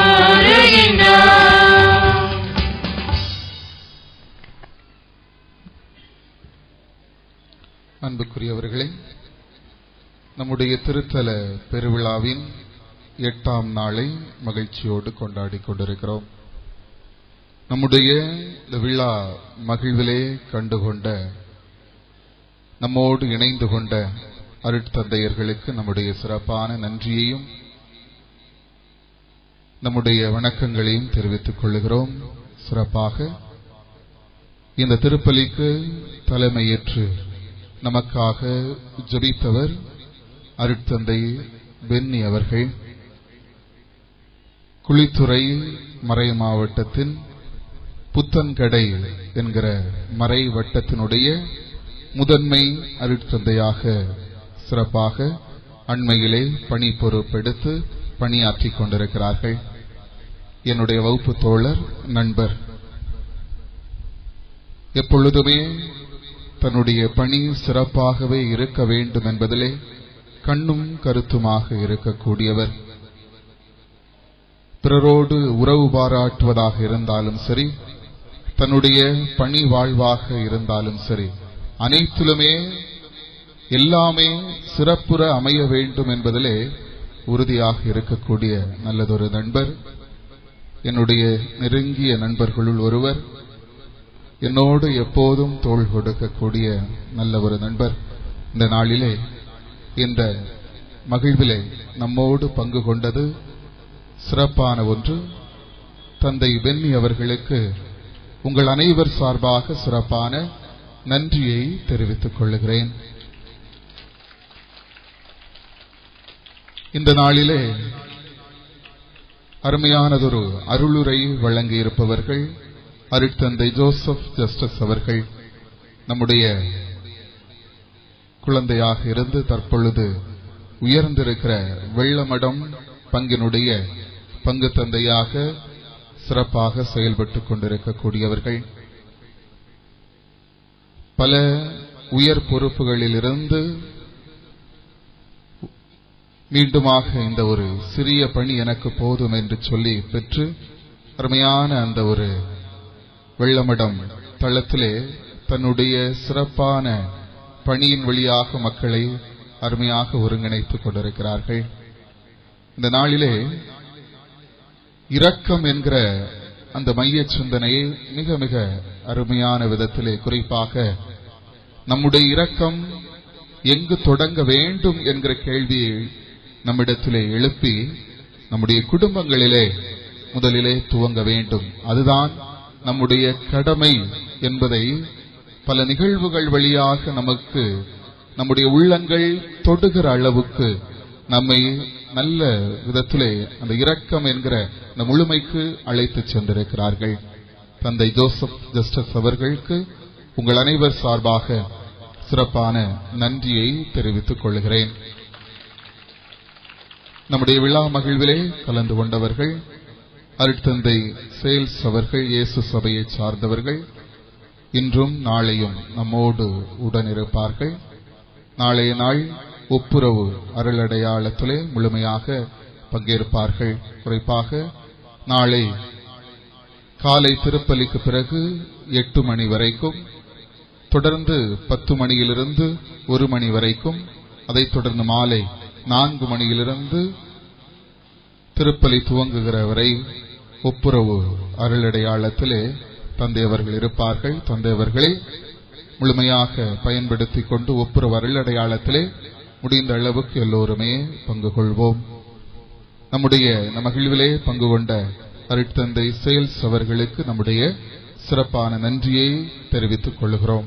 அன்புக்குரியவர்களே நம்முடைய திருத்தல பெருவிழாவின் எட்டாம் நாளை மகிழ்ச்சியோடு கொண்டாடிக் கொண்டிருக்கிறோம் நம்முடைய இந்த விழா மகிழ்விலே கண்டுகொண்ட நம்மோடு இணைந்து கொண்ட அருட்தந்தையர்களுக்கு நம்முடைய சிறப்பான நன்றியையும் நம்முடைய வணக்கங்களையும் தெரிவித்துக் கொள்கிறோம் சிறப்பாக இந்த திருப்பலிக்கு தலைமையேற்று நமக்காக ஜபித்தவர் அருட்தந்தை பென்னி அவர்கள் குளித்துறை மறை மாவட்டத்தின் புத்தன்கடை என்கிற மறை வட்டத்தினுடைய முதன்மை அருட்தந்தையாக சிறப்பாக அண்மையிலே பணி பொறுப்பெடுத்து பணியாற்றிக் கொண்டிருக்கிறார்கள் என்னுடைய வகுப்பு தோழர் நண்பர் எப்பொழுதுமே தன்னுடைய பணி சிறப்பாகவே இருக்க வேண்டும் என்பதிலே கண்ணும் கருத்துமாக இருக்கக்கூடியவர் பிறரோடு உறவு பாராட்டுவதாக இருந்தாலும் சரி தன்னுடைய பணி வாழ்வாக இருந்தாலும் சரி அனைத்திலுமே எல்லாமே சிறப்புற அமைய வேண்டும் என்பதிலே உறுதியாக இருக்கக்கூடிய நல்லதொரு நண்பர் என்னுடைய நெருங்கிய நண்பர்களுள் ஒருவர் என்னோடு எப்போதும் தோள் கொடுக்கக்கூடிய நல்ல ஒரு நண்பர் இந்த நாளிலே இந்த மகிழ்விலே நம்மோடு பங்கு கொண்டது சிறப்பான ஒன்று தந்தை பென்னி அவர்களுக்கு உங்கள் அனைவர் சார்பாக சிறப்பான நன்றியை தெரிவித்துக் கொள்ளுகிறேன் இந்த நாளிலே அருமையானதொரு அருளுரை வழங்கியிருப்பவர்கள் அருட்தந்தை ஜோசப் ஜஸ்டிஸ் அவர்கள் நம்முடைய குழந்தையாக இருந்து தற்பொழுது உயர்ந்திருக்கிற வெள்ளமடம் பங்கினுடைய பங்கு தந்தையாக சிறப்பாக செயல்பட்டுக் கொண்டிருக்கக்கூடியவர்கள் பல உயர் பொறுப்புகளிலிருந்து மீண்டுமாக இந்த ஒரு சிறிய பணி எனக்கு போதும் என்று சொல்லி பெற்று அருமையான அந்த ஒரு வெள்ளமடம் தளத்திலே தன்னுடைய சிறப்பான பணியின் வழியாக மக்களை அருமையாக ஒருங்கிணைத்துக் கொண்டிருக்கிறார்கள் இந்த நாளிலே இரக்கம் என்கிற அந்த மைய சிந்தனையை மிக மிக அருமையான விதத்திலே குறிப்பாக நம்முடைய இரக்கம் எங்கு தொடங்க வேண்டும் என்கிற கேள்வியை நம்மிடத்திலே எழுப்பி நம்முடைய குடும்பங்களிலே முதலிலே துவங்க வேண்டும் அதுதான் நம்முடைய கடமை என்பதை பல நிகழ்வுகள் வழியாக நமக்கு நம்முடைய உள்ளங்கள் தொடுகிற அளவுக்கு நம்மை நல்ல விதத்திலே அந்த இரக்கம் என்கிற அந்த முழுமைக்கு அழைத்து சென்றிருக்கிறார்கள் தந்தை ஜோசப் ஜஸ்டஸ் அவர்களுக்கு உங்கள் அனைவர் சார்பாக சிறப்பான நன்றியை தெரிவித்துக் கொள்கிறேன் நம்முடைய விழா மகிழ்விலே கலந்து கொண்டவர்கள் அருட்தந்தை சேல்ஸ் அவர்கள் இயேசு சபையை சார்ந்தவர்கள் இன்றும் நாளையும் நம்மோடு உடனிருப்பார்கள் நாளைய நாள் ஒப்புரவு அருளடையாளத்திலே முழுமையாக பங்கேற்பார்கள் குறிப்பாக நாளை காலை திருப்பலிக்கு பிறகு எட்டு மணி வரைக்கும் தொடர்ந்து பத்து மணியிலிருந்து ஒரு மணி வரைக்கும் அதைத் தொடர்ந்து மாலை நான்கு மணியிலிருந்து திருப்பலி துவங்குகிற வரை ஒப்புரவு அருளடையாளத்திலே தந்தையவர்கள் இருப்பார்கள் தந்தையவர்களை முழுமையாக பயன்படுத்திக் கொண்டு ஒப்புரவு அருளடையாளத்திலே முடிந்த அளவுக்கு எல்லோருமே பங்கு கொள்வோம் நம்முடைய இந்த மகிழ்விலே பங்கு கொண்ட அருட்தந்தை சேல்ஸ் அவர்களுக்கு நம்முடைய சிறப்பான நன்றியை தெரிவித்துக் கொள்கிறோம்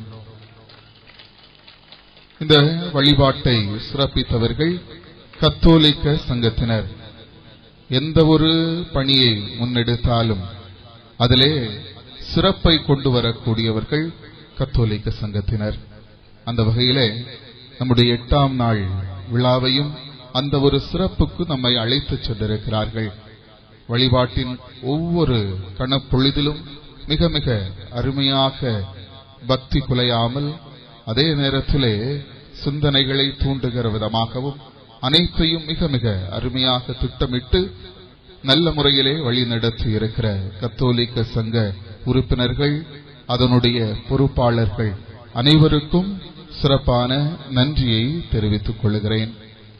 இந்த வழிபாட்டை சிறப்பித்தவர்கள் கத்தோலிக்க சங்கத்தினர் எந்த ஒரு பணியை முன்னெடுத்தாலும் அதிலே சிறப்பை கொண்டு வரக்கூடியவர்கள் கத்தோலிக்க சங்கத்தினர் அந்த வகையிலே நம்முடைய எட்டாம் நாள் விழாவையும் அந்த ஒரு சிறப்புக்கு நம்மை அழைத்துச் சென்றிருக்கிறார்கள் வழிபாட்டின் ஒவ்வொரு கணப்பொழுதிலும் மிக மிக அருமையாக பக்தி குலையாமல் அதே நேரத்திலே சிந்தனைகளை தூண்டுகிற விதமாகவும் அனைத்தையும் மிக மிக அருமையாக திட்டமிட்டு நல்ல முறையிலே வழி நடத்தி இருக்கிற கத்தோலிக்க சங்க உறுப்பினர்கள் அதனுடைய பொறுப்பாளர்கள் அனைவருக்கும் சிறப்பான நன்றியை தெரிவித்துக் கொள்கிறேன்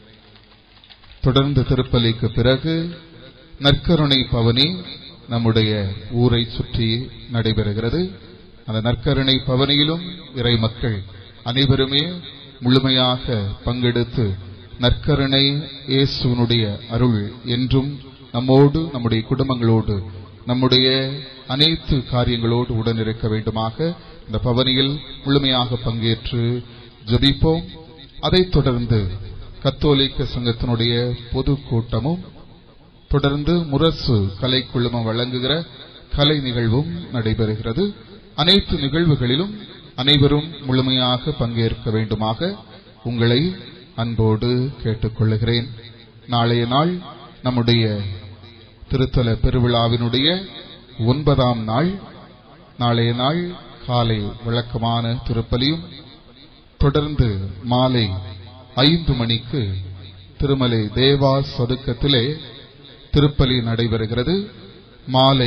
தொடர்ந்து திருப்பலிக்கு பிறகு நற்கருணை பவனி நம்முடைய ஊரை சுற்றி நடைபெறுகிறது அந்த நற்கருணை பவனியிலும் இறை மக்கள் அனைவருமே முழுமையாக பங்கெடுத்து நற்கருணை இயேசுவனுடைய அருள் என்றும் நம்மோடு நம்முடைய குடும்பங்களோடு நம்முடைய அனைத்து காரியங்களோடு உடன் இருக்க வேண்டுமாக இந்த பவனியில் முழுமையாக பங்கேற்று ஜபிப்போம் அதைத் தொடர்ந்து கத்தோலிக்க சங்கத்தினுடைய பொது கூட்டமும் தொடர்ந்து முரசு கலைக்குழுமம் வழங்குகிற கலை நிகழ்வும் நடைபெறுகிறது அனைத்து நிகழ்வுகளிலும் அனைவரும் முழுமையாக பங்கேற்க வேண்டுமாக உங்களை அன்போடு கேட்டுக்கொள்கிறேன் நாளைய நாள் நம்முடைய திருத்தல பெருவிழாவினுடைய ஒன்பதாம் நாள் நாளைய நாள் காலை வழக்கமான திருப்பலியும் தொடர்ந்து மாலை ஐந்து மணிக்கு திருமலை தேவா சதுக்கத்திலே திருப்பலி நடைபெறுகிறது மாலை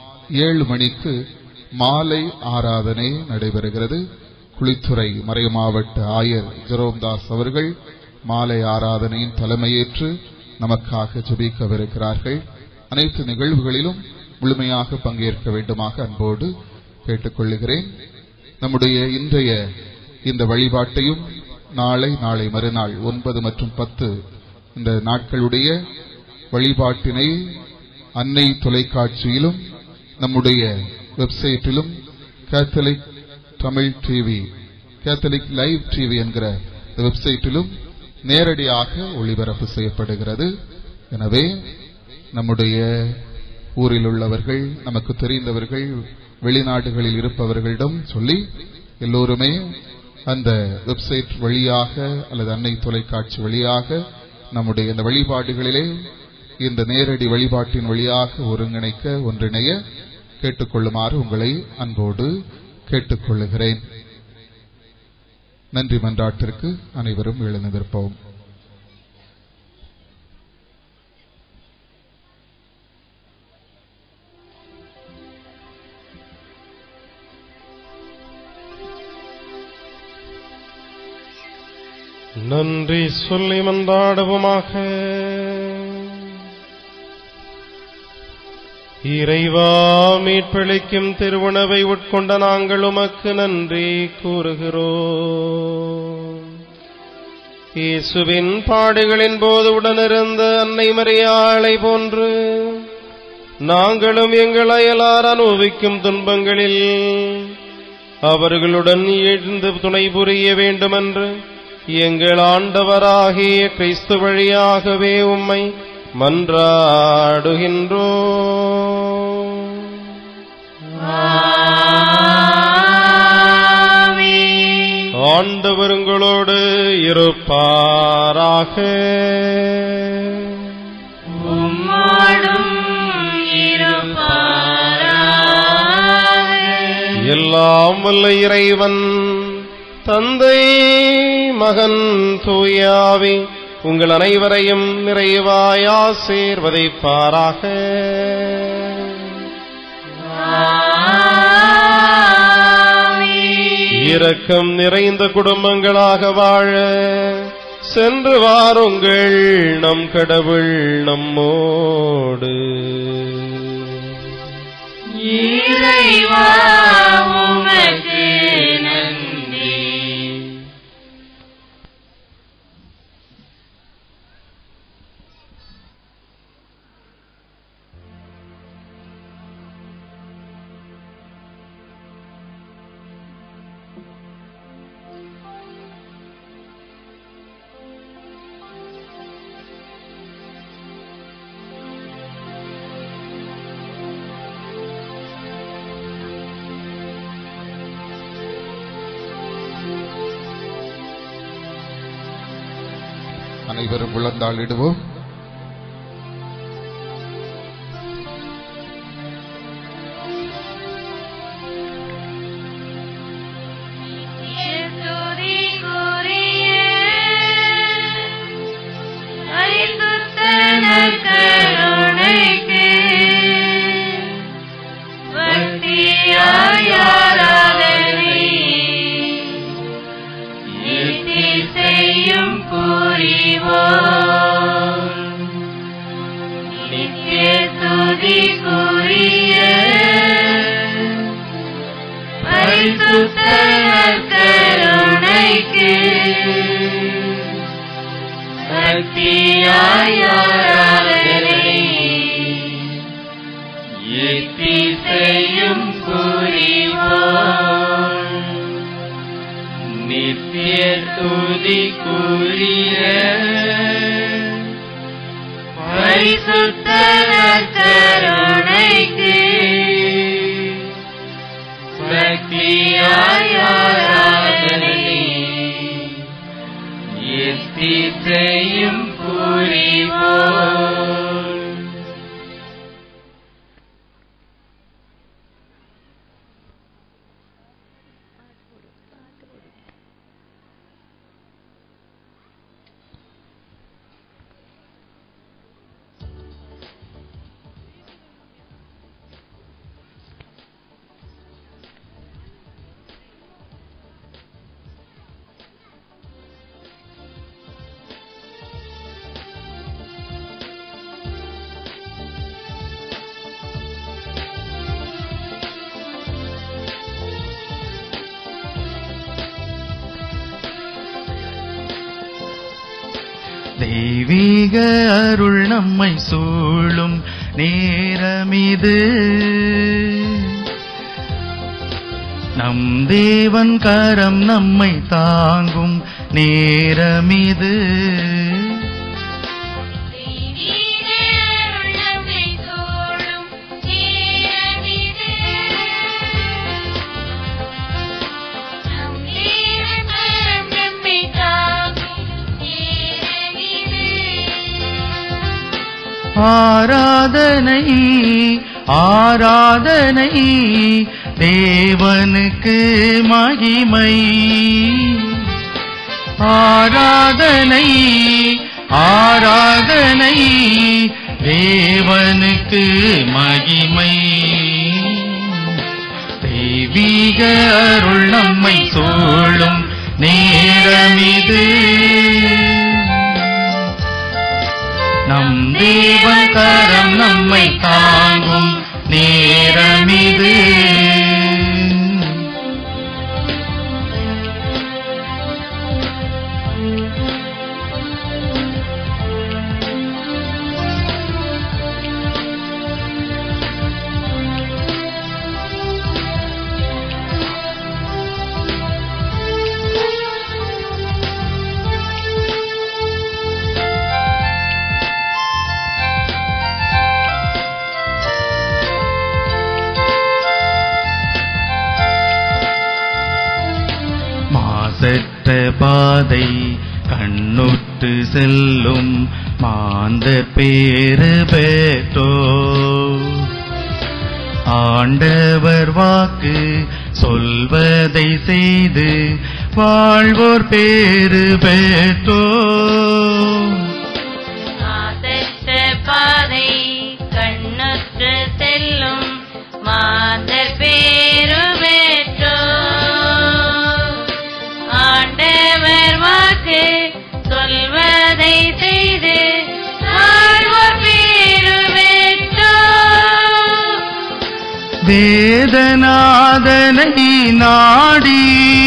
ஏழு மணிக்கு மாலை ஆராதனை நடைபெறுகிறது குளித்துறை மறை மாவட்ட ஆயர் ஜெரோம்தாஸ் அவர்கள் மாலை ஆராதனையின் தலைமையேற்று நமக்காக ஜெபிக்கவிருக்கிறார்கள் அனைத்து நிகழ்வுகளிலும் முழுமையாக பங்கேற்க வேண்டுமாக அன்போடு கேட்டுக்கொள்ளுகிறேன் நம்முடைய இன்றைய இந்த வழிபாட்டையும் நாளை நாளை மறுநாள் ஒன்பது மற்றும் பத்து இந்த நாட்களுடைய வழிபாட்டினை அன்னை தொலைக்காட்சியிலும் நம்முடைய வெப்சைட்டிலும் Catholic Tamil TV Catholic live TV என்கிற வெப்சைட்டிலும் நேரடியாக ஒளிபரப்பு செய்யப்படுகிறது எனவே நம்முடைய ஊரில் உள்ளவர்கள் நமக்கு தெரிந்தவர்கள் வெளிநாடுகளில் இருப்பவர்களிடம் சொல்லி எல்லோருமே அந்த வெப்சைட் வழியாக அல்லது அன்னை தொலைக்காட்சி வழியாக நம்முடைய இந்த வழிபாடுகளிலே இந்த நேரடி வழிபாட்டின் வழியாக ஒருங்கிணைக்க ஒன்றிணைய கேட்டுக்கொள்ளுமாறு உங்களை அன்போடு கேட்டுக்கொள்ளுகிறேன் நன்றி மன்றாட்டிற்கு அனைவரும் எழுந்திருப்போம் நன்றி சொல்லி மன்றாடுவோமாக இறைவா மீட்பளிக்கும் திருவுணவை உட்கொண்ட நாங்கள் உமக்கு நன்றி கூறுகிறோம் இயேசுவின் பாடுகளின் போது உடனிருந்த அன்னை மரியாளை போன்று நாங்களும் எங்கள் அயலார் அனுபவிக்கும் துன்பங்களில் அவர்களுடன் எழுந்து துணை புரிய வேண்டுமென்று எங்கள் ஆண்டவராகிய கிறிஸ்து வழியாகவே உம்மை மன்றாடுகின்றோ ஆண்டவருங்களோடு இருப்பாராக உம்மாடும் எல்லாம் வல்ல இறைவன் தந்தை மகன் தூயாவி உங்கள் அனைவரையும் நிறைவாயா சேர்வதைப்பாராக இரக்கம் நிறைந்த குடும்பங்களாக வாழ சென்று வாருங்கள் நம் கடவுள் நம்மோடு இறைவா உமக்கு நன்றி அனைவரும் விழுந்தாளிடுவோம் துதிக்குரிய பரிசுத்தன கருணைக்கு பக்தியாய் ஆராதனை நித்திசையும் புரிவோம் நித்திய துதிக்குரிய பரிசுத்த கருணைக்கு பக்தியாய் ஆராதனை எத்திசையும் புரிவோம் நித்திய துதிக்குரிய பரிசுத்த கருணைக்கு பக்தியாய் ஆராதனை எத்திசையும் புரிவோம் தெய்வீக அருள் நம்மை சூழும் நேரமிது நம் தேவன் கரம் நம்மை தாங்கும் நேரமிது ஆராதனை ஆராதனை தேவனுக்கு மகிமை ஆராதனை ஆராதனை தேவனுக்கு மகிமை தெய்வீக அருள் நம்மை சூழும் நேரமிது நம் தேவன் கரம் நம்மை தாங்கும் நேரமிது மாசற்ற பாதை கண்ணுற்று செல்லும் மாந்த பேறு பெற்றோ ஆண்டவர் வாக்கு சொல்வதை செய்து வாழ்வோர் பேறு பெற்றோ மாசற்ற பாதை கண்ணற்று செல்லும் மாந்தர் பேரு பெற்றோ ஆண்டவர் வாக்கு சொல்வதை செய்து வாழ்வோர் பேரு பெற்றோ வேதநாதனை நாடி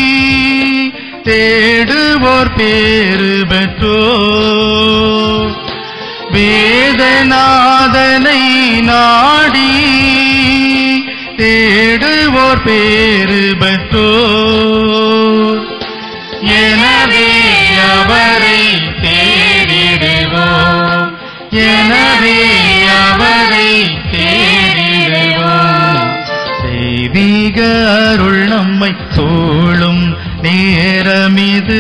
தேடுவோர் பேறு பெற்றோ வேதநாதனை நாடி தேடுவோர் பேறு பெற்றோ எனவே அவரை தேடிடுவோம் எனவே அவரை தேடிடுவோம் தெய்வீக அருள் நம்மை சூழும் நேரமிது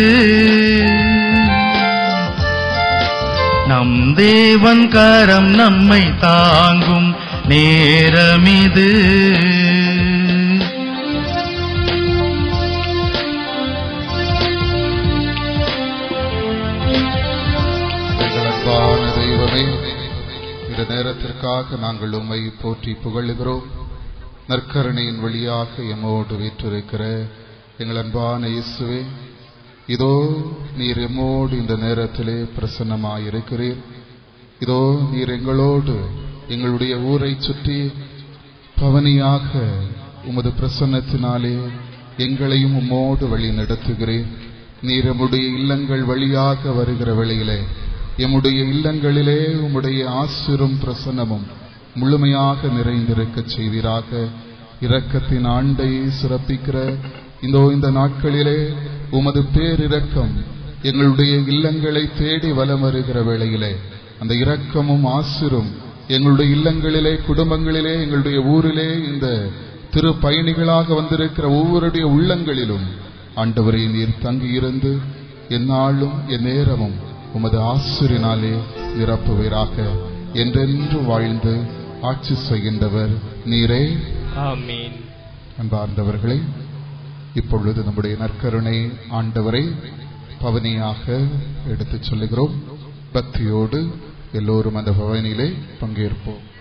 நம் தேவன் கரம் நம்மை தாங்கும் நேரமிது எங்கள் அன்பான தெய்வமே இந்த நேரத்திற்காக நாங்கள் உம்மை போற்றி புகழுகிறோம் நற்கருணையின் வழியாக எம்மோடு வீற்றிருக்கிற எங்கள் அன்பான இயேசுவே இதோ நீர் எம்மோடு இந்த நேரத்திலே பிரசன்னமாயிருக்கிறீர் இதோ நீர் எங்களோடு எங்களுடைய ஊரை சுற்றி பவனியாக உமது பிரசன்னத்தினாலே எங்களையும் உம்மோடு வழி நடத்துகிறீர் நீர் எம்முடைய இல்லங்கள் வழியாக வருகிற வேளையிலே எம்முடைய இல்லங்களிலே உம்முடைய ஆசிரும் பிரசன்னமும் முழுமையாக நிறைந்திருக்கச் செய்வீராக இரக்கத்தின் ஆண்டை சிறப்பிக்கிற இந்த இந்த நாட்களிலே உமது பேரிரக்கம் எங்களுடைய இல்லங்களை தேடி வலம் வருகிற வேளையிலே அந்த இரக்கமும் ஆசிரும் எங்களுடைய இல்லங்களிலே குடும்பங்களிலே எங்களுடைய ஊரிலே இந்த திரு பயணிகளாக வந்திருக்கிற ஒவ்வொருடைய உள்ளங்களிலும் ஆண்டவரை நீர் தங்கியிருந்து எந்நாளும் என் நேரமும் உமது ஆசிரினாலே நிரப்புவீராக என்றென்று வாழ்ந்து ஆட்சி செய்கின்றவர் நீரே ஆமீன் அன்பார்ந்தவர்களே இப்பொழுது நம்முடைய நற்கருணை ஆண்டவரை பவனியாக எடுத்துச் சொல்லுகிறோம் பக்தியோடு எல்லோரும் அந்த பவனியிலே பங்கேற்போம்